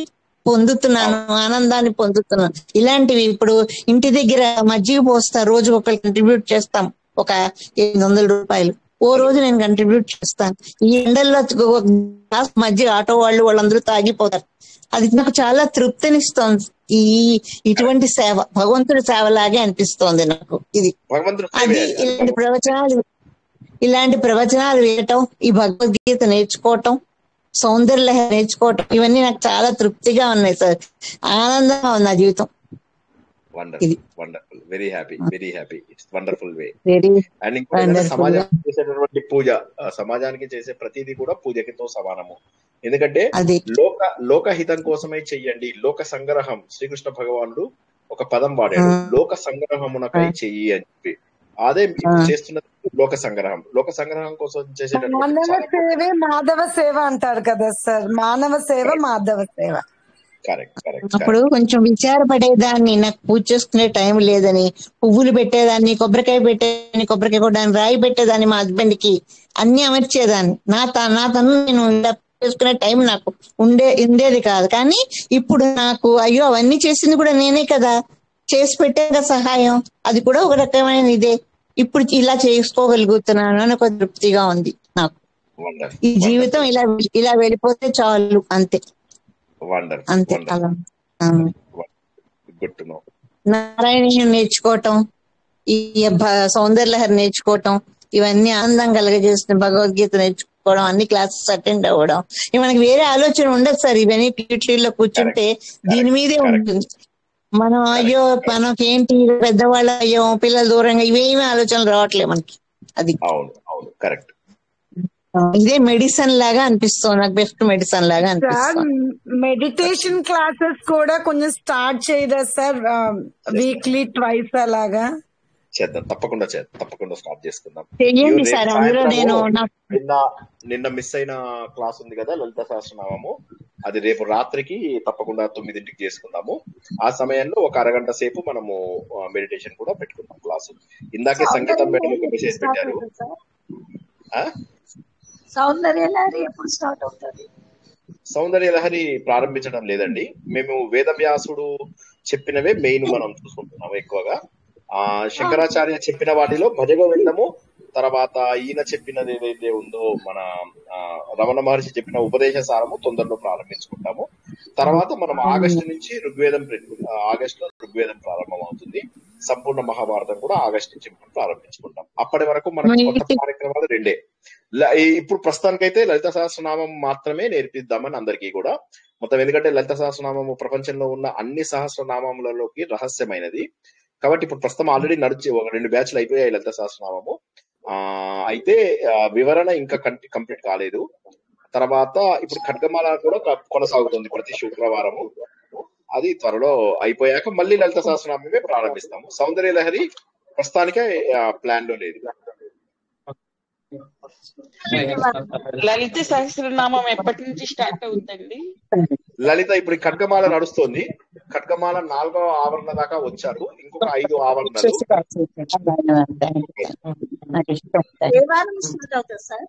పొందుతున్నాను ఆనందాన్ని పొందుతున్నాను ఇలాంటివి ఇప్పుడు ఇంటి దగ్గర మజ్జిగ పోస్తా రోజు ఒకరు కంట్రిబ్యూట్ చేస్తాం ఒక ఎనిమిది వందల రూపాయలు ఓ రోజు నేను కంట్రిబ్యూట్ చేస్తాను ఈ ఎండల్లో ఒక గ్లాస్ మజ్జిగ ఆటో వాళ్ళు వాళ్ళందరూ తాగిపోతారు అది నాకు చాలా తృప్తినిస్తోంది ఈ ఇటువంటి సేవ భగవంతుడి సేవలాగే అనిపిస్తోంది నాకు ఇది భగవంతుడు అది ఇలాంటి ప్రవచనాలు ఇలాంటి ప్రవచనాలు వినటం ఈ భగవద్గీత నేర్చుకోవటం సౌందర్య నేర్చుకోవటం ఇవన్నీ నాకు చాలా తృప్తిగా ఉన్నాయి సార్ ఆనందంగా ఉంది నా జీవితం wonderful wonderful very happy very happy it's wonderful way very and ఇంకోటి ఏంటంటే Wonderful. సమాజానికి చేసేటటువంటి పూజ ఆ సమాజానికి చేసే ప్రతిదీ కూడా పూజకితో సమానము ఎందుకంటే అది లోక లోకహితం కోసమే చెయ్యండి లోక సంగ్రహం శ్రీకృష్ణ భగవానుడు ఒక పదం వాడాడు ఆ. లోక సంగ్రహమునకై చెయ్యి అని చెప్పి అదే ఇప్పుడు చేస్తున్నది లోక సంగ్రహం లోక సంగ్రహం కోసం చేసేటటువంటి మానవ చాలా సేవే మాధవ సేవ అంటారు కదా సార్ మానవ సేవ మాధవ సేవ కరెక్ట్ కరెక్ట్ అప్పుడు కొంచెం విచారపడేదాన్ని నాకు పూజ చేసుకునే టైం లేదని పువ్వులు పెట్టేదాన్ని కొబ్బరికాయ పెట్టేదాన్ని కొబ్బరికాయ కొట్టడానికి రాయి పెట్టేదాన్ని మా హస్బెండ్ కి అన్ని అమర్చేదాన్ని నా త- నా తను నేను ఇలా చేసుకునే టైం నాకు ఉండే ఉండేది కాదు కానీ ఇప్పుడు నాకు అయ్యో అవన్నీ చేసింది కూడా నేనే కదా చేసి పెట్టే కదా సహాయం అది కూడా ఒక రకమైన ఇదే ఇప్పుడు ఇలా చేసుకోగలుగుతున్నాను అని ఒక తృప్తిగా ఉంది నాకు వండర్ ఈ జీవితం ఇలా ఇలా వెళ్ళిపోతే చాలు అంతే వండర్ అంతే వండర్ అలా ఆ. గుడ్ టు నో నారాయణ నేర్చుకోవటం ఈ భ- సౌందర్యలహరి నేర్చుకోవటం ఇవన్నీ ఆనందం కలగజేసిన భగవద్గీత నేర్చుకోవడం అన్ని క్లాసెస్ అటెండ్ అవ్వడం ఇక మనకి వేరే ఆలోచన ఉండదు సార్ ఇవన్నీ టీటీలో కూర్చుంటే దీని మీదే ఉంటుంది మనం అయ్యో మనకేంటి పెద్దవాళ్ళు అయ్యో పిల్లలు దూరంగా ఇవేమీ ఆలోచనలు రావట్లేదు మనకి అది అవును అవును కరెక్ట్ ఇదే మెడిసిన్ లాగా అనిపిస్తుంది నాకు బెస్ట్ మెడిసిన్ లాగా సార్ అనిపిస్తుంది మెడిటేషన్ క్లాసెస్ కూడా కొంచెం స్టార్ట్ చేయదా సార్ వీక్లీ ట్వైస్ అలాగా చేద్దాం తప్పకుండా చేద్దాం తప్పకుండా స్టార్ట్ చేసుకుందాం చెయ్యండి ఇవి రేపు సార్ అందులో సాయంత్రము నేను నాకు నిన్న నిన్న మిస్ అయిన క్లాస్ ఉంది కదా లలిత సహస్రనామము అది రేపు రాత్రికి తప్పకుండా తొమ్మిదింటికి చేసుకుందాము ఆ సమయంలో ఒక అరగంట సేపు మనము మెడిటేషన్ కూడా పెట్టుకుందాం క్లాసు ఇందాకే సంగీతం మేడం ఒక మెసేజ్ పెట్టారు ఆ? సౌందర్య లహరి ఎప్పుడు స్టార్ట్ అవుతుంది సౌందర్య లహరి ప్రారంభించడం లేదండి మేము వేదవ్యాసుడు చెప్పినవే మెయిన్ మనం చూసుకుంటున్నాము ఎక్కువగా ఆ శంకరాచార్య చెప్పిన వాటిలో భజగోవిందము తర్వాత ఈయన చెప్పినది ఏదైతే ఉందో మన ఆ, రమణ మహర్షి చెప్పిన ఉపదేశ సారము తొందరలో ప్రారంభించుకుంటాము తర్వాత మనం ఆగస్టు నుంచి ఋగ్వేదం పెట్టు- ఆ, ఆగస్టు లో ఋగ్వేదం ప్రారంభం అవుతుంది సంపూర్ణ మహాభారతం కూడా ఆగస్టు నుంచి మనం ప్రారంభించుకుంటాం అప్పటి వరకు మనకు కొత్త కార్యక్రమాలు రెండే ల- ఈ- ఇప్పుడు ప్రస్తుతానికైతే లలిత సహస్రనామం మాత్రమే నేర్పిద్దామని అందరికీ కూడా మొత్తం ఎందుకంటే లలిత సహస్రనామము ప్రపంచంలో ఉన్న అన్ని సహస్రనామములలోకి రహస్యమైనది కాబట్టి ఇప్పుడు ప్రస్తుతం ఆల్రెడీ నడిచి ఒక రెండు బ్యాచ్లు అయిపోయాయి లలిత సహస్రనామము ఆ అయితే ఆ, వివరణ ఇంకా కంప్లీట్ కాలేదు తర్వాత ఇప్పుడు ఖడ్గమాల కూడా క- కొనసాగుతుంది ప్రతి శుక్రవారము అది త్వరలో అయిపోయాక మళ్ళీ లలిత సహస్రనామమే ప్రారంభిస్తాము సౌందర్య లహరి ప్రస్తుతానికే ప్లాన్ లో లేదు లలిత సహస్రనామం ఎప్పటి నుంచి స్టార్ట్ అవుతుందండి లలిత ఇప్పుడు ఈ ఖడ్గమాల నడుస్తోంది ఖడ్గమాల నాలుగవ ఆవరణ దాకా వచ్చారు ఇంకొక ఐదు ఆవరణలు నాకు ఇష్టం ఏ వారం స్టార్ట్ అవుతుంది సార్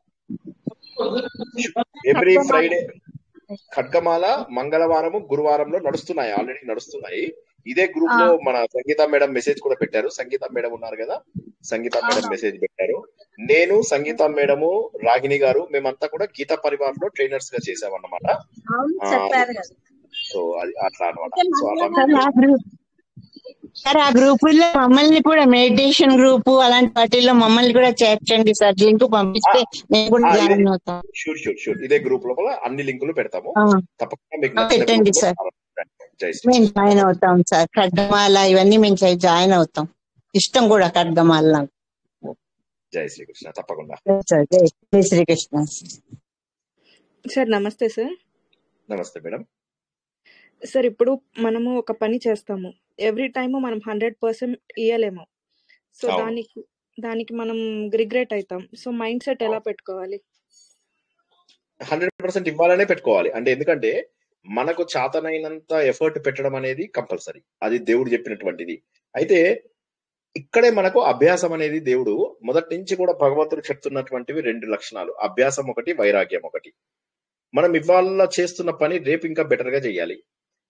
ఎవ్రీ ఫ్రైడే ఖడ్గమాల మంగళవారము గురువారంలో నడుస్తున్నాయి ఆల్రెడీ నడుస్తున్నాయి ఇదే గ్రూప్ లో మన సంగీత మేడం మెసేజ్ కూడా పెట్టారు సంగీత మేడం ఉన్నారు కదా సంగీత మేడం మెసేజ్ పెట్టారు నేను సంగీత మేడము రాగిణి గారు మేమంతా కూడా గీతా పరివార్ లో ట్రైనర్స్ గా చేసామన్నమాట అవును ఆ, చెప్పారు కదా సో అది అట్లా అనమాట అయితే సో అలా సార్ ఆ గ్రూప్ సార్ ఆ గ్రూపుల్లో మమ్మల్ని కూడా మెడిటేషన్ గ్రూప్ అలాంటి వాటిల్లో మమ్మల్ని కూడా చేర్చండి సార్ లింక్ పంపిస్తే మేము కూడా ఆ, ఇదే జాయిన్ అవుతాం షూర్ షూర్ షూర్ ఇదే గ్రూప్ లోపల అన్ని లింకులు పెడతాము ఆ, తప్పకుండా మీకు ఆ, నచ్చిన పెట్టండి గ్రూప్ లో సార్ ప్రారంభించండి. జై శ్రీ మేము జాయిన్ అవుతాం సార్ ఖడ్గమాల ఇవన్నీ మేము చే- జాయిన్ అవుతాం ఇష్టం కూడా ఖడ్గమాల నాకు జై శ్రీకృష్ణ తప్పకుండా సార్ జై జై Srikrishna sir namaste sir namaste madam sir ఇప్పుడు మనము ఒక పని చేస్తాము ఎవ్రీ టైమ్ మనం హండ్రెడ్ పర్సెంట్ ఇయ్యలేము సో అవును దానికి దానికి మనం రిగ్రెట్ అవుతాం సో మైండ్ సెట్ ఎలా పెట్టుకోవాలి హండ్రెడ్ పర్సెంట్ ఇవ్వాలనే పెట్టుకోవాలి అంటే ఎందుకంటే మనకు చాతనైనంత ఎఫర్ట్ పెట్టడం అనేది కంపల్సరీ అది దేవుడు చెప్పినటువంటిది అయితే ఇక్కడే మనకు అభ్యాసం అనేది దేవుడు మొదటి నుంచి కూడా భగవంతుడు చెప్తున్నటువంటివి రెండు లక్షణాలు అభ్యాసం ఒకటి వైరాగ్యం ఒకటి మనం ఇవాళ చేస్తున్న పని రేపు ఇంకా బెటర్ గా చేయాలి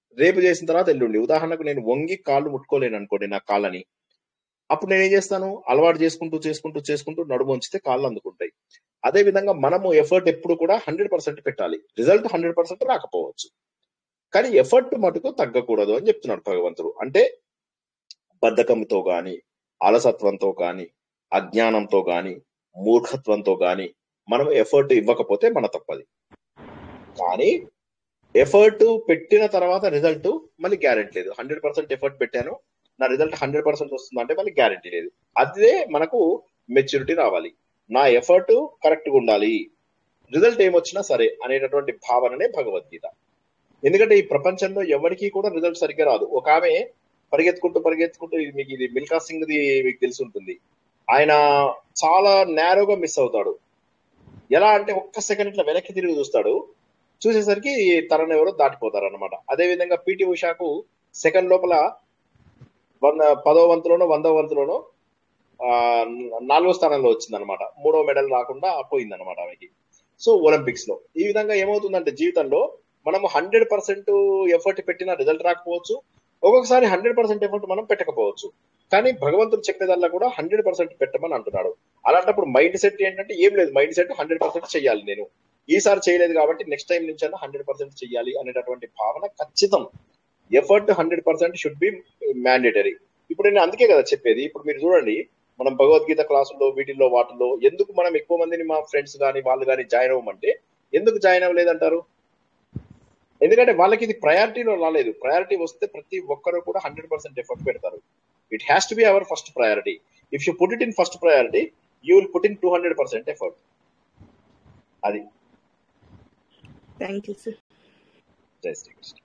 రేపు చేసిన తర్వాత ఎల్లుండి ఉదాహరణకు నేను వంగి కాళ్ళు ముట్టుకోలేను అనుకోండి నా కాళ్ళని అప్పుడు నేను ఏం చేస్తాను అలవాటు చేసుకుంటూ చేసుకుంటూ చేసుకుంటూ నడుము ఉంచితే కాళ్ళు అందుకుంటాయి అదే విధంగా మనము ఎఫర్ట్ ఎప్పుడు కూడా హండ్రెడ్ పర్సెంట్ పెట్టాలి రిజల్ట్ హండ్రెడ్ పర్సెంట్ రాకపోవచ్చు కానీ ఎఫర్ట్ మటుకు తగ్గకూడదు అని చెప్తున్నాడు భగవంతుడు అంటే బద్ధకంతో గాని అలసత్వంతో గాని అజ్ఞానంతో గాని మూర్ఖత్వంతో గాని మనం ఎఫర్ట్ ఇవ్వకపోతే మన తప్పది కానీ ఎఫర్ట్ పెట్టిన తర్వాత రిజల్ట్ మళ్ళీ గ్యారెంటీ లేదు హండ్రెడ్ పర్సెంట్ ఎఫర్ట్ పెట్టాను నా రిజల్ట్ హండ్రెడ్ పర్సెంట్ వస్తుంది అంటే మళ్ళీ గ్యారెంటీ లేదు అదే మనకు మెచ్యూరిటీ రావాలి నా ఎఫర్ట్ కరెక్ట్ గా ఉండాలి రిజల్ట్ ఏమొచ్చినా సరే అనేటటువంటి భావననే భగవద్గీత ఎందుకంటే ఈ ప్రపంచంలో ఎవరికి కూడా రిజల్ట్ సరిగ్గా రాదు ఒక ఆమె పరిగెత్తుకుంటూ పరిగెత్తుకుంటూ ఇది మీకు ఇది మిల్కా సింగ్ ది మీకు తెలిసి ఉంటుంది ఆయన చాలా నేరోగా మిస్ అవుతాడు ఎలా అంటే ఒక్క సెకండ్ ఇట్లా వెనక్కి తిరిగి చూస్తాడు చూసేసరికి తనను ఎవరో దాటిపోతారు అనమాట అదే విధంగా పిటి ఉషాకు సెకండ్ లోపల వంద పదో వంతులోనో వందో వంతులోనో ఆ నాలుగో స్థానంలో వచ్చిందనమాట మూడో మెడల్ రాకుండా పోయిందనమాట ఆమెకి సో ఒలింపిక్స్ లో ఈ విధంగా ఏమవుతుందంటే జీవితంలో మనం హండ్రెడ్ పర్సెంట్ ఎఫర్ట్ పెట్టినా రిజల్ట్ రాకపోవచ్చు ఒక్కొక్కసారి హండ్రెడ్ పర్సెంట్ ఎఫర్ట్ మనం పెట్టకపోవచ్చు కానీ భగవంతుడు చెప్పేదల్లా కూడా హండ్రెడ్ పర్సెంట్ పెట్టమని అంటున్నాడు అలాంటప్పుడు మైండ్ సెట్ ఏంటంటే ఏం లేదు మైండ్ సెట్ హండ్రెడ్ పర్సెంట్ చేయాలి నేను ఈసారి చేయలేదు కాబట్టి నెక్స్ట్ టైం నుంచి అన్న హండ్రెడ్ పర్సెంట్ చేయాలి అనేటటువంటి భావన ఖచ్చితం effort hundred percent should be mandatory ఇప్పుడు నేను అందుకే కదా చెప్పేది ఇప్పుడు మీరు చూడండి మనం భగవద్గీత క్లాసుల్లో వీటిల్లో వాటిల్లో ఎందుకు మనం ఎక్కువ మందిని మా ఫ్రెండ్స్ కానీ వాళ్ళు కానీ జాయిన్ అవ్వమంటే ఎందుకు జాయిన్ అవ్వలేదంటారు ఎందుకంటే వాళ్ళకి ఇది ప్రయారిటీలో రాలేదు ప్రయారిటీ వస్తే ప్రతి ఒక్కరు కూడా హండ్రెడ్ పర్సెంట్ ఎఫర్ట్ పెడతారు it has to be our first priority if you put it in first priority you will put in two hundred percent effort అది థ్యాంక్ యూ సార్ జై శ్రీకృష్ణ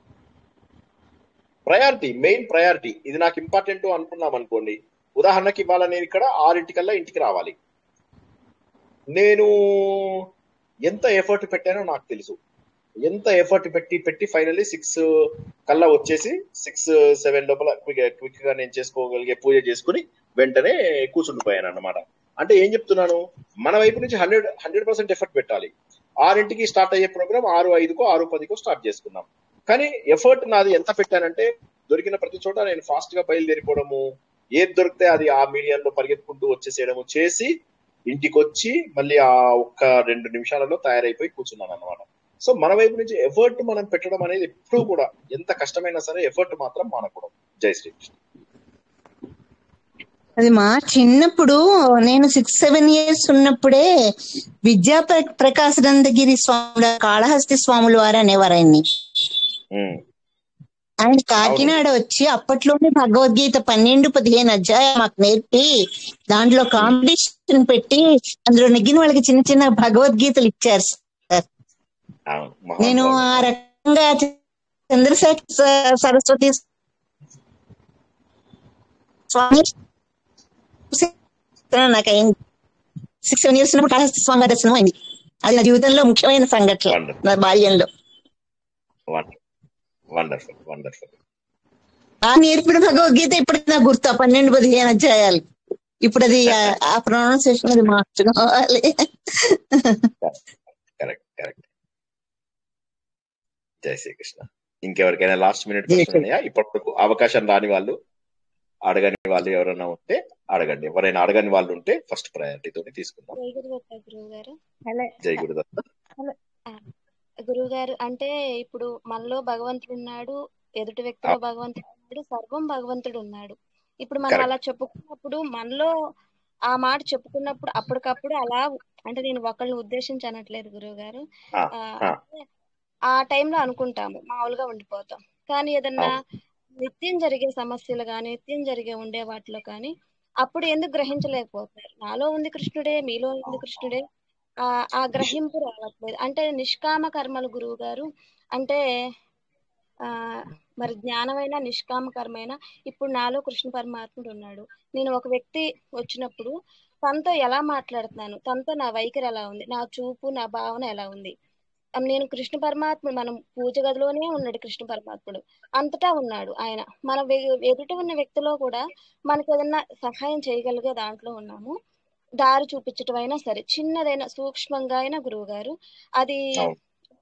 ప్రయారిటీ మెయిన్ ప్రయారిటీ ఇది నాకు ఇంపార్టెంట్ అనుకున్నాం అనుకోండి ఉదాహరణకి ఇవాళ నేను ఇక్కడ ఆరింటికల్లా ఇంటికి రావాలి నేను ఎంత ఎఫర్ట్ పెట్టానో నాకు తెలుసు ఎంత ఎఫర్ట్ పెట్టి పెట్టి ఫైనల్లీ సిక్స్ కల్లా వచ్చేసి సిక్స్ సెవెన్ లోపల క్విక్ క్విక్ గా నేను చేసుకోగలిగే పూజ చేసుకుని వెంటనే కూర్చుండిపోయాను అన్నమాట అంటే ఏం చెప్తున్నాను మన వైపు నుంచి హండ్రెడ్ హండ్రెడ్ పర్సెంట్ ఎఫర్ట్ పెట్టాలి ఆరింటికి స్టార్ట్ అయ్యే ప్రోగ్రామ్ ఆరు ఐదుకో ఆరు పదికో స్టార్ట్ చేసుకున్నాం కానీ ఎఫర్ట్ నాది ఎంత పెట్టానంటే దొరికిన ప్రతి చోట నేను ఫాస్ట్ గా బయలుదేరిపోవడము ఏది దొరికితే అది ఆ మీడియంలో పరిగెత్తుకుంటూ వచ్చేసేయడము చేసి ఇంటికి వచ్చి మళ్ళీ ఆ ఒక్క రెండు నిమిషాలలో తయారైపోయి కూర్చున్నాను అనమాట సో మన వైపు నుంచి ఎఫర్ట్ మనం పెట్టడం అనేది ఎప్పుడు కూడా ఎంత కష్టమైనా సరే ఎఫర్ట్ మాత్రం మానకూడదు జై శ్రీకృష్ణ అది మా చిన్నప్పుడు నేను సిక్స్ సెవెన్ ఇయర్స్ ఉన్నప్పుడే విద్యా ప్ర- ప్రకాశానందగిరి స్వామి కాళహస్తి స్వాములు వారు అనేవారు ఆయన్ని ఆయన కాకినాడ వచ్చి అప్పట్లోనే భగవద్గీత పన్నెండు పదిహేను అధ్యాయం మాకు నేర్పి దాంట్లో కాంపిటీషన్ పెట్టి అందులో నెగ్గిన వాళ్ళకి చిన్న చిన్న భగవద్గీతలు ఇచ్చారు సార్ అవును నేను మహానుభావుడు ఆ రకంగా చంద్రశేఖర్ స- సరస్వతి స్వామి నాకు అయింది సిక్స్ సెవెన్ ఇయర్స్ ఉన్నప్పుడు కాళహస్తి స్వామి గారి దర్శనం అయింది అది నా జీవితంలో ముఖ్యమైన సంఘటన నా బాల్యంలో వండర్ఫుల్ వండర్ఫుల్ ఆ నేర్పిన భగవద్గీత ఇప్పటికి నాకు గుర్తు ఆ పన్నెండు పదిహేను అధ్యాయాలు ఇప్పుడు అది ఆ- ఆ ప్రొనౌన్సియేషన్ అది మార్చుకోవాలి కరెక్ట్ కరెక్ట్ జై శ్రీకృష్ణ ఇంకెవరికైనా లాస్ట్ మినిట్ జై క్వశ్చన్ శ్రీ ఉన్నాయా ఇప్పటివరకు అవకాశం రాని వాళ్ళు అడగని వాళ్ళు ఎవరైనా ఉంటే అడగండి ఎవరైనా అడగని వాళ్ళు ఉంటే ఫస్ట్ ప్రయారిటీ తోటి తీసుకుందాం జై గురుదత్త గురువు గారు జై గురుదత్త గురువు గారు అంటే ఇప్పుడు మనలో భగవంతుడు ఉన్నాడు ఎదుటి వ్యక్తిలో భగవంతుడు ఉన్నాడు సర్వం భగవంతుడు ఉన్నాడు ఇప్పుడు మనం కరెక్ట్ అలా చెప్పుకున్నప్పుడు మనలో ఆ మాట చెప్పుకున్నప్పుడు అప్పటికప్పుడు అలా అంటే నేను ఒకళ్ళని ఉద్దేశించి అనట్లేదు గురువు గారు ఆ, ఆ, ఆ, అంటే ఆ టైంలో అనుకుంటాము మామూలుగా ఉండిపోతాం కానీ ఏదన్నా అవును నిత్యం జరిగే సమస్యలు కానీ నిత్యం జరిగే ఉండే వాటిలో కానీ అప్పుడు ఎందుకు గ్రహించలేకపోతున్నారు నాలో ఉంది కృష్ణుడే మీలో ఉంది కృష్ణుడే ఆ ఆ గ్రహింపు రావట్లేదు అంటే నిష్కామ కర్మలు గురువు గారు అంటే ఆ మరి జ్ఞానమైన నిష్కామ కర్మైన ఇప్పుడు నాలో కృష్ణ పరమాత్ముడు ఉన్నాడు నేను ఒక వ్యక్తి వచ్చినప్పుడు తనతో ఎలా మాట్లాడుతున్నాను తనతో నా వైఖరి ఎలా ఉంది నా చూపు నా భావన ఎలా ఉంది ఆ, నేను కృష్ణ పరమాత్ముడు మనం పూజ గదిలోనే ఉన్నాడు కృష్ణ పరమాత్ముడు అంతటా ఉన్నాడు ఆయన మన వె- ఎదుట ఉన్న వ్యక్తిలో కూడా మనకు ఏదన్నా సహాయం చేయగలిగే దాంట్లో ఉన్నాము దారి చూపించటం అయినా సరే చిన్నదైనా సూక్ష్మంగా అయినా గురువు గారు అది అవును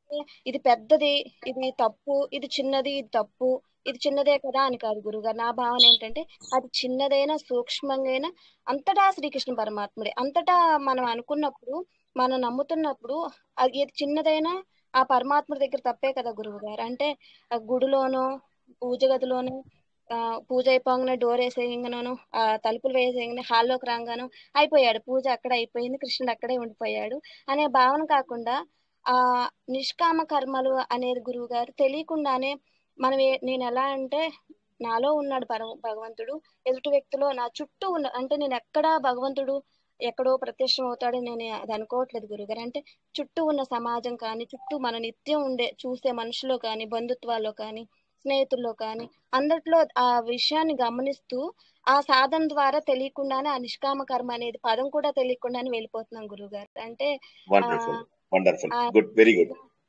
అంటే ఇది పెద్దది ఇది తప్పు ఇది చిన్నది ఇది తప్పు ఇది చిన్నదే కదా అని కాదు గురుగారు నా భావన ఏంటంటే అది చిన్నదైనా సూక్ష్మంగా అంతటా శ్రీకృష్ణ పరమాత్ముడే అంతటా మనం అనుకున్నప్పుడు మనం నమ్ముతున్నప్పుడు అది ఏది చిన్నదైనా ఆ పరమాత్ముడి దగ్గర తప్పే కదా గురువు గారు అంటే ఆ గుడిలోనో పూజ గదిలోనో ఆ పూజ అయిపోగానే డోర్ వేసేయంగాను ఆ తలుపులు వేసేయంగానే హాల్లోకి రాగాను అయిపోయాడు పూజ అక్కడ అయిపోయింది కృష్ణుడు అక్కడే ఉండిపోయాడు అనే భావన కాకుండా ఆ నిష్కామ కర్మలు అనేది గురువు గారు తెలియకుండానే మనం ఏ- నేను ఎలా అంటే నాలో ఉన్నాడు పరమ భగవంతుడు ఎదుటి వ్యక్తిలో నా చుట్టూ ఉన్న అంటే నేను ఎక్కడా భగవంతుడు ఎక్కడో ప్రత్యక్షం అవుతాడు నేను అది అనుకోవట్లేదు గురుగారు అంటే చుట్టూ ఉన్న సమాజం కానీ చుట్టూ మన నిత్యం ఉండే చూసే మనుషులో కానీ బంధుత్వాల్లో కానీ స్నేహితుల్లో కానీ అందరిలో ఆ విషయాన్ని గమనిస్తూ ఆ సాధన ద్వారా తెలియకుండానే ఆ నిష్కామ కర్మ అనేది పదం కూడా తెలియకుండానే వెళ్ళిపోతున్నాం గురుగారు అంటే ఆ wonderful wonderful ah good very good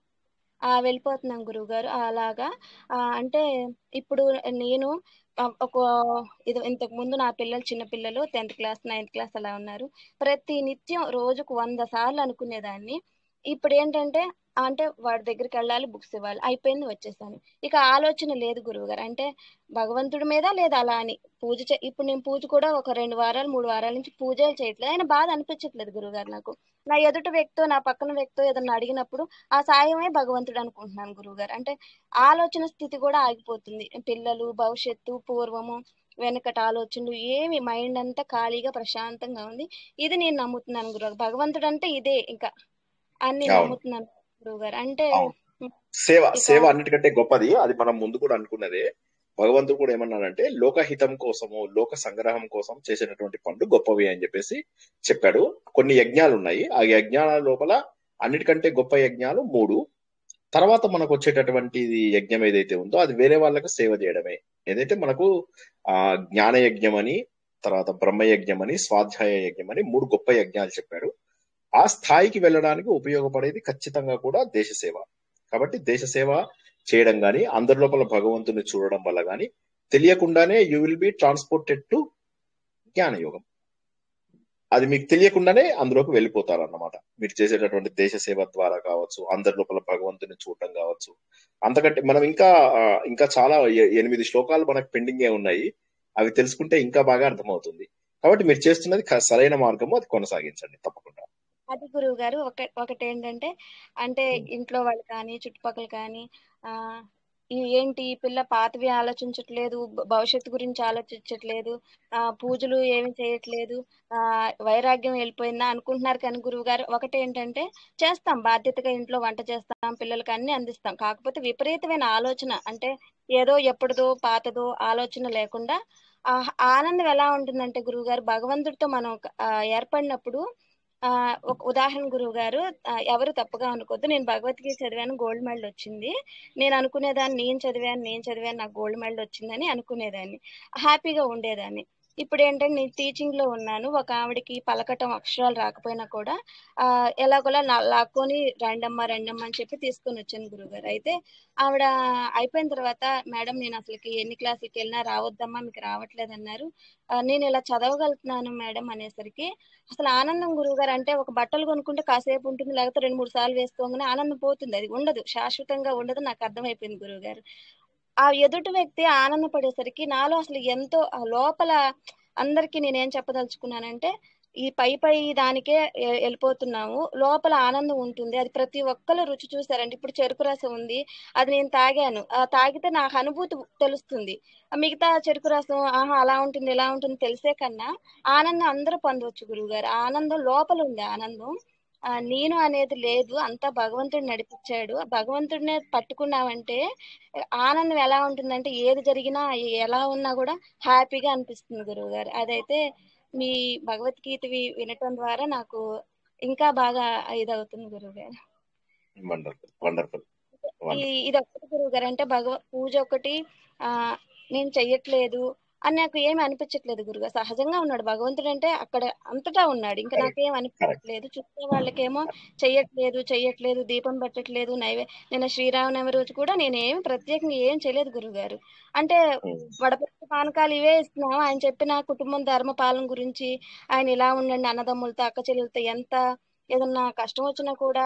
ఆ వెళ్ళిపోతున్నాం గురువు గారు అలాగా ఆ, అంటే ఇప్పుడు నేను ఆ, ఒక ఇది ఇంతకు ముందు నా పిల్లలు చిన్న పిల్లలు టెన్త్ క్లాస్ నైన్త్ క్లాస్ అలా ఉన్నారు ప్రతి నిత్యం రోజుకు వంద సార్లు అనుకునేదాన్ని ఇప్పుడు ఏంటంటే అంటే వాడి దగ్గరికి వెళ్ళాలి బుక్స్ ఇవ్వాలి అయిపోయింది వచ్చేసాను ఇక ఆలోచన లేదు గురువు గారు అంటే భగవంతుడి మీద లేదా అలా అని పూజ చే ఇప్పుడు నేను పూజ కూడా ఒక రెండు వారాలు మూడు వారాల నుంచి పూజలు చేయట్లేదు ఆయన బాధ అనిపించట్లేదు గురువు గారు నాకు నా ఎదుటి వ్యక్తో నా పక్కన వ్యక్తో ఏదన్నా అడిగినప్పుడు ఆ సాయమే భగవంతుడు అనుకుంటున్నాను గురువు గారు అంటే ఆలోచన స్థితి కూడా ఆగిపోతుంది పిల్లలు భవిష్యత్తు పూర్వము వెనకట ఆలోచనలు ఏమి మైండ్ అంతా ఖాళీగా ప్రశాంతంగా ఉంది ఇది నేను నమ్ముతున్నాను గురువు భగవంతుడు అంటే ఇదే ఇంకా అని నేను అవును నమ్ముతున్నాను గురువు గారు అంటే అవును సేవ ఇక సేవ అన్నిటికంటే గొప్పది అది మనం ముందు కూడా అనుకున్నదే భగవంతుడు కూడా ఏమన్నాడంటే లోకహితం కోసము లోక సంగ్రహం కోసం చేసేటటువంటి పనులు గొప్పవి అని చెప్పేసి చెప్పాడు కొన్ని యజ్ఞాలు ఉన్నాయి ఆ యజ్ఞాల లోపల అన్నిటికంటే గొప్ప యజ్ఞాలు మూడు తర్వాత మనకు వచ్చేటటువంటి యజ్ఞం ఏదైతే ఉందో అది వేరే వాళ్ళకు సేవ చేయడమే ఏదైతే మనకు ఆ జ్ఞాన యజ్ఞం అని తర్వాత బ్రహ్మ యజ్ఞం అని స్వాధ్యాయ యజ్ఞం అని మూడు గొప్ప యజ్ఞాలు చెప్పాడు ఆ స్థాయికి వెళ్ళడానికి ఉపయోగపడేది ఖచ్చితంగా కూడా దేశ సేవ కాబట్టి దేశ సేవ చేయడం గాని అందరి లోపల భగవంతుని చూడడం వల్ల గాని తెలియకుండానే you will be transported to జ్ఞానయోగం అది మీకు తెలియకుండానే అందులోకి వెళ్ళిపోతారు అన్నమాట మీరు చేసేటటువంటి దేశ సేవ ద్వారా కావచ్చు అందరి లోపల భగవంతుని చూడటం కావచ్చు అంతకంటే మనం ఇంకా ఆ, ఇంకా చాలా ఎ- ఎనిమిది శ్లోకాలు మనకు పెండింగే ఉన్నాయి అవి తెలుసుకుంటే ఇంకా బాగా అర్థమవుతుంది కాబట్టి మీరు చేస్తున్నది క- సరైన మార్గము అది కొనసాగించండి తప్పకుండా అది గురువు గారు ఒక ఒకటి ఏంటంటే అంటే ఇంట్లో వాళ్ళు కానీ చుట్టుపక్కల కానీ ఆ ఈ ఏంటి ఈ పిల్ల పాతవి ఆలోచించట్లేదు భ- భవిష్యత్తు గురించి ఆలోచించట్లేదు ఆ పూజలు ఏమి చేయట్లేదు ఆ వైరాగ్యం వెళ్ళిపోయిందా అనుకుంటున్నారు కానీ గురువు గారు ఒకటి ఏంటంటే చేస్తాం బాధ్యతగా ఇంట్లో వంట చేస్తాం పిల్లలకి అన్ని అందిస్తాం కాకపోతే విపరీతమైన ఆలోచన అంటే ఏదో ఎప్పుడుదో పాతదో ఆలోచన లేకుండా ఆ ఆనందం ఎలా ఉంటుందంటే గురువు గారు భగవంతుడితో మనం ఆ, ఏర్పడినప్పుడు ఆ ఒక ఉదాహరణ గురువు గారు ఆ, ఎవరు తప్పుగా అనుకోవద్దు నేను భగవద్గీత చదివాను గోల్డ్ మెడల్ వచ్చింది నేను అనుకునేదాన్ని నేను చదివాను నేను చదివాను నాకు గోల్డ్ మెడల్ వచ్చిందని అనుకునేదాన్ని హ్యాపీగా ఉండేదాన్ని ఇప్పుడు ఏంటంటే నేను టీచింగ్ లో ఉన్నాను ఒక ఆవిడకి పలకటం అక్షరాలు రాకపోయినా కూడా ఆ ఎలాగోలా నా- లాక్కొని రండమ్మా రండమ్మా అని చెప్పి తీసుకొని వచ్చాను గురుగారు అయితే ఆవిడ అయిపోయిన తర్వాత మేడం నేను అసలుకి ఎన్ని క్లాసులకి వెళ్ళినా రావద్దమ్మా మీకు రావట్లేదు అన్నారు ఆ, నేను ఇలా చదవగలుగుతున్నాను మేడం అనేసరికి అసలు ఆనందం గురువు గారు అంటే ఒక బట్టలు కొనుక్కుంటే కాసేపు ఉంటుంది లేకపోతే రెండు మూడు సార్లు వేసుకోగానే ఆనందం పోతుంది అది ఉండదు శాశ్వతంగా ఉండదు నాకు అర్థమైపోయింది గురువు గారు ఆ ఎదుటి వ్యక్తి ఆనందపడేసరికి నాలో అసలు ఎంతో ఆ లోపల అందరికీ నేనేం చెప్పదలుచుకున్నానంటే ఈ పై పై దానికే ఎ- వెళ్ళిపోతున్నాము లోపల ఆనందం ఉంటుంది అది ప్రతి ఒక్కరు రుచి చూసారండి ఇప్పుడు చెరుకు రసం ఉంది అది నేను తాగాను ఆ తాగితే నాకు అనుభూతి తెలుస్తుంది ఆ మిగతా చెరుకు రసం ఆహా అలా ఉంటుంది ఇలా ఉంటుంది తెలిసే కన్నా ఆనందం అందరూ పొందవచ్చు గురువుగారు ఆ ఆనందం లోపల ఉంది ఆనందం ఆ నేను అనేది లేదు అంతా భగవంతుడు నడిపించాడు ఆ భగవంతుడినే పట్టుకున్నామంటే ఆనందం ఎలా ఉంటుందంటే ఏది జరిగినా ఎలా ఉన్నా కూడా హ్యాపీగా అనిపిస్తుంది గురువు గారు అదైతే మీ భగవద్గీత వి- వినటం ద్వారా నాకు ఇంకా బాగా ఇదవుతుంది గురువు గారు వండర్ఫుల్ వండర్ఫుల్ ఈ వండర్ఫుల్ ఇది ఒక్కటి గురువు గారు అంటే భగవ పూజ ఒకటి ఆ నేను చెయ్యట్లేదు అని నాకు ఏమి అనిపించట్లేదు గురుగా సహజంగా ఉన్నాడు భగవంతుడు అంటే అక్కడ అంతటా ఉన్నాడు ఇంకా కరెక్ట్ నాకేం కరెక్ట్ అనిపించట్లేదు చూసే వాళ్ళకేమో చెయ్యట్లేదు చెయ్యట్లేదు దీపం పెట్టట్లేదు నైవే నేను శ్రీరామనవమి రోజు కూడా నేను ఏమి ప్రత్యేకంగా ఏం చేయలేదు గురుగారు అంటే వడపప్పు పానకాలు ఇవే ఇస్తున్నాము ఆయన చెప్పిన కుటుంబం ధర్మ పాలన గురించి ఆయన ఇలా ఉండండి అన్నదమ్ములతో అక్క చెల్లెలతో ఎంత ఏదన్నా కష్టం వచ్చినా కూడా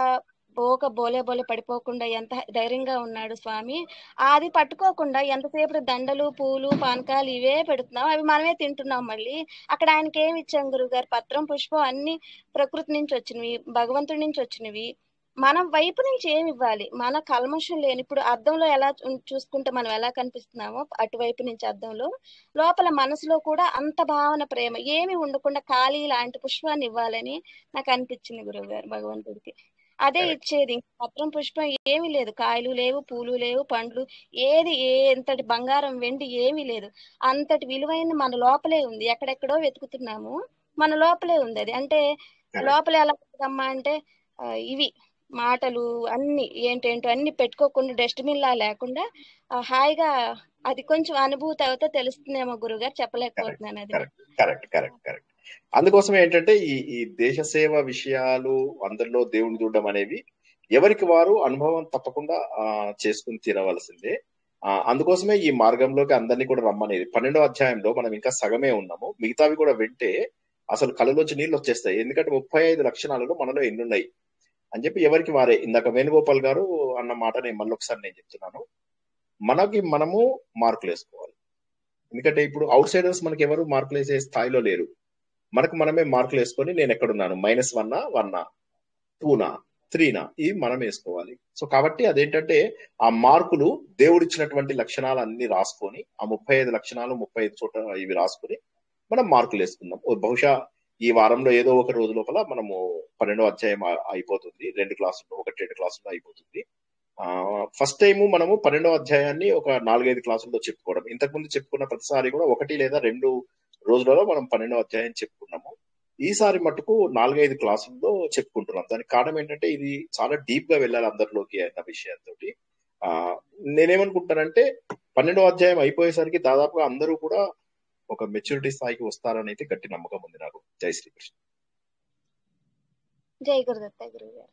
బోక బోలే బోలే పడిపోకుండా ఎంత ధైర్యంగా ఉన్నాడు స్వామి అది పట్టుకోకుండా ఎంతసేపు దండలు పూలు పానకాలు ఇవే పెడుతున్నాం అవి మనమే తింటున్నాం మళ్ళీ అక్కడ ఆయనకి ఏమి ఇచ్చాం గురుగారు పత్రం పుష్పం అన్ని ప్రకృతి నుంచి వచ్చినవి భగవంతుడి నుంచి వచ్చినవి మనం వైపు నుంచి ఏమి ఇవ్వాలి మన కల్మషం లేని ఇప్పుడు అద్దంలో ఎలా చూ- చూసుకుంటే మనం ఎలా కనిపిస్తున్నామో అటువైపు నుంచి అద్దంలో లోపల మనసులో కూడా అంత భావన ప్రేమ ఏమి ఉండకుండా ఖాళీ లాంటి పుష్పాన్ని ఇవ్వాలని నాకు అనిపించింది గురువుగారు భగవంతుడికి అదే కరెక్ట్ ఇచ్చేది ఇంక పత్రం పుష్పం ఏమీ లేదు కాయలు లేవు పూలు లేవు పండ్లు ఏది ఏ ఎంతటి బంగారం వెండి ఏమీ లేదు అంతటి విలువైన మన లోపలే ఉంది ఎక్కడెక్కడో వెతుకుతున్నాము మన లోపలే ఉంది అది అంటే కరెక్ట్ లోపల ఎలా ఉందమ్మా అంటే ఆ, ఇవి మాటలు అన్ని ఏంటేంటో అన్ని పెట్టుకోకుండా డస్ట్బిన్ లా లేకుండా ఆ, హాయిగా అది కొంచెం అనుభూతి అవుతే తెలుస్తుందేమో గురుగారు కరెక్ట్ చెప్పలేకపోతున్నాను అది కరెక్ట్ కరెక్ట్ కరెక్ట్ కరెక్ట్ అందుకోసం ఏంటంటే ఈ ఈ దేశ సేవ విషయాలు అందరిలో దేవుని చూడడం అనేవి ఎవరికి వారు అనుభవం తప్పకుండా ఆ, చేసుకుని తీరవలసిందే ఆ, అందుకోసమే ఈ మార్గంలోకి అందరినీ కూడా రమ్మనేది పన్నెండో అధ్యాయంలో మనం ఇంకా సగమే ఉన్నాము మిగతావి కూడా వింటే అసలు కళ్ళలోంచి నీళ్ళు వచ్చేస్తాయి ఎందుకంటే ముప్పై ఐదు లక్షణాలలో మనలో ఎన్ని ఉన్నాయి అని చెప్పి ఎవరికి వారే ఇందాక వేణుగోపాల్ గారు అన్న మాట నేను మళ్ళీ ఒకసారి నేను చెప్తున్నాను మనకి మనము మార్కులు వేసుకోవాలి ఎందుకంటే ఇప్పుడు అవుట్ సైడర్స్ మనకి ఎవరు మార్కులు వేసే స్థాయిలో లేరు మనకు మనమే మార్కులు వేసుకొని నేను ఎక్కడున్నాను మైనస్ వన్నా వన్నా టూనా త్రీనా ఇవి మనం వేసుకోవాలి సో కాబట్టి అదేంటంటే ఆ మార్కులు దేవుడిచ్చినటువంటి లక్షణాలు అన్ని రాసుకొని ఆ ముప్పై ఐదు లక్షణాలు ముప్పై ఐదు చోట ఇవి రాసుకొని మనం మార్కులు వేసుకుందాం ఓ బహుశా ఈ వారంలో ఏదో ఒక రోజు లోపల మనము పన్నెండో అధ్యాయం ఆ- అయిపోతుంది రెండు క్లాసుల్లో ఒకటి రెండు క్లాసుల్లో అయిపోతుంది ఆ ఫస్ట్ టైం మనము పన్నెండో అధ్యాయాన్ని ఒక నాలుగైదు క్లాసుల్లో చెప్పుకోవడం ఇంతకుముందు చెప్పుకున్న ప్రతిసారి కూడా ఒకటి లేదా రెండు రోజులలో మనం పన్నెండో అధ్యాయం చెప్పుకున్నాము ఈసారి మటుకు నాలుగైదు క్లాసుల్లో చెప్పుకుంటున్నాం దానికి కారణం ఏంటంటే ఇది చాలా డీప్ గా వెళ్ళాలి అందరిలోకి అన్న విషయంతో ఆ నేనేమనుకుంటానంటే పన్నెండో అధ్యాయం అయిపోయేసరికి దాదాపుగా అందరూ కూడా ఒక మెచ్యూరిటీ స్థాయికి వస్తారని అయితే గట్టి నమ్మకం ఉంది నాకు జై శ్రీకృష్ణ జై గురుదత్త గురువు గారు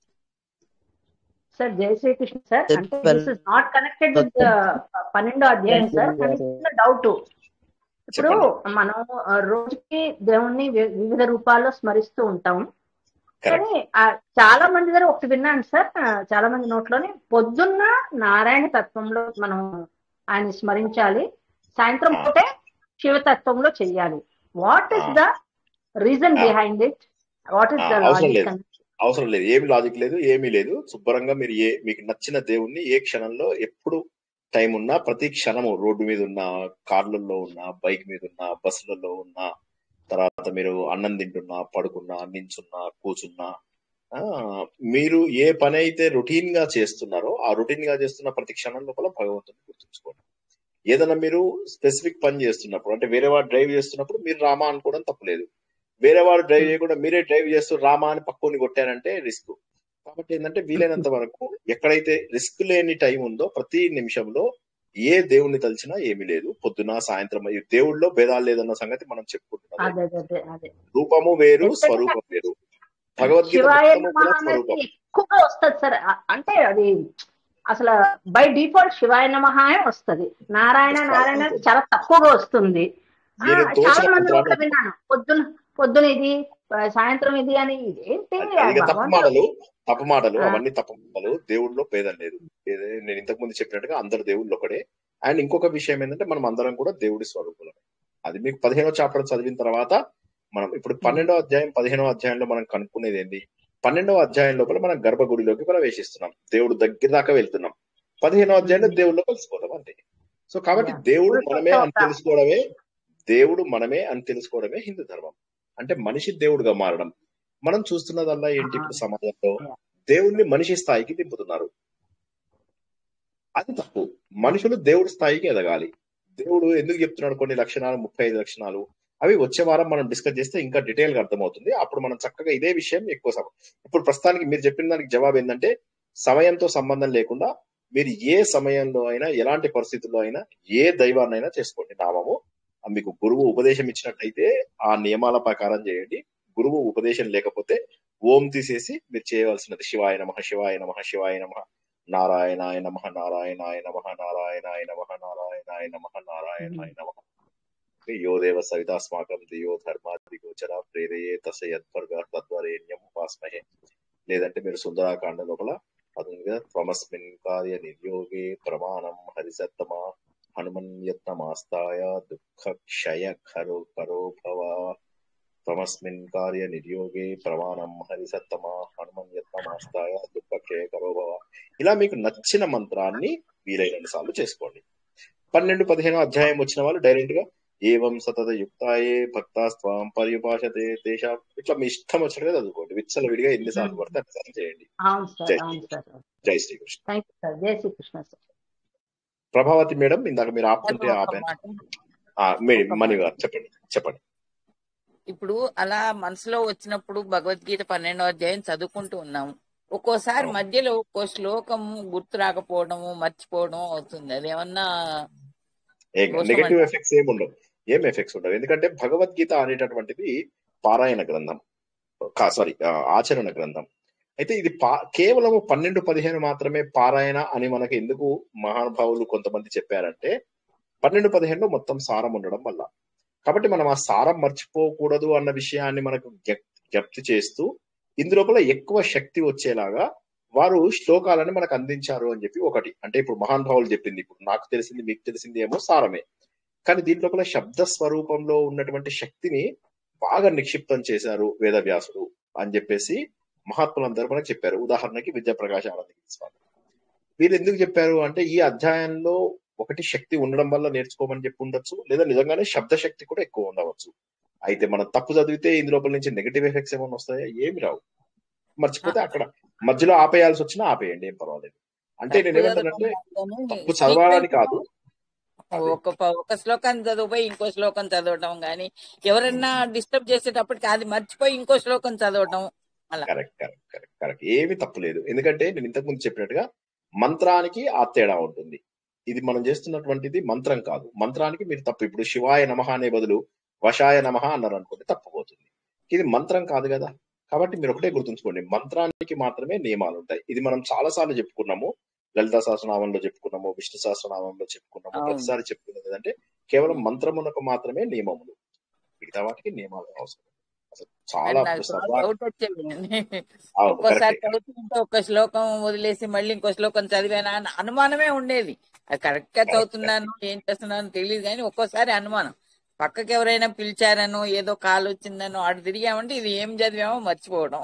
సార్ జై శ్రీకృష్ణ సార్ అంటే this is not connected with పన్నెండో అధ్యాయం సార్ కానీ చిన్న డౌట్ ఇప్పుడు చెప్పండి మనం ఆ, రోజుకి దేవుణ్ణి వి- వివిధ రూపాల్లో స్మరిస్తూ ఉంటాం కానీ ఆ, చాలా మంది దగ్గర ఒకటి విన్నాను సార్ ఆ, చాలా మంది నోట్లోని పొద్దున్న నారాయణ తత్వంలో మనం ఆయన స్మరించాలి సాయంత్రం ఆ, పూటే శివతత్వంలో చెయ్యాలి what ah, is the reason ah, behind it what ah, is the అవసరం లాజిక్ లేదు అవసరం లేదు ఏమి లాజిక్ లేదు ఏమీ లేదు శుభ్రంగా మీరు ఏ మీకు నచ్చిన దేవుణ్ణి ఏ క్షణంలో ఎప్పుడు టైం ఉన్నా ప్రతి క్షణము రోడ్డు మీద ఉన్న కార్లలో ఉన్నా బైక్ మీద ఉన్నా బస్సులలో ఉన్నా తర్వాత మీరు అన్నం తింటున్నా పడుకున్నా నించున్నా కూర్చున్నా ఆ, మీరు ఏ పని అయితే రొటీన్ గా చేస్తున్నారో ఆ రొటీన్ గా చేస్తున్న ప్రతి క్షణం లోపల భగవంతుని గుర్తుంచుకోండి ఏదైనా మీరు స్పెసిఫిక్ పని చేస్తున్నప్పుడు అంటే వేరే వాడు డ్రైవ్ చేస్తున్నప్పుడు మీరు రామా అనుకోవడం తప్పలేదు వేరే వాడు డ్రైవ్ చేయకుండా మీరే డ్రైవ్ చేస్తూ రామా అని పక్కని కొట్టారంటే రిస్క్ కాబట్టి ఏంటంటే వీలైనంత వరకు ఎక్కడైతే రిస్క్ లేని టైం ఉందో ప్రతి నిమిషంలో ఏ దేవుణ్ణి తలిచినా ఏమీ లేదు పొద్దున సాయంత్రం ఈ దేవుళ్ళలో భేదాలు లేదన్న సంగతి మనం చెప్పుకుంటున్నదే అదే అదే అదే అదే రూపము వేరు ఎందుకంటే స్వరూపం వేరు భగవద్గీత శివాయ మొత్తము నమః కూడా అనేది స్వరూపం ఎక్కువగా వస్తుంది సార్ అ- అంటే అది అసలు బై డిఫాల్ట్ శివాయ నమః వస్తుంది నారాయణ వస్తారు నారాయణ అంతే చాలా తక్కువగా వస్తుంది ఆ మీరు చాలా తోచిన మంది మంత్రాన్ని నోట్ల విన్నాను పొద్దున పొద్దున ఇది ఆ, సాయంత్రం ఇది అని ఇది ఏంటి అది ఆ అది ఇక తప్పు భగవంతుడు మాటలు తప్పు మాటలు ఆ, అవన్నీ తప్పు మాటలు దేవుడిలో భేదం లేదు ఏదే నేను ఇంతకు ముందు చెప్పినట్టుగా అందరు దేవుళ్ళు ఒకడే అండ్ ఇంకొక విషయం ఏంటంటే మనం అందరం కూడా దేవుడి స్వరూపులమే అది మీకు పదిహేనో చాప్టర్ చదివిన తర్వాత మనం ఇప్పుడు పన్నెండో అధ్యాయం పదిహేనో అధ్యాయంలో మనం కనుక్కునేది ఏంటి పన్నెండవ అధ్యాయం లోపల మనం గర్భగుడిలోకి ప్రవేశిస్తున్నాం దేవుడు దగ్గర దాకా వెళ్తున్నాం పదిహేనో అధ్యాయంలో దేవుడిలో కలిసిపోతాం అంతే సో కాబట్టి యా దేవుడు మనమే అని పురుషోత్తమ తెలుసుకోవడమే దేవుడు మనమే అని తెలుసుకోవడమే హిందూ ధర్మం అంటే మనిషి దేవుడుగా మారడం మనం చూస్తున్నదల్లా ఏంటి ఇప్పుడు సమాజంలో దేవుణ్ణి మనిషి స్థాయికి దింపుతున్నారు అది తప్పు మనుషులు దేవుడి స్థాయికి ఎదగాలి దేవుడు ఎందుకు చెప్తున్నాడు కొన్ని లక్షణాలు ముప్పై ఐదు లక్షణాలు అవి వచ్చే వారం మనం డిస్కస్ చేస్తే ఇంకా డీటెయిల్ గా అర్థమవుతుంది అప్పుడు మనం చక్కగా ఇదే విషయం ఎక్కువ సమ- ఇప్పుడు ప్రస్తుతానికి మీరు చెప్పిన దానికి జవాబు ఏంటంటే సమయంతో సంబంధం లేకుండా మీరు ఏ సమయంలో అయినా ఎలాంటి పరిస్థితుల్లో అయినా ఏ దైవాన్నైనా చేసుకోండి నామము ఆ మీకు గురువు ఉపదేశం ఇచ్చినట్టయితే ఆ నియమాల ప్రకారం చేయండి గురువు ఉపదేశం లేకపోతే ఓం తీసేసి మీరు చేయవలసినది శివాయ నమ శివాయ నమ శివాయ నమ నారాయణాయ నమ నారాయణాయ నమ నారాయణాయ నమ నారాయణాయ నమ నారాయణాయ నమ యో దేవ సవితాస్మాకం దియో ధర్మాది గోచర ప్రేరయే తస యద్వర్గ తద్వరేణ్యం ఉపాస్మహే లేదంటే మీరు సుందరాకాండ లోపల అది ఉంది కదా త్వమస్మిన్ కార్య నిర్యోగే ప్రమాణం హరిసత్తమ హనుమన్యత్నమాస్తాయ దుఃఖ క్షయ ఖరో కరో భవ త్వమస్మిన్ కార్య నిర్యోగే ప్రమాణం హరిసత్తమ హనుమన్యత్నమాస్తాయ దుఃఖ క్షయ కరో భవ ఇలా మీకు నచ్చిన మంత్రాన్ని వీలైన సార్లు చేసుకోండి పన్నెండు పదిహేను అధ్యాయం వచ్చిన వాళ్ళు డైరెక్ట్ గా ఏవం సతత యుక్తాయే భక్తాస్త్వం పర్యుపాషతే తేషా ఇట్లా మీ ఇష్టం వచ్చినట్టుగా చదువుకోండి విచ్చల విడిగా ఎన్నిసార్లు పడితే అన్నిసార్లు చేయండి అవును సార్ జై అవును సార్ జై శ్రీకృష్ణ థ్యాంక్ యూ సార్ జై శ్రీకృష్ణ సార్ ప్రభావతి మేడం ఇందాక మీరు సార్ ఆపుతుంటే ఒక ఆపాను మాట ఆ, మే- ఒక మణి మాట గారు చెప్పండి చెప్పండి ఇప్పుడు అలా మనసులో వచ్చినప్పుడు భగవద్గీత పన్నెండో అధ్యాయం చదువుకుంటూ ఉన్నాము ఒక్కోసారి అవును మధ్యలో ఒక్కో శ్లోకం గుర్తు రాకపోవడము మర్చిపోవడం అవుతుంది అది ఏమన్నా ఏం దోషం నెగటివ్ అంటారా ఎఫెక్ట్స్ ఏమి ఉండవు ఏం ఎఫెక్ట్స్ ఉండవు ఎందుకంటే భగవద్గీత అనేటటువంటిది పారాయణ గ్రంథం సారీ ఆచరణ గ్రంథం అయితే ఇది పా కేవలం పన్నెండు పదిహేను మాత్రమే పారాయణ అని మనకి ఎందుకు మహానుభావులు కొంతమంది చెప్పారంటే పన్నెండు పదిహేనులో మొత్తం సారం ఉండడం వల్ల కాబట్టి మనం ఆ సారం మర్చిపోకూడదు అన్న విషయాన్ని మనకు జ్ఞప్- జ్ఞప్తి చేస్తూ ఇందులోపల ఎక్కువ శక్తి వచ్చేలాగా వారు శ్లోకాలను మనకు అందించారు అని చెప్పి ఒకటి అంటే ఇప్పుడు మహానుభావులు చెప్పింది ఇప్పుడు నాకు తెలిసింది మీకు తెలిసింది ఏమో సారమే కానీ దీంట్లోపల శబ్ద స్వరూపంలో ఉన్నటువంటి శక్తిని బాగా నిక్షిప్తం చేశారు వేదవ్యాసుడు అని చెప్పేసి మహాత్ములందరూ మనకు చెప్పారు ఉదాహరణకి విద్యాప్రకాశ ఆనందగిరి స్వామి వీరు ఎందుకు చెప్పారు అంటే ఈ అధ్యాయంలో ఒకటి శక్తి ఉండడం వల్ల నేర్చుకోమని చెప్పి ఉండొచ్చు లేదా నిజంగానే శబ్ద శక్తి కూడా ఎక్కువ ఉండవచ్చు అయితే మనం తప్పు చదివితే ఇందు లోపల నుంచి నెగటివ్ ఎఫెక్ట్స్ ఏమైనా వస్తాయా ఏమి రావు మర్చిపోతే అక్కడ మధ్యలో ఆపేయాల్సి వచ్చినా ఆపేయండి ఏం పర్వాలేదు అంటే తప్పు నేను చదవడం ఏమంటానంటే కానీ తప్పు చదవాలని సీక్వెన్స్ కాదు అదే ఒక ప- ఒక శ్లోకాన్ని చదివిపోయి ఇంకో శ్లోకం చదవటం గాని ఎవరన్నా డిస్టర్బ్ చేసేటప్పటికి అది మర్చిపోయి ఇంకో శ్లోకం చదవటం అలా కరెక్ట్ కరెక్ట్ కరెక్ట్ కరెక్ట్ ఏమి తప్పు లేదు ఎందుకంటే నేను ఇంతకు ముందు చెప్పినట్టుగా మంత్రానికి ఆ తేడా ఉంటుంది ఇది మనం చేస్తున్నటువంటిది మంత్రం కాదు మంత్రానికి మీరు తప్పు ఇప్పుడు శివాయ నమః అనే బదులు వశాయ నమః అన్నారు అనుకోండి తప్పుపోతుంది ఇది మంత్రం కాదు కదా కాబట్టి మీరు ఒకటే గుర్తుంచుకోండి మంత్రానికి మాత్రమే నియమాలు ఉంటాయి ఇది మనం చాలా సార్లు చెప్పుకున్నాము లలిత సహస్రనామంలో చెప్పుకున్నాము విష్ణు సహస్రనామంలో చెప్పుకున్నాము అవును ప్రతిసారి చెప్పుకున్నది ఏంటంటే కేవలం మంత్రమునకు మాత్రమే నియమములు మిగతా వాటికి నియమాలు అవసరం అసలు చాలా మరి నాకు ఇప్పుడు చాలా సర్వా డౌట్ వచ్చేది అవును ఒక్కోసారి కరెక్టే చదువుతుంటే ఒక శ్లోకం వదిలేసి మళ్ళీ ఇంకో శ్లోకం చదివానా అని అనుమానమే ఉండేది అది కరెక్ట్ గా కరెక్ట్ కరెక్ట్ చదువుతున్నాను ఏం చేస్తున్నాను తెలియదు కానీ ఒక్కోసారి అనుమానం పక్కకి ఎవరైనా పిలిచారనో ఏదో కాల్ వచ్చిందనో అటు తిరిగామంటే ఇది ఏం చదివామో మర్చిపోవడం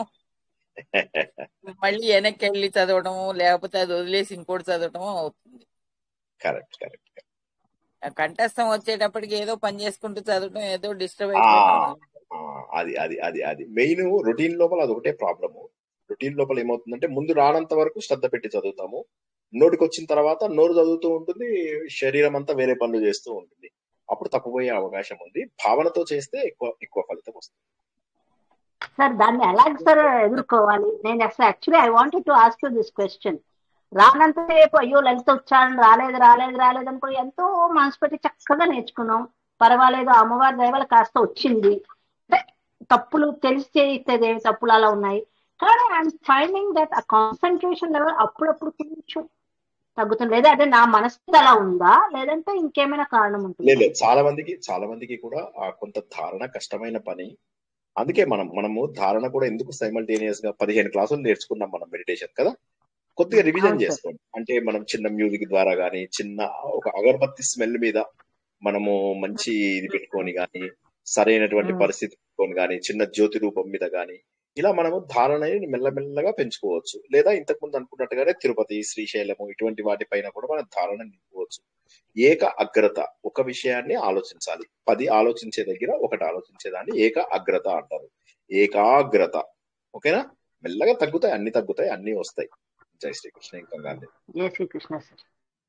మళ్ళీ వెనక్కి వెళ్ళి చదవడం లేకపోతే అది వదిలేసి ఇంకోటి చదవడం అవుతుంది కరెక్ట్ కరెక్ట్ ఆ కంఠస్థం వచ్చేటప్పటికి ఏదో పని చేసుకుంటూ చదవడం ఏదో డిస్టర్బ్ ఆ అయిపోవడం ఆ, అది అది అది అది మెయిన్ రొటీన్ లోపల అది ఒకటే ప్రాబ్లము రొటీన్ లోపల ఏమవుతుందంటే ముందు రానంత వరకు శ్రద్ధ పెట్టి చదువుతాము నోటికి వచ్చిన తర్వాత నోరు చదువుతూ ఉంటుంది శరీరం అంతా వేరే పనులు చేస్తూ ఉంటుంది అప్పుడు తప్పుపోయే అవకాశం ఉంది భావనతో చేస్తే ఎక్కువ ఎక్కువ ఫలితం వస్తుంది సార్ దాన్ని ఎలా సార్ ఎదుర్కోవాలి నేను అసలు actually I wanted to ask this question రానంతసేపు అయ్యో లలిత ఉచ్చారణ రాలేదు రాలేదు రాలేదు అనుకో ఎంతో మనసు పెట్టి చక్కగా నేర్చుకున్నాం పర్వాలేదు ఆ అమ్మవారి దయవల్ల కాస్త వచ్చింది అంటే తప్పులు తెలిసి చేయిస్తేది ఏమి తప్పులు అలా ఉన్నాయి కానీ I'm finding that ah concentration level అప్పుడప్పుడు కొంచెం తగ్గుతుంది లేదా అంటే నా మనసు అలా ఉందా లేదంటే ఇంకేమైనా కారణం లేదు ఉంటుందా లేదు. చాలా మందికి చాలా మందికి కూడా ఆ కొంత ధారణ కష్టమైన పని అందుకే మనం మనము ధారణ కూడా ఎందుకు సైమల్టేనియస్ గా పదిహేను క్లాసులు నేర్చుకున్నాం మనం మెడిటేషన్ కదా కొద్దిగా రివిజన్ అవును సార్ చేసుకోండి అంటే మనం చిన్న మ్యూజిక్ ద్వారా గానీ చిన్న ఒక అగరబత్తి స్మెల్ మీద మనము మంచి ఇది పెట్టుకొని గానీ సరైనటువంటి పరిస్థితి పెట్టుకొని గానీ చిన్న జ్యోతి రూపం మీద గానీ ఇలా మనము ధారణని మెల్లమెల్లగా పెంచుకోవచ్చు లేదా ఇంతకు ముందు అనుకున్నట్టుగానే తిరుపతి శ్రీశైలము ఇటువంటి వాటిపైన కూడా మనం ధారణ నింపుకోవచ్చు ఏక అగ్రత ఒక విషయాన్ని ఆలోచించాలి పది ఆలోచించే దగ్గర ఒకటి ఆలోచించేదాన్ని ఏక అగ్రత అంటారు ఏకాగ్రత ఓకేనా మెల్లగా తగ్గుతాయి అన్ని తగ్గుతాయి అన్ని వస్తాయి జై శ్రీకృష్ణ ఇంకా గాంధీ జై శ్రీకృష్ణ సార్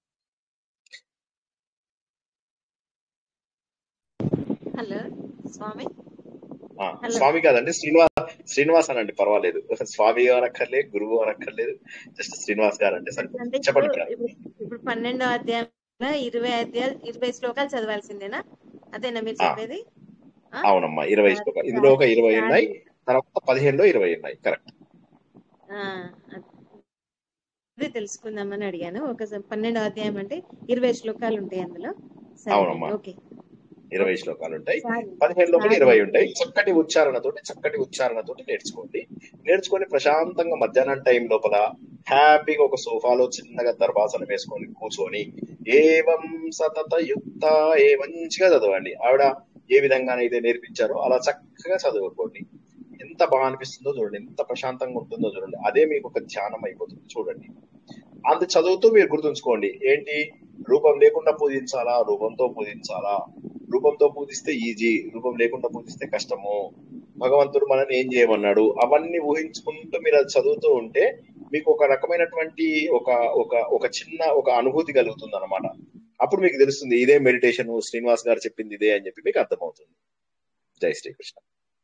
హలో స్వామి ఆ, హలో స్వామి కాదండి శ్రీనివాస్ శ్రీనివాస్ అనండి పర్వాలేదు స్వామి అనక్కర్లేదు గురువు అనక్కర్లేదు జస్ట్ శ్రీనివాస్ గారు అంటే అంటే సరిపోతుంది ఇప్పుడు చెప్పండి మేడం ఇప్పుడు ఇప్పుడు పన్నెండో అధ్యాయంలో ఇరవై అధ్యాయాలు ఇరవై శ్లోకాలు చదవాల్సిందేనా అదేనా మీరు ఆ, చెప్పేది ఆ? అవునమ్మా ఇరవై సరే శ్లోకాలు ఇందులో ఒక ఇరవై ఉన్నాయి తర్వాత పదిహేనులో ఇరవై ఉన్నాయి కరెక్ట్ ఆ, అదే తెలుసుకుందామని అడిగాను ఒక పన్నెండో అధ్యాయం అంటే ఇరవై శ్లోకాలు ఉంటాయి అందులో సరే అవునమ్మా ఓకే ఇరవై శ్లోకాలు ఉంటాయి సారీ పదిహేను లోపల సారీ ఇరవై ఉంటాయి చక్కటి ఉచ్చారణతోటి చక్కటి ఉచ్చారణతోటి నేర్చుకోండి నేర్చుకొని ప్రశాంతంగా మధ్యాహ్నం టైం లోపల హ్యాపీగా ఒక సోఫాలో చిన్నగా దర్వాసన వేసుకొని కూర్చొని ఏవం సతత యుక్త ఏ మంచిగా చదవండి ఆవిడ ఏ విధంగానైతే నేర్పించారో అలా చక్కగా చదువుకోండి ఎంత బాగా అనిపిస్తుందో చూడండి ఎంత ప్రశాంతంగా ఉంటుందో చూడండి అదే మీకు ఒక ధ్యానం అయిపోతుంది చూడండి అంత చదువుతూ మీరు గుర్తుంచుకోండి ఏంటి రూపం లేకుండా పూజించాలా రూపంతో పూజించాలా రూపంతో పూజిస్తే ఈజీ రూపం లేకుండా పూజిస్తే కష్టము భగవంతుడు మనల్ని ఏం చేయమన్నాడు అవన్నీ ఊహించుకుంటూ మీరు అది చదువుతూ ఉంటే మీకు ఒక రకమైనటువంటి ఒక ఒక ఒక చిన్న ఒక అనుభూతి కలుగుతుంది అనమాట అప్పుడు మీకు తెలుస్తుంది ఇదే మెడిటేషన్ శ్రీనివాస్ గారు చెప్పింది ఇదే అని చెప్పి మీకు అర్థమవుతుంది జై శ్రీకృష్ణ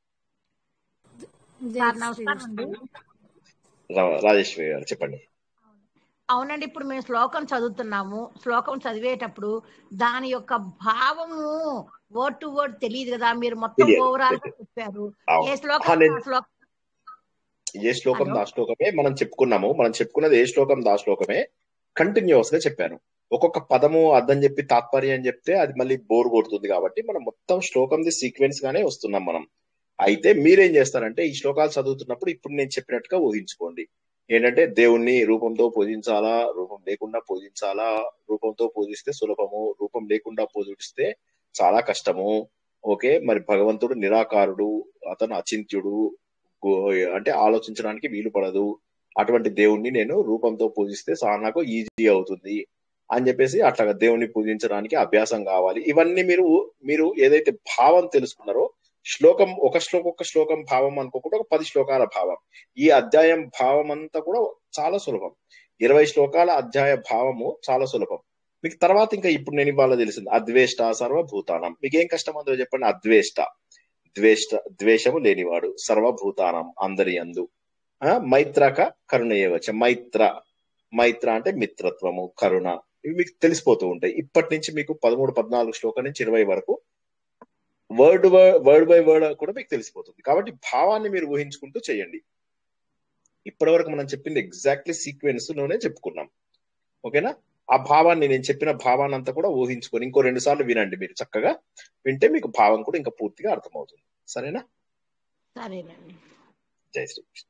సార్ నమస్కారం అండి రా- రాజేశ్వరి గారు చెప్పండి అవునండి ఇప్పుడు మేము శ్లోకం చదువుతున్నాము శ్లోకం చదివేటప్పుడు దాని యొక్క భావము వర్డ్ టు వర్డ్ తెలియదు కదా మీరు మొత్తం తెలియదు ఓవరాల్ గా తెలియదు చెప్పారు అవును ఏ ఆ, శ్లోకం నేను ఆ శ్లోకం ఏ శ్లోకం హలో దా శ్లోకమే మనం చెప్పుకున్నాము మనం చెప్పుకున్నది ఏ శ్లోకం దా శ్లోకమే కంటిన్యూస్ గా చెప్పాను ఒక్కొక్క పదము అర్థం చెప్పి తాత్పర్యం చెప్తే అది మళ్ళీ బోర్ కొడుతుంది కాబట్టి మనం మొత్తం శ్లోకంది సీక్వెన్స్ గానే వస్తున్నాం మనం అయితే మీరేం చేస్తారంటే ఈ శ్లోకాలు చదువుతున్నప్పుడు ఇప్పుడు నేను చెప్పినట్టుగా ఊహించుకోండి ఏంటంటే దేవుణ్ణి రూపంతో పూజించాలా రూపం లేకుండా పూజించాలా రూపంతో పూజిస్తే సులభము రూపం లేకుండా పూజిస్తే చాలా కష్టము ఓకే మరి భగవంతుడు నిరాకారుడు అతను అచింత్యుడు గో- అంటే ఆలోచించడానికి వీలు పడదు అటువంటి దేవుణ్ణి నేను రూపంతో పూజిస్తే సా నాకు ఈజీ అవుతుంది అని చెప్పేసి అట్లా దేవుణ్ణి పూజించడానికి అభ్యాసం కావాలి ఇవన్నీ మీరు మీరు ఏదైతే భావం తెలుసుకున్నారో శ్లోకం ఒక శ్లోకం ఒక శ్లోకం భావం అనుకోకుండా ఒక పది శ్లోకాల భావం ఈ అధ్యాయం భావం అంతా కూడా చాలా సులభం ఇరవై శ్లోకాల అధ్యాయ భావము చాలా సులభం మీకు తర్వాత ఇంకా ఇప్పుడు నేను ఇవాళ తెలిసింది అద్వేష్ట సర్వభూతానం మీకు ఏం కష్టం అందులో చెప్పండి అద్వేష్ట ద్వేష్ట ద్వేషము లేనివాడు సర్వభూతానం అందరి అందు ఆ, మైత్రక కరుణ ఏవచ్చ మైత్ర మైత్ర అంటే మిత్రత్వము కరుణ ఇవి మీకు తెలిసిపోతూ ఉంటాయి ఇప్పటి నుంచి మీకు పదమూడు పద్నాలుగు శ్లోకం నుంచి ఇరవై వరకు వర్డ్ వర్డ్ బై వర్డ్ కూడా మీకు తెలిసిపోతుంది కాబట్టి భావాన్ని మీరు ఊహించుకుంటూ చేయండి ఇప్పటి వరకు మనం చెప్పింది ఎగ్జాక్ట్లీ సీక్వెన్స్ లోనే చెప్పుకున్నాం ఓకేనా ఆ భావాన్ని నేను చెప్పిన భావాన్ని అంతా కూడా ఊహించుకొని ఇంకో రెండు సార్లు వినండి మీరు చక్కగా వింటే మీకు భావం కూడా ఇంకా పూర్తిగా అర్థమవుతుంది సరేనా సరేనండి జై శ్రీకృష్ణ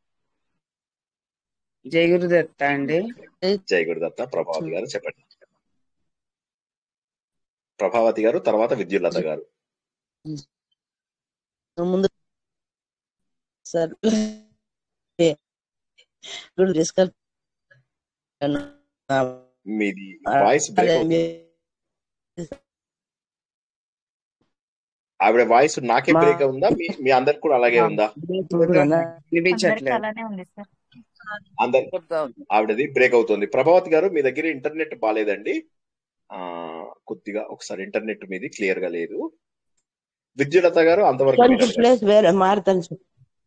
జై గురుదత్త అండి జై గురుదత్త ప్రభావతి గారు చెప్పండి ప్రభావతి గారు తర్వాత విద్యుల్లత గారు ముందు సార్ గుడ్ డిస్కస్ మీది వాయిస్ బ్రేక్ అవుతుంది ఆవిడ వాయిస్ నాకే మా- బ్రేక్ ఉందా మీ మీ అందరికి కూడా అలాగే ఉందా వినిపించట్లేదు అలానే ఉంది సార్ అందరి ఆవిడది బ్రేక్ అవుతుంది ప్రభావతి గారు మీ దగ్గర ఇంటర్నెట్ బాగాలేదండి ఆ కొద్దిగా ఒకసారి ఇంటర్నెట్ మీది క్లియర్ గా లేదు విద్యులత గారు అంతవరకు కొంచెం వినండి ప్లేస్ వేరే మారుతాను సార్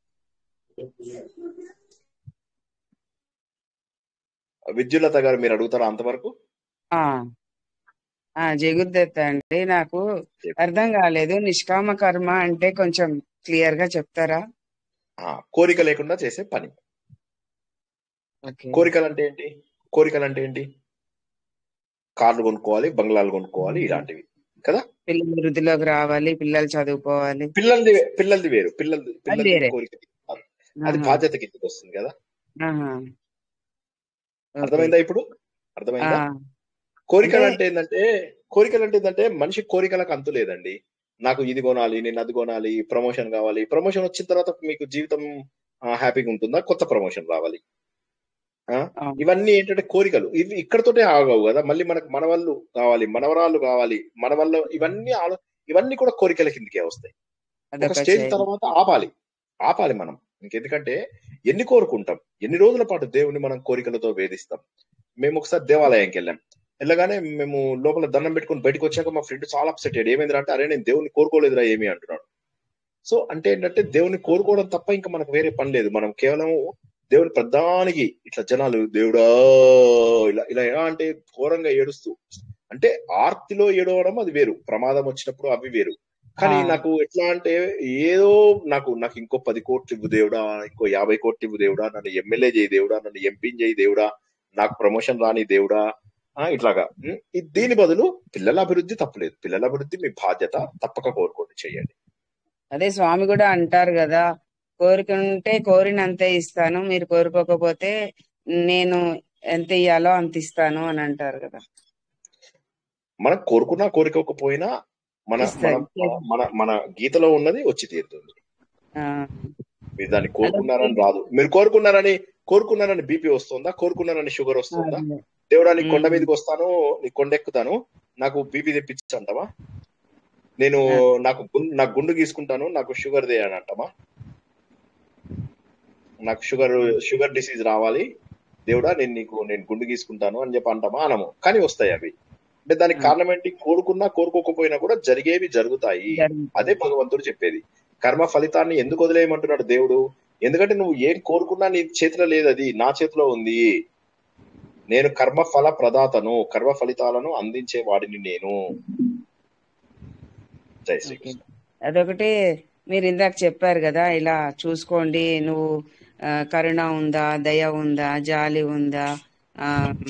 విద్యులత గారు మీరు అడుగుతారా అంతవరకు ఆ, ఆ, జై గురుదత్త అండి నాకు అర్థం కాలేదు నిష్కామ కర్మ అంటే కొంచెం క్లియర్ గా చెప్తారా ఆ, కోరిక లేకుండా చేసే పని ఓకే కోరికలు అంటే ఏంటి కోరికలు అంటే ఏంటి కార్లు కొనుక్కోవాలి బంగ్లాలు కొనుక్కోవాలి ఇలాంటివి కదా పిల్లలు వృద్ధిలోకి రావాలి పిల్లలు చదువుకోవాలి పిల్లలది పిల్లలది వేరు పిల్లలది అది పిల్లలది వేరే కోరిక అది ఆహా, బాధ్యత కిందకి వస్తుంది కదా ఆహా, ఓకే అర్థమైందా ఇప్పుడు ఆ, అర్థమైందా కోరికలు అంటే అంటే ఏంటంటే కోరికలు అంటే ఏంటంటే మనిషి కోరికలకు అంతు లేదండి నాకు ఇది కొనాలి నేను అది కొనాలి ప్రమోషన్ కావాలి ప్రమోషన్ వచ్చిన తర్వాత మీకు జీవితం హ్యాపీగా ఉంటుందా కొత్త ప్రమోషన్ రావాలి ఆ? అవును. ఇవన్నీ ఏంటంటే కోరికలు ఇవి ఇక్కడతోటే ఆగవు కదా మళ్ళీ మనకు మనవళ్ళు కావాలి మనవరాళ్ళు కావాలి మన వల్ల ఇవన్నీ ఆలో ఇవన్నీ కూడా కోరికల కిందకే వస్తాయి ఒక అదొక స్టేజ్ చైన్ తర్వాత ఆపాలి ఆపాలి మనం ఇంకెందుకంటే ఎన్ని కోరుకుంటాం ఎన్ని రోజుల పాటు దేవుని మనం కోరికలతో వేధిస్తాం మేము ఒకసారి దేవాలయంకి వెళ్ళాం వెళ్ళగానే మేము లోపల దండం పెట్టుకుని బయటకు వచ్చాక మా ఫ్రెండ్ చాలా అప్సెట్ అయ్యాడు ఏమైంది అంటే అరే నేను దేవుని కోరుకోలేదురా ఏమి అంటున్నాడు సో అంటే ఏంటంటే దేవుని కోరుకోవడం తప్ప ఇంకా మనకు వేరే పని లేదు మనం కేవలం దేవుని ప్రధానికి ఇట్లా జనాలు దేవుడా ఇలా ఇలా ఎలా అంటే ఘోరంగా ఏడుస్తూ అంటే ఆర్తిలో ఏడవడం అది వేరు ప్రమాదం వచ్చినప్పుడు అవి వేరు కానీ ఆ, నాకు ఎట్లా అంటే ఏదో నాకు నాకు ఇంకో పది కోట్లు ఇవ్వు దేవుడా ఇంకో యాభై కోట్లు ఇవ్వు దేవుడా నన్ను ఎమ్మెల్యే చేయి దేవుడా నన్ను ఎంపీ చేయి దేవుడా నాకు ప్రమోషన్ రాని దేవుడా ఆ, ఇట్లాగా ఉమ్, ఈ- దీని బదులు పిల్లల అభివృద్ధి తప్పులేదు పిల్లల అభివృద్ధి మీ బాధ్యత తప్పక కోరుకోండి చేయండి అదే స్వామి కూడా అంటారు కదా కోరికుంటే కోరినంతే ఇస్తాను మీరు కోరుకోకపోతే నేను ఎంత ఇయ్యాలో అంత ఇస్తాను అని అంటారు కదా మనం కోరుకున్నా కోరుకోకపోయినా మన మన ఇస్తారు మన మన మన గీతలో ఉన్నది వచ్చి తీరుతుంది ఆ, మీరు దాన్ని కోరుకున్నారని రాదు మీరు కోరుకున్నారని కోరుకున్నారని బీపీ వస్తుందా కోరుకున్నారని షుగర్ వస్తుందా అదే. దేవుడా నీ కొండ ఉమ్, మీదకి వస్తాను నీ కొండ ఎక్కుతాను నాకు బీపీ తెప్పించు అంటావా నేను నాకు గుండు నాకు గుండు గీసుకుంటాను నాకు షుగర్ దే అని అంటామా నాకు షుగర్ షుగర్ డిసీజ్ రావాలి దేవుడా నేను నీకు నేను గుండు గీసుకుంటాను అని చెప్పి అంటామా అనము కానీ వస్తాయి అవి అంటే దానికి కారణం ఏంటి కోరుకున్నా కోరుకోకపోయినా కూడా జరిగేవి జరుగుతాయి జరుగుతుంది. అదే భగవంతుడు చెప్పేది కర్మ ఫలితాన్ని ఎందుకు వదిలేయమంటున్నాడు దేవుడు ఎందుకంటే నువ్వు ఏం కోరుకున్నా నీ చేతిలో లేదు అది నా చేతిలో ఉంది నేను కర్మ ఫల ప్రదాతను కర్మ ఫలితాలను అందించే వాడిని నేను జై ఓకే శ్రీకృష్ణ అదొకటి మీరు ఇందాక చెప్పారు కదా ఇలా చూసుకోండి నువ్వు ఆ, కరుణ ఉందా దయ ఉందా జాలి ఉందా ఆ,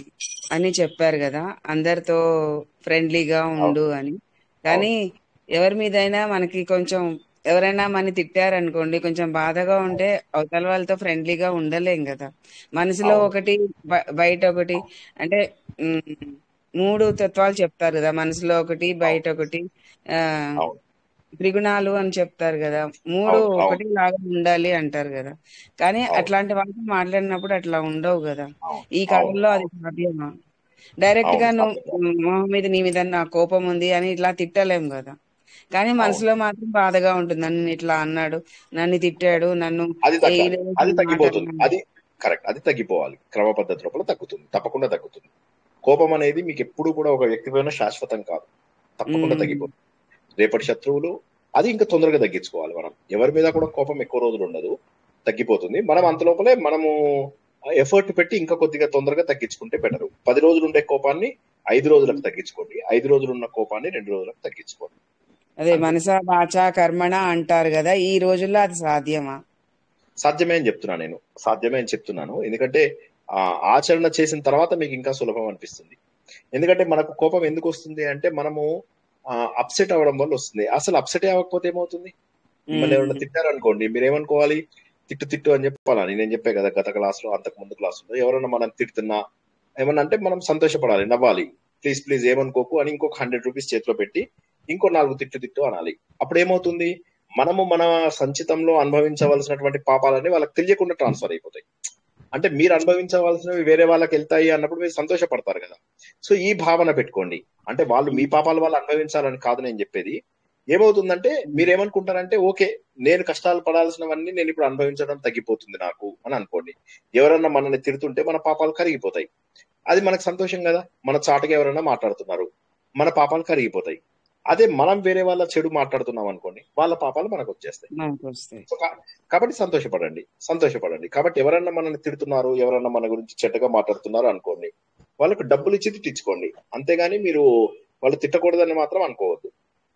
అని చెప్పారు కదా అందరితో ఫ్రెండ్లీగా ఉండు అని కానీ ఎవరి మీదైనా మనకి కొంచెం ఎవరైనా మన తిట్టారనుకోండి కొంచెం బాధగా ఉంటే అవతల వాళ్ళతో ఫ్రెండ్లీగా ఉండలేం కదా మనసులో అవును ఒకటి బ- బయట ఒకటి అంటే ఉమ్, మూడు తత్వాలు చెప్తారు కదా మనసులో ఒకటి బయట ఒకటి ఆ అవును త్రిగుణాలు అని చెప్తారు కదా మూడు అవును అవును ఒకటి లాగా ఉండాలి అంటారు కదా కానీ అవును అట్లాంటి వాళ్ళతో మాట్లాడినప్పుడు అట్లా ఉండవు కదా అవును ఈ అవును కాలంలో అది అవును సాధ్యమా డైరెక్ట్ గా అవును నువ్వు సాధ్యం మొహం మీద నీ మీద నా కోపం ఉంది అని ఇట్లా తిట్టలేం కదా కానీ అవును మనసులో మాత్రం బాధగా ఉంటుంది నన్ను ఇట్లా అన్నాడు నన్ను తిట్టాడు నన్ను అది ఏ తగ్గాలి రోజు అది మాట తగ్గిపోతుంది అన్నాడు అది కరెక్ట్ అది తగ్గిపోవాలి క్రమ పద్ధతి లోపల తగ్గుతుంది తప్పకుండా తగ్గుతుంది కోపం అనేది మీకు ఎప్పుడు కూడా ఒక వ్యక్తి పైన శాశ్వతం కాదు తప్పకుండా ఉమ్, తగ్గిపోతుంది రేపటి శత్రువులు అది ఇంకా తొందరగా తగ్గించుకోవాలి మనం ఎవరి మీద కూడా కోపం ఎక్కువ రోజులు ఉండదు తగ్గిపోతుంది మనం అంత లోపలే మనము ఎఫర్ట్ పెట్టి ఇంకా కొద్దిగా తొందరగా తగ్గించుకుంటే బెటర్ పది రోజులు ఉండే కోపాన్ని ఐదు రోజులకు తగ్గించుకోండి ఐదు రోజులు ఉన్న కోపాన్ని రెండు రోజులకు తగ్గించుకోండి అదే అంతే మనస వాచ కర్మణ అంటారు కదా ఈ రోజుల్లో అది సాధ్యమా సాధ్యమే అని చెప్తున్నా నేను సాధ్యమే అని చెప్తున్నాను ఎందుకంటే ఆ ఆచరణ చేసిన తర్వాత మీకు ఇంకా సులభం అనిపిస్తుంది ఎందుకంటే మనకు కోపం ఎందుకు వస్తుంది అంటే మనము అప్సెట్ అవ్వడం వల్ల వస్తుంది అసలు అప్సెట్ అవ్వకపోతే ఏమవుతుంది మిమ్మల్ని ఎవరైనా ఉమ్, తిట్టారనుకోండి మీరు ఏమనుకోవాలి తిట్టు తిట్టు అని చెప్పాలని నేను చెప్పే కదా గత క్లాస్ లో అంతకు ముందు క్లాస్ లో ఎవరైనా మనం తిడుతున్నా ఏమన్నా అంటే మనం సంతోషపడాలి నవ్వాలి ప్లీజ్ ప్లీజ్ ఏమనుకోకు అని ఇంకొక హండ్రెడ్ రూపీస్ చేతిలో పెట్టి ఇంకో నాలుగు తిట్టు తిట్టు అనాలి అప్పుడు ఏమవుతుంది మనము మన సంచితంలో అనుభవించవలసినటువంటి పాపాలన్నీ వాళ్ళకి తెలియకుండా ట్రాన్స్ఫర్ అయిపోతాయి అంటే మీరు అనుభవించవలసినవి వేరే వాళ్ళకి వెళ్తాయి అన్నప్పుడు మీరు సంతోషపడతారు కదా సో ఈ భావన పెట్టుకోండి అంటే వాళ్ళు మీ పాపాలు వాళ్ళు అనుభవించాలని కాదు నేను చెప్పేది ఏమవుతుందంటే మీరు ఏమనుకుంటారంటే ఓకే నేను కష్టాలు పడాల్సినవన్నీ నేను ఇప్పుడు అనుభవించడం తగ్గిపోతుంది నాకు అని అనుకోండి ఎవరన్నా మనల్ని తిడుతుంటే మన పాపాలు కరిగిపోతాయి అది మనకు సంతోషం కదా మన చాటుగా ఎవరైనా మాట్లాడుతున్నారు మన పాపాలు కరిగిపోతాయి అదే మనం వేరే వాళ్ళ చెడు మాట్లాడుతున్నాం అనుకోండి వాళ్ళ పాపాలు మనకు వచ్చేస్తాయి మనకు వస్తాయి సో కా- కాబట్టి సంతోషపడండి సంతోషపడండి కాబట్టి ఎవరన్నా మనల్ని తిడుతున్నారు ఎవరన్నా మన గురించి చెడ్డగా మాట్లాడుతున్నారు అనుకోండి వాళ్ళకు డబ్బులు ఇచ్చి తిట్టించుకోండి అంతేగాని మీరు వాళ్ళు తిట్టకూడదని మాత్రం అనుకోవద్దు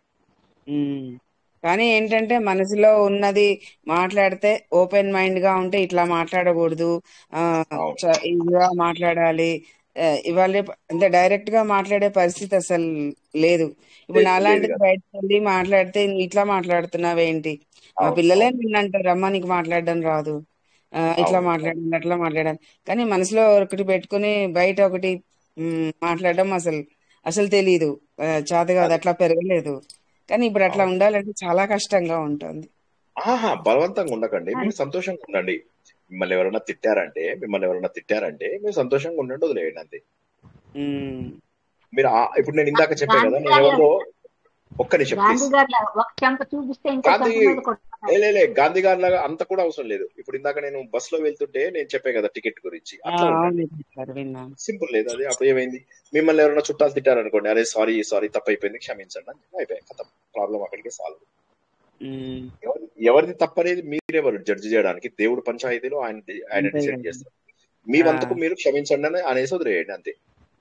ఉమ్. కానీ ఏంటంటే మనసులో ఉన్నది మాట్లాడితే ఓపెన్ మైండ్ గా ఉంటే ఇట్లా మాట్లాడకూడదు ఆ అవును చ- ఇదిగా మాట్లాడాలి ఆ, ఇవాళ రేపు అంటే డైరెక్ట్ గా మాట్లాడే పరిస్థితి అసలు లేదు ఇప్పుడు లేదు లేదు నాలాంటిది కదా బయటకు వెళ్ళి మాట్లాడితే "నువ్వు ఇట్లా మాట్లాడుతున్నావేంటి మా అవును పిల్లలే అవును నిన్ను అంటారు అమ్మ నీకు మాట్లాడడం రాదు ఆ, ఇట్లా అవును మాట్లాడాలి అట్లా మాట్లాడాలి కానీ మనసులో ఒకటి పెట్టుకుని బయట ఒకటి ఉమ్, మాట్లాడడం అసలు అసలు తెలియదు చేత కాదు అది అట్లా పెరగలేదు కానీ ఇప్పుడు అట్లా అవును ఉండాలంటే చాలా కష్టంగా ఉంటుంది ఆహా బలవంతంగా ఉండకండి మీరు సంతోషంగా ఉండండి మిమ్మల్ని ఎవరైనా తిట్టారంటే మిమ్మల్ని ఎవరైనా తిట్టారంటే మీరు సంతోషంగా ఉండండి వదిలేయండి అంతే ఉమ్, మీరు ఆ- ఇప్పుడు నేను ఇందాక చెప్పా కదా గాంధీ నేను గారు ఎవరితో ఒక్క నిమిషం గాంధీ ప్లీజ్ గారు ఒక చెంప చూపిస్తే ఇంకో గాంధీ చెంప మీద కొట్టారు ఏ లే లే, గాంధీ గారి లాగా అంత కూడా అవసరం లేదు ఇప్పుడు ఇందాక నేను బస్ లో వెళ్తుంటే నేను చెప్పే కదా టికెట్ గురించి ఆ, అట్లా అవును ఉండండి చెప్పారు విన్నాను సింపుల్ లేదు అది అప్పుడు ఏమైంది మిమ్మల్ని ఎవరైనా చుట్టాలు తిట్టారనుకోండి అరే సారీ సారీ తప్పు అయిపోయింది క్షమించండి అని అయిపోయాయి కథం ప్రాబ్లం అక్కడికి సాల్వ్ ఉమ్, ఎవరి ఎవరిది తప్పనేది మీరెవరు జడ్జి చేయడానికి దేవుడు పంచాయతీలో ఆయన ఆయన అంతే డిసైడ్ కదా చేస్తారు మీ ఆ, వంతుకు మీరు క్షమించండి అని అనేసి వదిలేయండి అంతే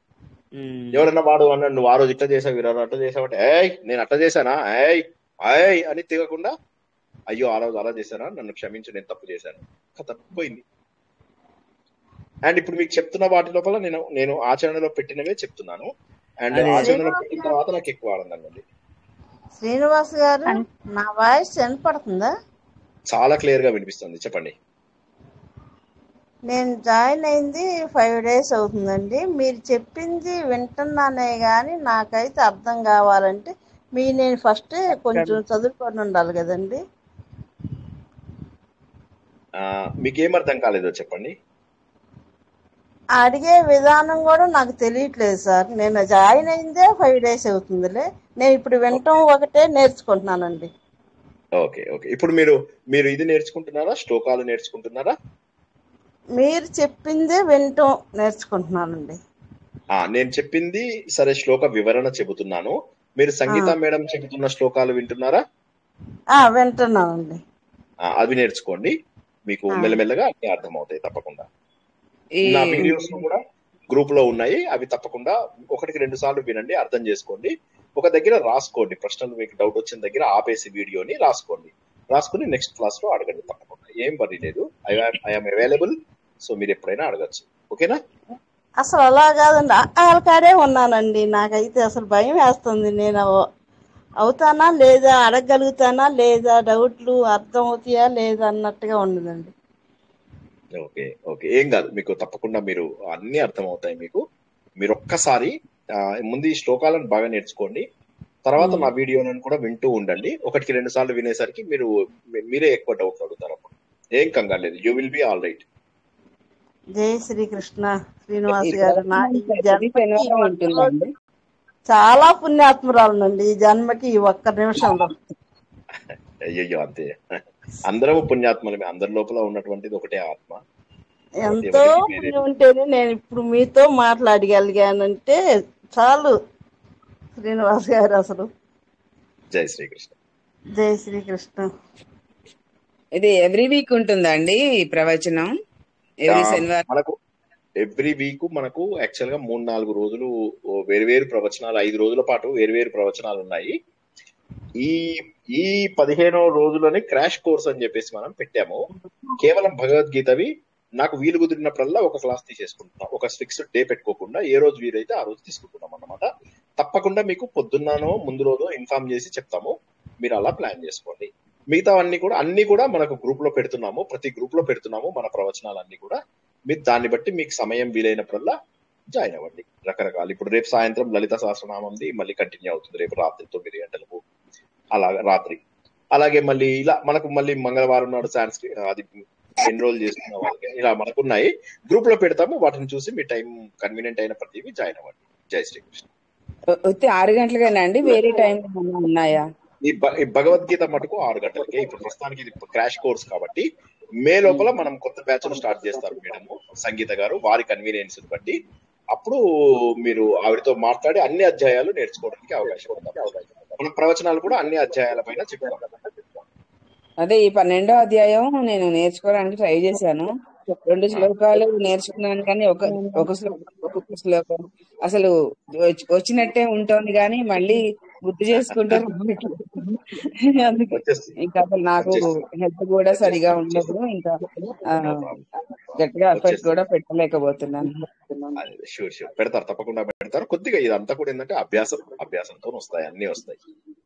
ఉమ్, ఎవరన్నా వాడు అన్నాడు నువ్వు ఆ రోజు ఇట్లా చేసావు ఈ రోజు అట్లా చేసావు అంటే ఏయ్ నేను అట్లా చేశానా ఏయ్ ఏయ్ అని తిగకుండా అయ్యో ఆ రోజు అలా చేశానా నన్ను క్షమించు నేను తప్పు చేశాను కథ పోయింది అండ్ ఇప్పుడు మీకు చెప్తున్న వాటి లోపల నేను నేను ఆచరణలో పెట్టినవే చెప్తున్నాను అండ్ అదే. ఆచరణలో పెట్టిన తర్వాత నాకు ఎక్కువ ఆనందంగా ఉంది శ్రీనివాస్ గారు నా వాయిస్ వినపడుతుందా చాలా క్లియర్ గా వినిపిస్తుంది చెప్పండి నేను జాయిన్ అయింది ఫైవ్ డేస్ అవుతుందండి మీరు చెప్పింది వింటున్నానే కానీ నాకైతే అర్థం కావాలంటే మీ నేను ఫస్ట్ కొంచెం చదువుకొని ఉండాలి కదండి ఆ, మీకేం అర్థం కాలేదో చెప్పండి అడిగే విధానం కూడా నాకు తెలియట్లేదు సార్ నేను జాయిన్ అయిందే ఫైవ్ డేస్ అవుతుందిలే నేను ఇప్పుడు వినటం ఒకటే నేర్చుకుంటున్నానండి ఓకే ఓకే ఇప్పుడు మీరు మీరు ఇది నేర్చుకుంటున్నారా శ్లోకాలు నేర్చుకుంటున్నారా మీరు చెప్పిందే వినటం నేర్చుకుంటున్నానండి ఆ నేను చెప్పింది సరే శ్లోక వివరణ చెబుతున్నాను మీరు సంగీత ఆ. మేడం చెబుతున్న శ్లోకాలు వింటున్నారా ఆ, వింటున్నానండి ఆ, అవి నేర్చుకోండి మీకు ఆ. మెల్లమెల్లగా అన్ని అర్థమవుతాయి తప్పకుండా ఈ నా వీడియోస్ కూడా గ్రూప్ లో ఉన్నాయి అవి తప్పకుండా ఒకటికి రెండు సార్లు వినండి అర్థం చేసుకోండి ఒక దగ్గర రాసుకోండి ప్రశ్నలు మీకు డౌట్ వచ్చిన దగ్గర ఆపేసి వీడియోని రాసుకోండి రాసుకుని నెక్స్ట్ క్లాస్ లో అడగండి తప్పకుండా ఏం పని లేదు ఐఎమ్ అవైలబుల్ సో మీరు ఎప్పుడైనా అడగచ్చు ఓకేనా అసలు అలా కాదండి వాళ్ళ కాడే ఉన్నానండి నాకైతే అసలు భయం వేస్తుంది నేను అవ- అవుతానా లేదా అడగగలుగుతానా లేదా డౌట్లు అర్థం అవుతాయా లేదా అన్నట్టుగా ఉన్నదండి ఓకే ఓకే ఏం కాదు మీకు తప్పకుండా మీరు అన్ని అర్థమవుతాయి మీకు మీరు ఒక్కసారి ఆ, ముందు ఈ శ్లోకాలను బాగా నేర్చుకోండి తర్వాత నా వీడియోలను కూడా వింటూ ఉండండి ఒకటికి రెండు సార్లు వినేసరికి మీరు మీ- మీరే ఎక్కువ డౌట్ అడుగుతారు అప్పుడు ఏం కంగారు లేదు you will be all right జై శ్రీకృష్ణ శ్రీనివాస్ ఈ గారు నా ఈ ప్రతి జన్మకి ఈ శనివారం ఒక్క ఉంటుందండి రోజు చాలా పుణ్యాత్మురాలనండి ఈ జన్మకి ఈ ఒక్క నిమిషంలో అయ్యయ్యో అంతే అందరము పుణ్యాత్మలమే అందరి లోపల ఉన్నటువంటిది ఒకటే ఆత్మ కాబట్టి ఎంతో ఎవరికి వేరే పుణ్యం ఉంటేనే నేను ఇప్పుడు మీతో మాట్లాడగలిగానంటే చాలు శ్రీనివాస్ గారు అసలు జై శ్రీకృష్ణ జై శ్రీకృష్ణ ఇది ఎవ్రీ వీక్ ఉంటుందా అండి ఈ ప్రవచనం ఆ, ఎవ్రీ శనివారం మనకు ఎవ్రీ వీక్ మనకు యాక్చువల్ గా మూడు నాలుగు రోజులు వేరు వేరు ప్రవచనాలు ఐదు రోజుల పాటు వేరు వేరు ప్రవచనాలు ఉన్నాయి ఈ ఈ పదిహేనో రోజులని క్రాష్ కోర్స్ అని చెప్పేసి మనం పెట్టాము కేవలం భగవద్గీతవి నాకు వీలు కుదిరినప్పుడల్లా ఒక క్లాస్ తీసేసుకుంటున్నాం ఒక ఫిక్స్డ్ డే పెట్టుకోకుండా ఏ రోజు వీలైతే ఆ రోజు తీసుకుంటున్నాం అన్నమాట తప్పకుండా మీకు పొద్దున్నానో ముందు రోజు ఇన్ఫార్మ్ చేసి చెప్తాము మీరు అలా ప్లాన్ చేసుకోండి మిగతా అన్ని కూడా అన్ని కూడా మనకు గ్రూప్ లో పెడుతున్నాము ప్రతి గ్రూప్ లో పెడుతున్నాము మన ప్రవచనాలన్నీ కూడా మీరు దాన్ని బట్టి మీకు సమయం వీలైనప్పుడల్లా జాయిన్ అవ్వండి రకరకాలు ఇప్పుడు రేపు సాయంత్రం లలిత సహస్రనామంది మళ్ళీ కంటిన్యూ అవుతుంది రేపు రాత్రి తొమ్మిది గంటలకు అలాగా రాత్రి అలాగే మళ్ళీ ఇలా మనకు మళ్ళీ మంగళవారం నాడు సాంస్క్రిట్ అది ఎన్రోల్ చేసుకున్న వాళ్ళకి ఇలా మనకున్నాయి గ్రూప్ లో పెడతాము వాటిని చూసి మీ టైం కన్వీనియంట్ అయిన ప్రతివి జాయిన్ అవ్వండి జై శ్రీకృష్ణ వచ్చి ఆరు గంటలకేనా అండి వేరే టైం ఉన్నాయా ఈ భ- ఈ భగవద్గీత మటుకు ఆరు గంటలకే ఇప్పుడు ప్రస్తుతానికి ఇది క్రాష్ కోర్స్ కాబట్టి మే లోపల మనం కొత్త బ్యాచ్ స్టార్ట్ చేస్తారు మేడం సంగీత గారు వారి కన్వీనియన్స్ బట్టి అప్పుడు మీరు ఆవిడతో మాట్లాడి అన్ని అధ్యాయాలు నేర్చుకోవడానికి అవకాశం ఉంటుంది మన ప్రవచనాలు కూడా అన్ని అధ్యాయాల పైన చెప్తాం అదే ఈ పన్నెండో అధ్యాయం నేను నేర్చుకోవడానికి ట్రై చేశాను రెండు శ్లోకాలు నేర్చుకున్నాను కానీ ఒక ఒక శ్లోకం ఒక శ్లోకం అసలు వచ్చి- వచ్చినట్టే ఉంటుంది కానీ మళ్ళీ గుర్తు చేసుకుంటే అందుకే ఇంకా అసలు నాకు హెల్త్ కూడా సరిగా ఉండదు ఇంకా ఆ, గట్టిగా ఎఫర్ట్ కూడా పెట్టలేకపోతున్నాను షూర్ షూర్ పెడతారు తప్పకుండా పెడతారు కొద్దిగా ఇదంతా కూడా ఏంటంటే అభ్యాసం అభ్యాసంతో వస్తాయి అన్ని వస్తాయి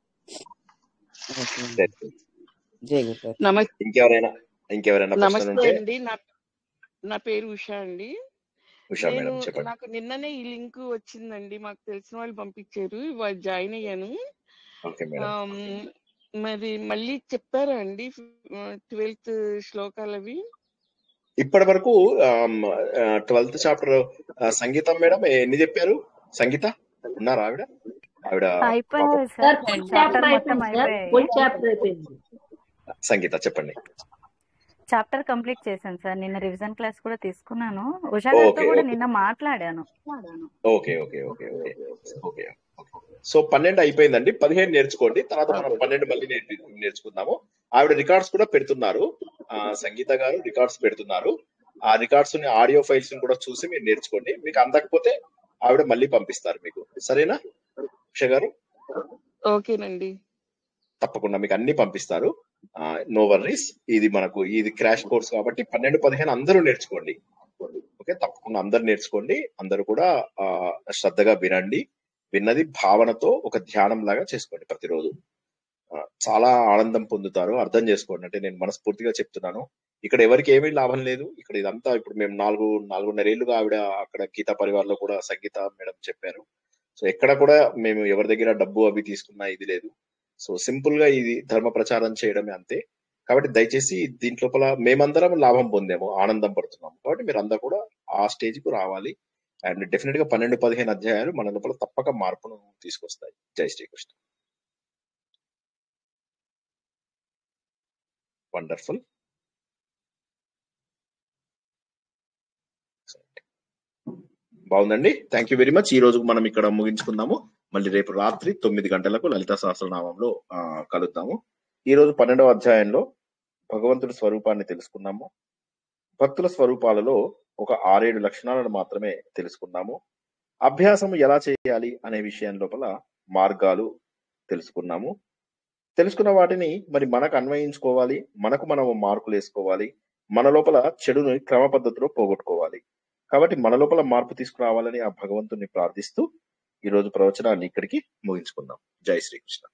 జై గురు నమస్తే ఇంకెవరైనా ఇంకెవరైనా ప్రశ్నలు నమస్తే ఉంటే అండి నా నా పేరు ఉషా అండి ఉషా నేను మేడం చెప్పండి నాకు నిన్ననే ఈ లింక్ వచ్చిందండి మాకు తెలిసిన వాళ్ళు పంపించారు ఇవాళ జాయిన్ అయ్యాను ఓకే మేడం ఆమ్, మరి మళ్ళీ చెప్పారా అండి ట్వెల్త్ శ్లోకాలు అవి ఇప్పటి వరకు ట్వెల్త్ చాప్టర్ సంగీతం మేడం ఎన్ని చెప్పారు సంగీత ఉన్నారా ఆవిడ ఆవిడ అయిపోయింది sir sir full chapter chapter మొత్తం అయిపోయింది సార్ అయిపోయాయి ఫుల్ చాప్టర్ అయిపోయింది సంగీత చెప్పండి చాప్టర్ కంప్లీట్ చేశాను సార్ నిన్న రివిజన్ క్లాస్ కూడా తీసుకున్నాను ఉషా గారితో ఓకే కూడా ఓకే నిన్న మాట్లాడాను okay okay okay okay okay so పన్నెండు అయిపోయిందండి పదిహేను నేర్చుకోండి తర్వాత మనం పన్నెండు మళ్ళీ నేర్పి నేర్చుకుందాము ఆవిడ రికార్డ్స్ కూడా పెడుతున్నారు ఆ, సంగీత గారు రికార్డ్స్ పెడుతున్నారు ఆ రికార్డ్స్ ని ఆడియో ఫైల్స్ ని కూడా చూసి మీరు నేర్చుకోండి మీకు అందకపోతే ఆవిడ మళ్ళీ పంపిస్తారు మీకు సరేనా ఉష గారు ఓకేనండి తప్పకుండా మీకు అన్ని పంపిస్తారు నో వర్రీస్ ఇది మనకు ఇది క్రాష్ కోర్స్ కాబట్టి పన్నెండు పదిహేను అందరూ నేర్చుకోండి ఓకే ఓకే తప్పకుండా అందరు నేర్చుకోండి అందరూ కూడా ఆ, శ్రద్ధగా వినండి విన్నది భావనతో ఒక ధ్యానం లాగా చేసుకోండి ప్రతిరోజు ఆ, చాలా ఆనందం పొందుతారు అర్థం చేసుకోండి అంటే నేను మనస్ఫూర్తిగా చెప్తున్నాను ఇక్కడ ఎవరికి ఏమీ లాభం లేదు ఇక్కడ ఇదంతా ఇప్పుడు మేము నాలుగు నాలుగున్నరేళ్లుగా ఆవిడ అక్కడ గీతా పరివార్లో కూడా సంగీత మేడం చెప్పారు సో ఎక్కడ కూడా మేము ఎవరి దగ్గర డబ్బు అవి తీసుకున్నా ఇది లేదు సో సింపుల్ గా ఇది ధర్మ ప్రచారం చేయడమే అంతే కాబట్టి దయచేసి దీంట్లోపల మేమందరం లాభం పొందాము ఆనందం పడుతున్నాము కాబట్టి మీరు అందరూ కూడా ఆ స్టేజ్ కు రావాలి అండ్ డెఫినెట్ గా పన్నెండు పదిహేను అధ్యాయాలు మన లోపల తప్పక మార్పును తీసుకొస్తాయి జై శ్రీకృష్ణ వండర్ఫుల్ బాగుందండి థ్యాంక్ యూ వెరీ మచ్ ఈ రోజు మనం ఇక్కడ ముగించుకుందాము మళ్ళీ రేపు రాత్రి తొమ్మిది గంటలకు లలిత సహస్రనామంలో ఆ, కలుద్దాము ఈ రోజు పన్నెండవ అధ్యాయంలో భగవంతుడి స్వరూపాన్ని తెలుసుకున్నాము భక్తుల స్వరూపాలలో ఒక ఆరేడు లక్షణాలను మాత్రమే తెలుసుకున్నాము అభ్యాసం ఎలా చేయాలి అనే విషయం లోపల మార్గాలు తెలుసుకున్నాము తెలుసుకున్న వాటిని మరి మనకు అన్వయించుకోవాలి మనకు మనం మార్కులు వేసుకోవాలి మన లోపల చెడుని క్రమ పద్ధతిలో పోగొట్టుకోవాలి కాబట్టి మన లోపల మార్పు తీసుకురావాలని ఆ భగవంతుని ప్రార్థిస్తూ ఈ రోజు ప్రవచనాన్ని ఇక్కడికి ముగించుకుందాం జై శ్రీకృష్ణ